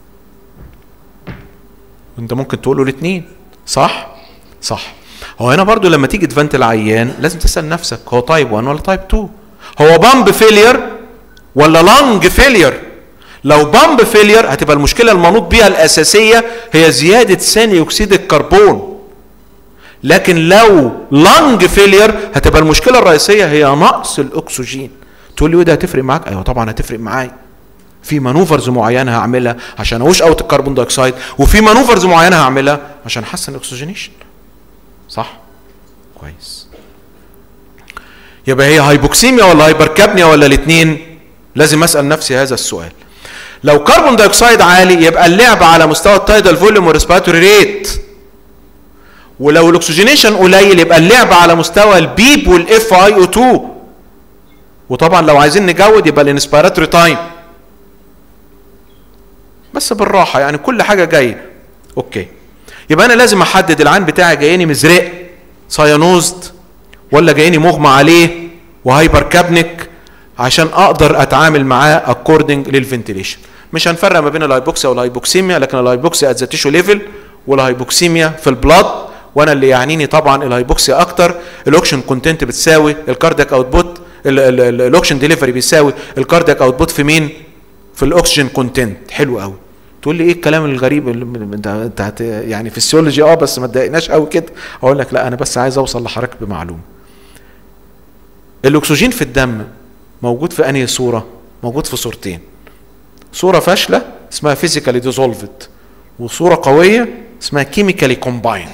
انت ممكن تقول له الاثنين صح صح هو هنا برضو لما تيجي تفنت العيان لازم تسال نفسك هو تايب 1 ولا تايب 2 هو بامب فيلير ولا لانج فيلير لو بامب فيلير هتبقى المشكله المنوط بيها الاساسيه هي زياده ثاني اكسيد الكربون لكن لو لانج فيلير هتبقى المشكله الرئيسيه هي نقص الاكسجين تقول لي وده هتفرق معاك ايوه طبعا هتفرق معايا في مانوفرز معينه هعملها عشان اوش اوت الكربون دايوكسيد وفي مانوفرز معينه هعملها عشان احسن الاكسجينيشن صح كويس يبقى هي هايبوكسيميا ولا هايبركابنيا ولا الاثنين لازم اسال نفسي هذا السؤال لو كربون دايوكسيد عالي يبقى اللعب على مستوى التايدال فوليوم والريسبيراتوري ريت ولو الاكسجينيشن قليل يبقى اللعب على مستوى البيب والاف اي او 2 وطبعا لو عايزين نجود يبقى الانسبيراتوري تايم بس بالراحه يعني كل حاجه جايه اوكي يبقى انا لازم احدد العين بتاعي جايني مزرق سايانوزد ولا جايني مغمى عليه وهايبر كابنيك عشان اقدر اتعامل معاه اكوردنج للفنتيليشن مش هنفرق ما بين الهايبوكسيا والهايبوكسيميا لكن الهايبوكسيا ات ذا تيشو ليفل والهايبوكسيميا في البلاد وانا اللي يعنيني طبعا الهايبوكسيا اكتر الاوكشن كونتنت بتساوي الكاردياك اوتبوت الاوكشن ديليفري بيساوي الكاردياك اوتبوت في مين في الاكسجين كونتنت حلو قوي تقول لي ايه الكلام الغريب اللي انت انت يعني في السيولوجي اه بس ما تضايقناش قوي كده اقول لك لا انا بس عايز اوصل لحضرتك بمعلومه الاكسجين في الدم موجود في انهي صوره موجود في صورتين صوره فاشله اسمها فيزيكالي ديزولفد وصوره قويه اسمها كيميكالي كومبايند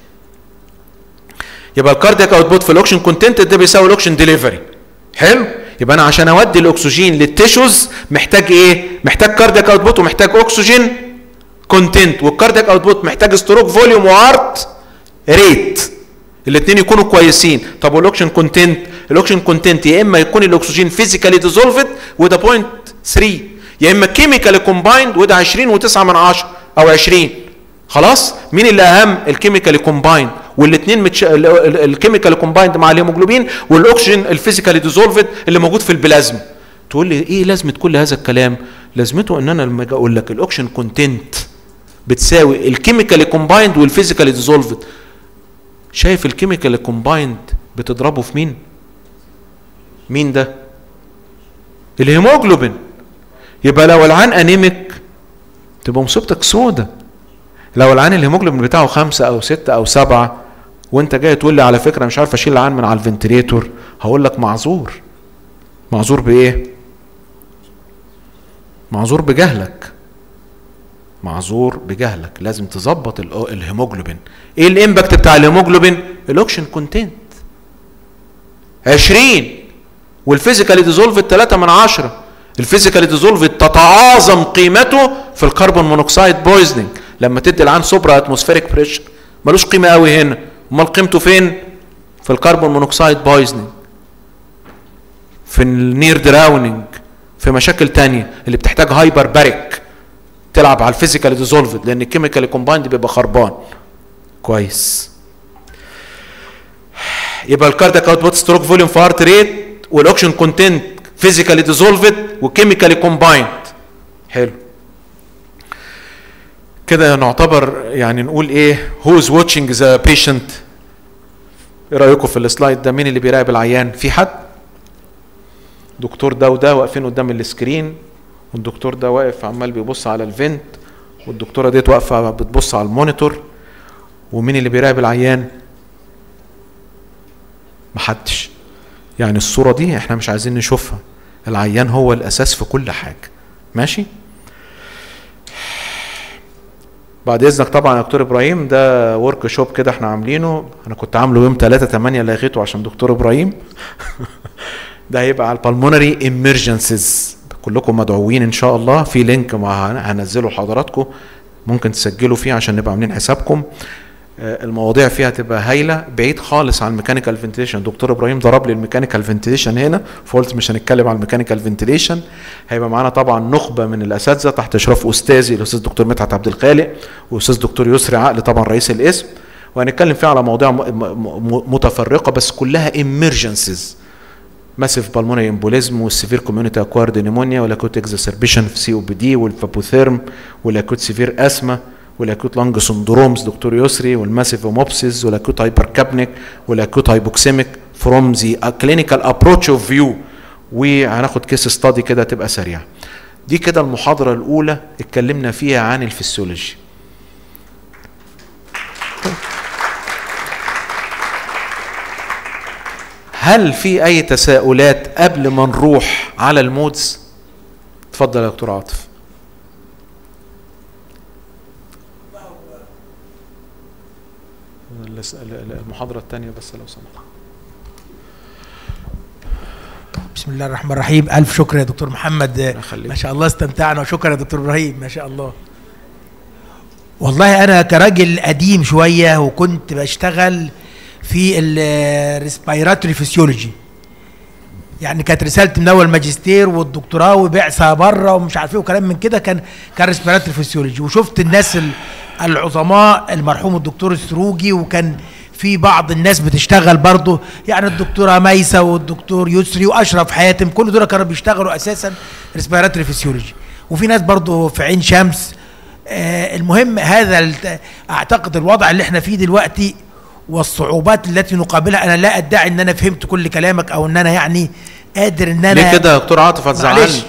يبقى الكاردياك اوتبوت في الاوكشن كونتنت ده بيساوي الاوكشن ديليفري حلو يبقى انا عشان اودي الاكسجين للتيشوز محتاج ايه محتاج كاردياك اوتبوت ومحتاج اكسجين كونتنت والكاردياك اوتبوت محتاج ستروك فوليوم وهارت ريت الاثنين يكونوا كويسين طب والاوكشن كونتنت الاوكشن كونتنت يا اما يكون الاكسجين فيزيكالي ديزولفد وده بوينت 3 يا اما كيميكالي كومبايند وده 20 و9 من 10 او 20 خلاص مين اللي اهم الكيميكالي كومبايند والاثنين متش... الكيميكال كومبايند مع الهيموجلوبين والاكسجين الفيزيكالي ديزولفد اللي موجود في البلازما تقول لي ايه لازمه كل هذا الكلام لازمته ان انا لما اجي اقول لك الاوكسجين كونتنت بتساوي الكيميكالي كومبايند والفيزيكالي ديزولفد شايف الكيميكال كومبايند بتضربه في مين مين ده الهيموجلوبين يبقى لو العين انيميك تبقى مصيبتك سودة لو العين الهيموجلوبين بتاعه خمسة او ستة او سبعة وانت جاي تقول لي على فكرة مش عارف اشيل العين من على الفنتريتور هقول لك معذور معذور بايه معذور بجهلك معذور بجهلك لازم تظبط الهيموجلوبين ايه الامباكت بتاع الهيموجلوبين الاوكشن كونتنت 20 والفيزيكال ديزولف 3 من 10 الفيزيكال ديزولفد تتعاظم قيمته في الكربون مونوكسيد بويزنينج لما تدي العين سوبرا اتموسفيريك بريشر ملوش قيمه قوي هنا امال قيمته فين في الكربون مونوكسيد بويزنينج في النير دراونينج في مشاكل تانية اللي بتحتاج هايبر باريك تلعب على الفيزيكال ديزولفد لان الكيميكال كومبايند بيبقى خربان كويس يبقى الكاردياك اوتبوت ستروك فوليوم في هارت ريت والاوكسجين كونتنت فيزيكالي ديزولفد وكيميكالي كومبايند حلو كده نعتبر يعني نقول ايه هوز واتشنج ذا بيشنت ايه رايكم في السلايد ده مين اللي بيراقب العيان في حد دكتور ده وده واقفين قدام السكرين والدكتور ده واقف عمال بيبص على الفنت والدكتوره ديت واقفه بتبص على المونيتور ومين اللي بيراقب العيان محدش يعني الصورة دي احنا مش عايزين نشوفها العيان هو الأساس في كل حاجة ماشي بعد اذنك طبعا يا دكتور ابراهيم ده ورك شوب كده احنا عاملينه انا كنت عامله يوم 3 8 لغيته عشان دكتور ابراهيم ده هيبقى على البلمونري امرجنسيز كلكم مدعوين ان شاء الله في لينك مع هنزله لحضراتكم ممكن تسجلوا فيه عشان نبقى عاملين حسابكم المواضيع فيها تبقى هايله بعيد خالص عن الميكانيكال فنتيليشن دكتور ابراهيم ضرب لي الميكانيكال فنتيليشن هنا فقلت مش هنتكلم عن الميكانيكال فنتيليشن هيبقى معانا طبعا نخبه من الاساتذه تحت اشراف استاذي الاستاذ دكتور مدحت عبد الخالق واستاذ دكتور يسري عقل طبعا رئيس القسم وهنتكلم فيها على مواضيع متفرقه بس كلها امرجنسيز ماسيف بالمونري امبوليزم والسيفير كوميونيتي اكوارد نيمونيا والاكوت اكزاسربيشن في سي او بي دي والفابوثيرم والاكوت سيفير اسما والاكوت لانج سندرومز دكتور يسري والماسيف هوموبسيس والاكوت هايبركابنيك والاكوت هايبوكسيميك فروم ذا كلينيكال ابروتش اوف فيو وهناخد كيس ستادي كده تبقى سريعه دي كده المحاضره الاولى اتكلمنا فيها عن الفسيولوجي هل في اي تساؤلات قبل ما نروح على المودز اتفضل يا دكتور عاطف المحاضرة الثانية بس لو سمحت بسم الله الرحمن الرحيم ألف شكر يا دكتور محمد يخليك. ما شاء الله استمتعنا وشكرا يا دكتور إبراهيم ما شاء الله والله أنا كراجل قديم شوية وكنت بشتغل في الريسبيراتوري فيسيولوجي يعني كانت رسالتي من اول ماجستير والدكتوراه وبعثه بره ومش عارف ايه وكلام من كده كان كان ريسبيراتوري فيسيولوجي وشفت الناس ال- العظماء المرحوم الدكتور السروجي وكان في بعض الناس بتشتغل برضه يعني الدكتوره ميسه والدكتور يسري واشرف حاتم كل دول كانوا بيشتغلوا اساسا ريسبيراتوري فيسيولوجي وفي ناس برضه في عين شمس آه المهم هذا الت- اعتقد الوضع اللي احنا فيه دلوقتي والصعوبات التي نقابلها انا لا ادعي ان انا فهمت كل كلامك او ان انا يعني قادر ان انا ليه كده يا دكتور عاطف هتزعلني معلش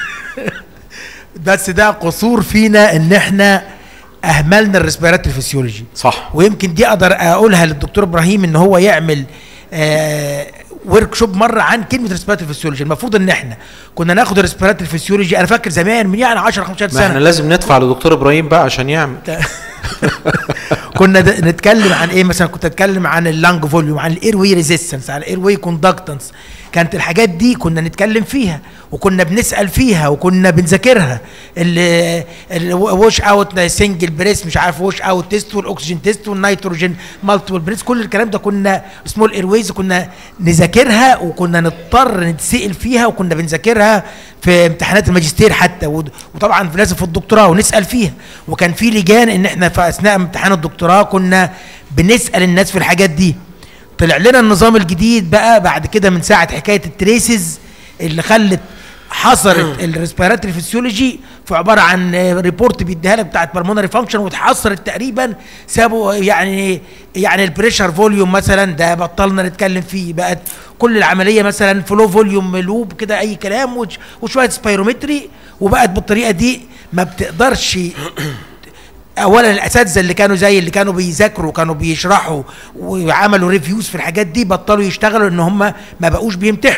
بس ده قصور فينا ان احنا اهملنا الريسبيراتوري فيسيولوجي صح ويمكن دي اقدر اقولها للدكتور ابراهيم ان هو يعمل آه ورك شوب مره عن كلمه ريسبيراتوري فيسيولوجي المفروض ان احنا كنا ناخد الريسبيراتوري فيسيولوجي انا فاكر زمان من يعني 10 15 ما احنا سنه لازم ندفع لدكتور ابراهيم بقى عشان يعمل كنا د- نتكلم عن ايه مثلا كنت اتكلم عن اللانج فوليوم عن الاير واي ريزيستنس عن الاير واي كوندكتنس كانت الحاجات دي كنا نتكلم فيها وكنا بنسال فيها وكنا بنذاكرها الوش اوت سنجل بريس مش عارف وش اوت تيست والاكسجين تيست والنيتروجين مالتيبل بريس كل الكلام ده كنا سمول اير ويز كنا نذاكرها وكنا نضطر نتسال فيها وكنا بنذاكرها في امتحانات الماجستير حتى ود- وطبعا في لازم في الدكتوراه ونسال فيها وكان في لجان ان احنا في اثناء امتحان الدكتوراه كنا بنسال الناس في الحاجات دي طلع لنا النظام الجديد بقى بعد كده من ساعه حكايه التريسز اللي خلت حصرت الريسبيراتوري فيسيولوجي في عباره عن ريبورت بيديها لك بتاعت بالمونري فانكشن واتحصرت تقريبا سابوا يعني يعني البريشر فوليوم مثلا ده بطلنا نتكلم فيه بقت كل العمليه مثلا فلو فوليوم لوب كده اي كلام وش- وشويه سبيرومتري وبقت بالطريقه دي ما بتقدرش اولا الاساتذه اللي كانوا زي اللي كانوا بيذاكروا كانوا بيشرحوا وعملوا ريفيوز في الحاجات دي بطلوا يشتغلوا ان هم ما بقوش بيمتحنوا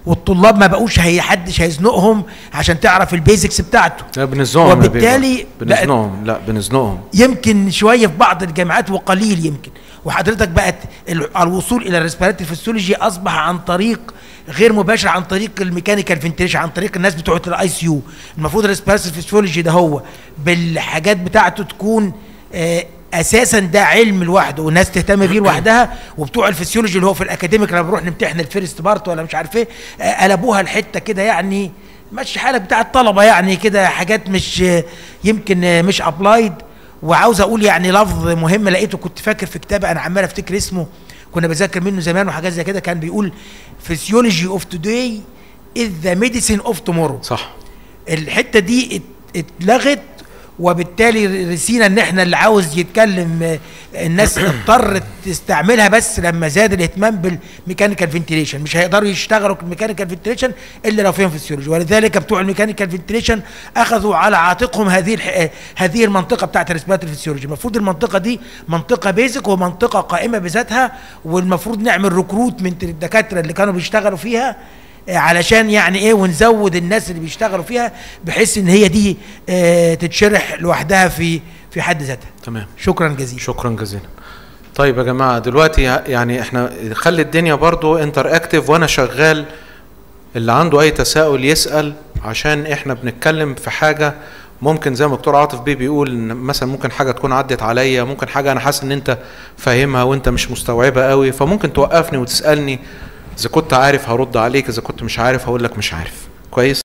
والطلاب ما بقوش هي حدش هيزنقهم عشان تعرف البيزكس بتاعته لا بنزنقهم يا وبالتالي بيه. بنزنقهم لا بنزنقهم يمكن شويه في بعض الجامعات وقليل يمكن وحضرتك بقت ال- الوصول الى الريسبيراتوري فيسيولوجي اصبح عن طريق غير مباشر عن طريق الميكانيكال فنتيليشن عن طريق الناس بتوع الاي سي يو المفروض الريسبيراتوري فيسيولوجي ده هو بالحاجات بتاعته تكون آه، اساسا ده علم لوحده والناس تهتم بيه لوحدها وبتوع الفسيولوجي اللي هو في الاكاديميك لما بنروح نمتحن الفيرست بارت ولا مش عارف ايه آه، قلبوها الحته كده يعني ماشي حالك بتاع الطلبه يعني كده حاجات مش آه، يمكن آه، مش ابلايد وعاوز اقول يعني لفظ مهم لقيته كنت فاكر في كتاب انا عمال افتكر اسمه كنا بذاكر منه زمان وحاجات زي كده كان بيقول فسيولوجي اوف توداي از ذا ميديسين اوف تومورو صح الحته دي ات- اتلغت وبالتالي رسينا ان احنا اللي عاوز يتكلم آه، الناس اضطرت تستعملها بس لما زاد الاهتمام بالميكانيكال فنتيليشن مش هيقدروا يشتغلوا الميكانيكال فنتيليشن الا لو فيهم فيسيولوجي ولذلك بتوع الميكانيكال فنتيليشن اخذوا على عاتقهم هذه الح... آه، هذه المنطقه بتاعت الريسبيراتوري فيسيولوجي المفروض المنطقه دي منطقه بيزك ومنطقه قائمه بذاتها والمفروض نعمل ريكروتمنت للدكاتره اللي كانوا بيشتغلوا فيها آه، علشان يعني ايه ونزود الناس اللي بيشتغلوا فيها بحيث ان هي دي آه، تتشرح لوحدها في في حد ذاتها تمام شكرا جزيلا شكرا جزيلا طيب يا جماعه دلوقتي يعني احنا خلي الدنيا برضو انتر اكتف وانا شغال اللي عنده اي تساؤل يسال عشان احنا بنتكلم في حاجه ممكن زي ما دكتور عاطف بيه بيقول ان مثلا ممكن حاجه تكون عدت عليا ممكن حاجه انا حاسس ان انت فاهمها وانت مش مستوعبها قوي فممكن توقفني وتسالني اذا كنت عارف هرد عليك اذا كنت مش عارف هقول لك مش عارف كويس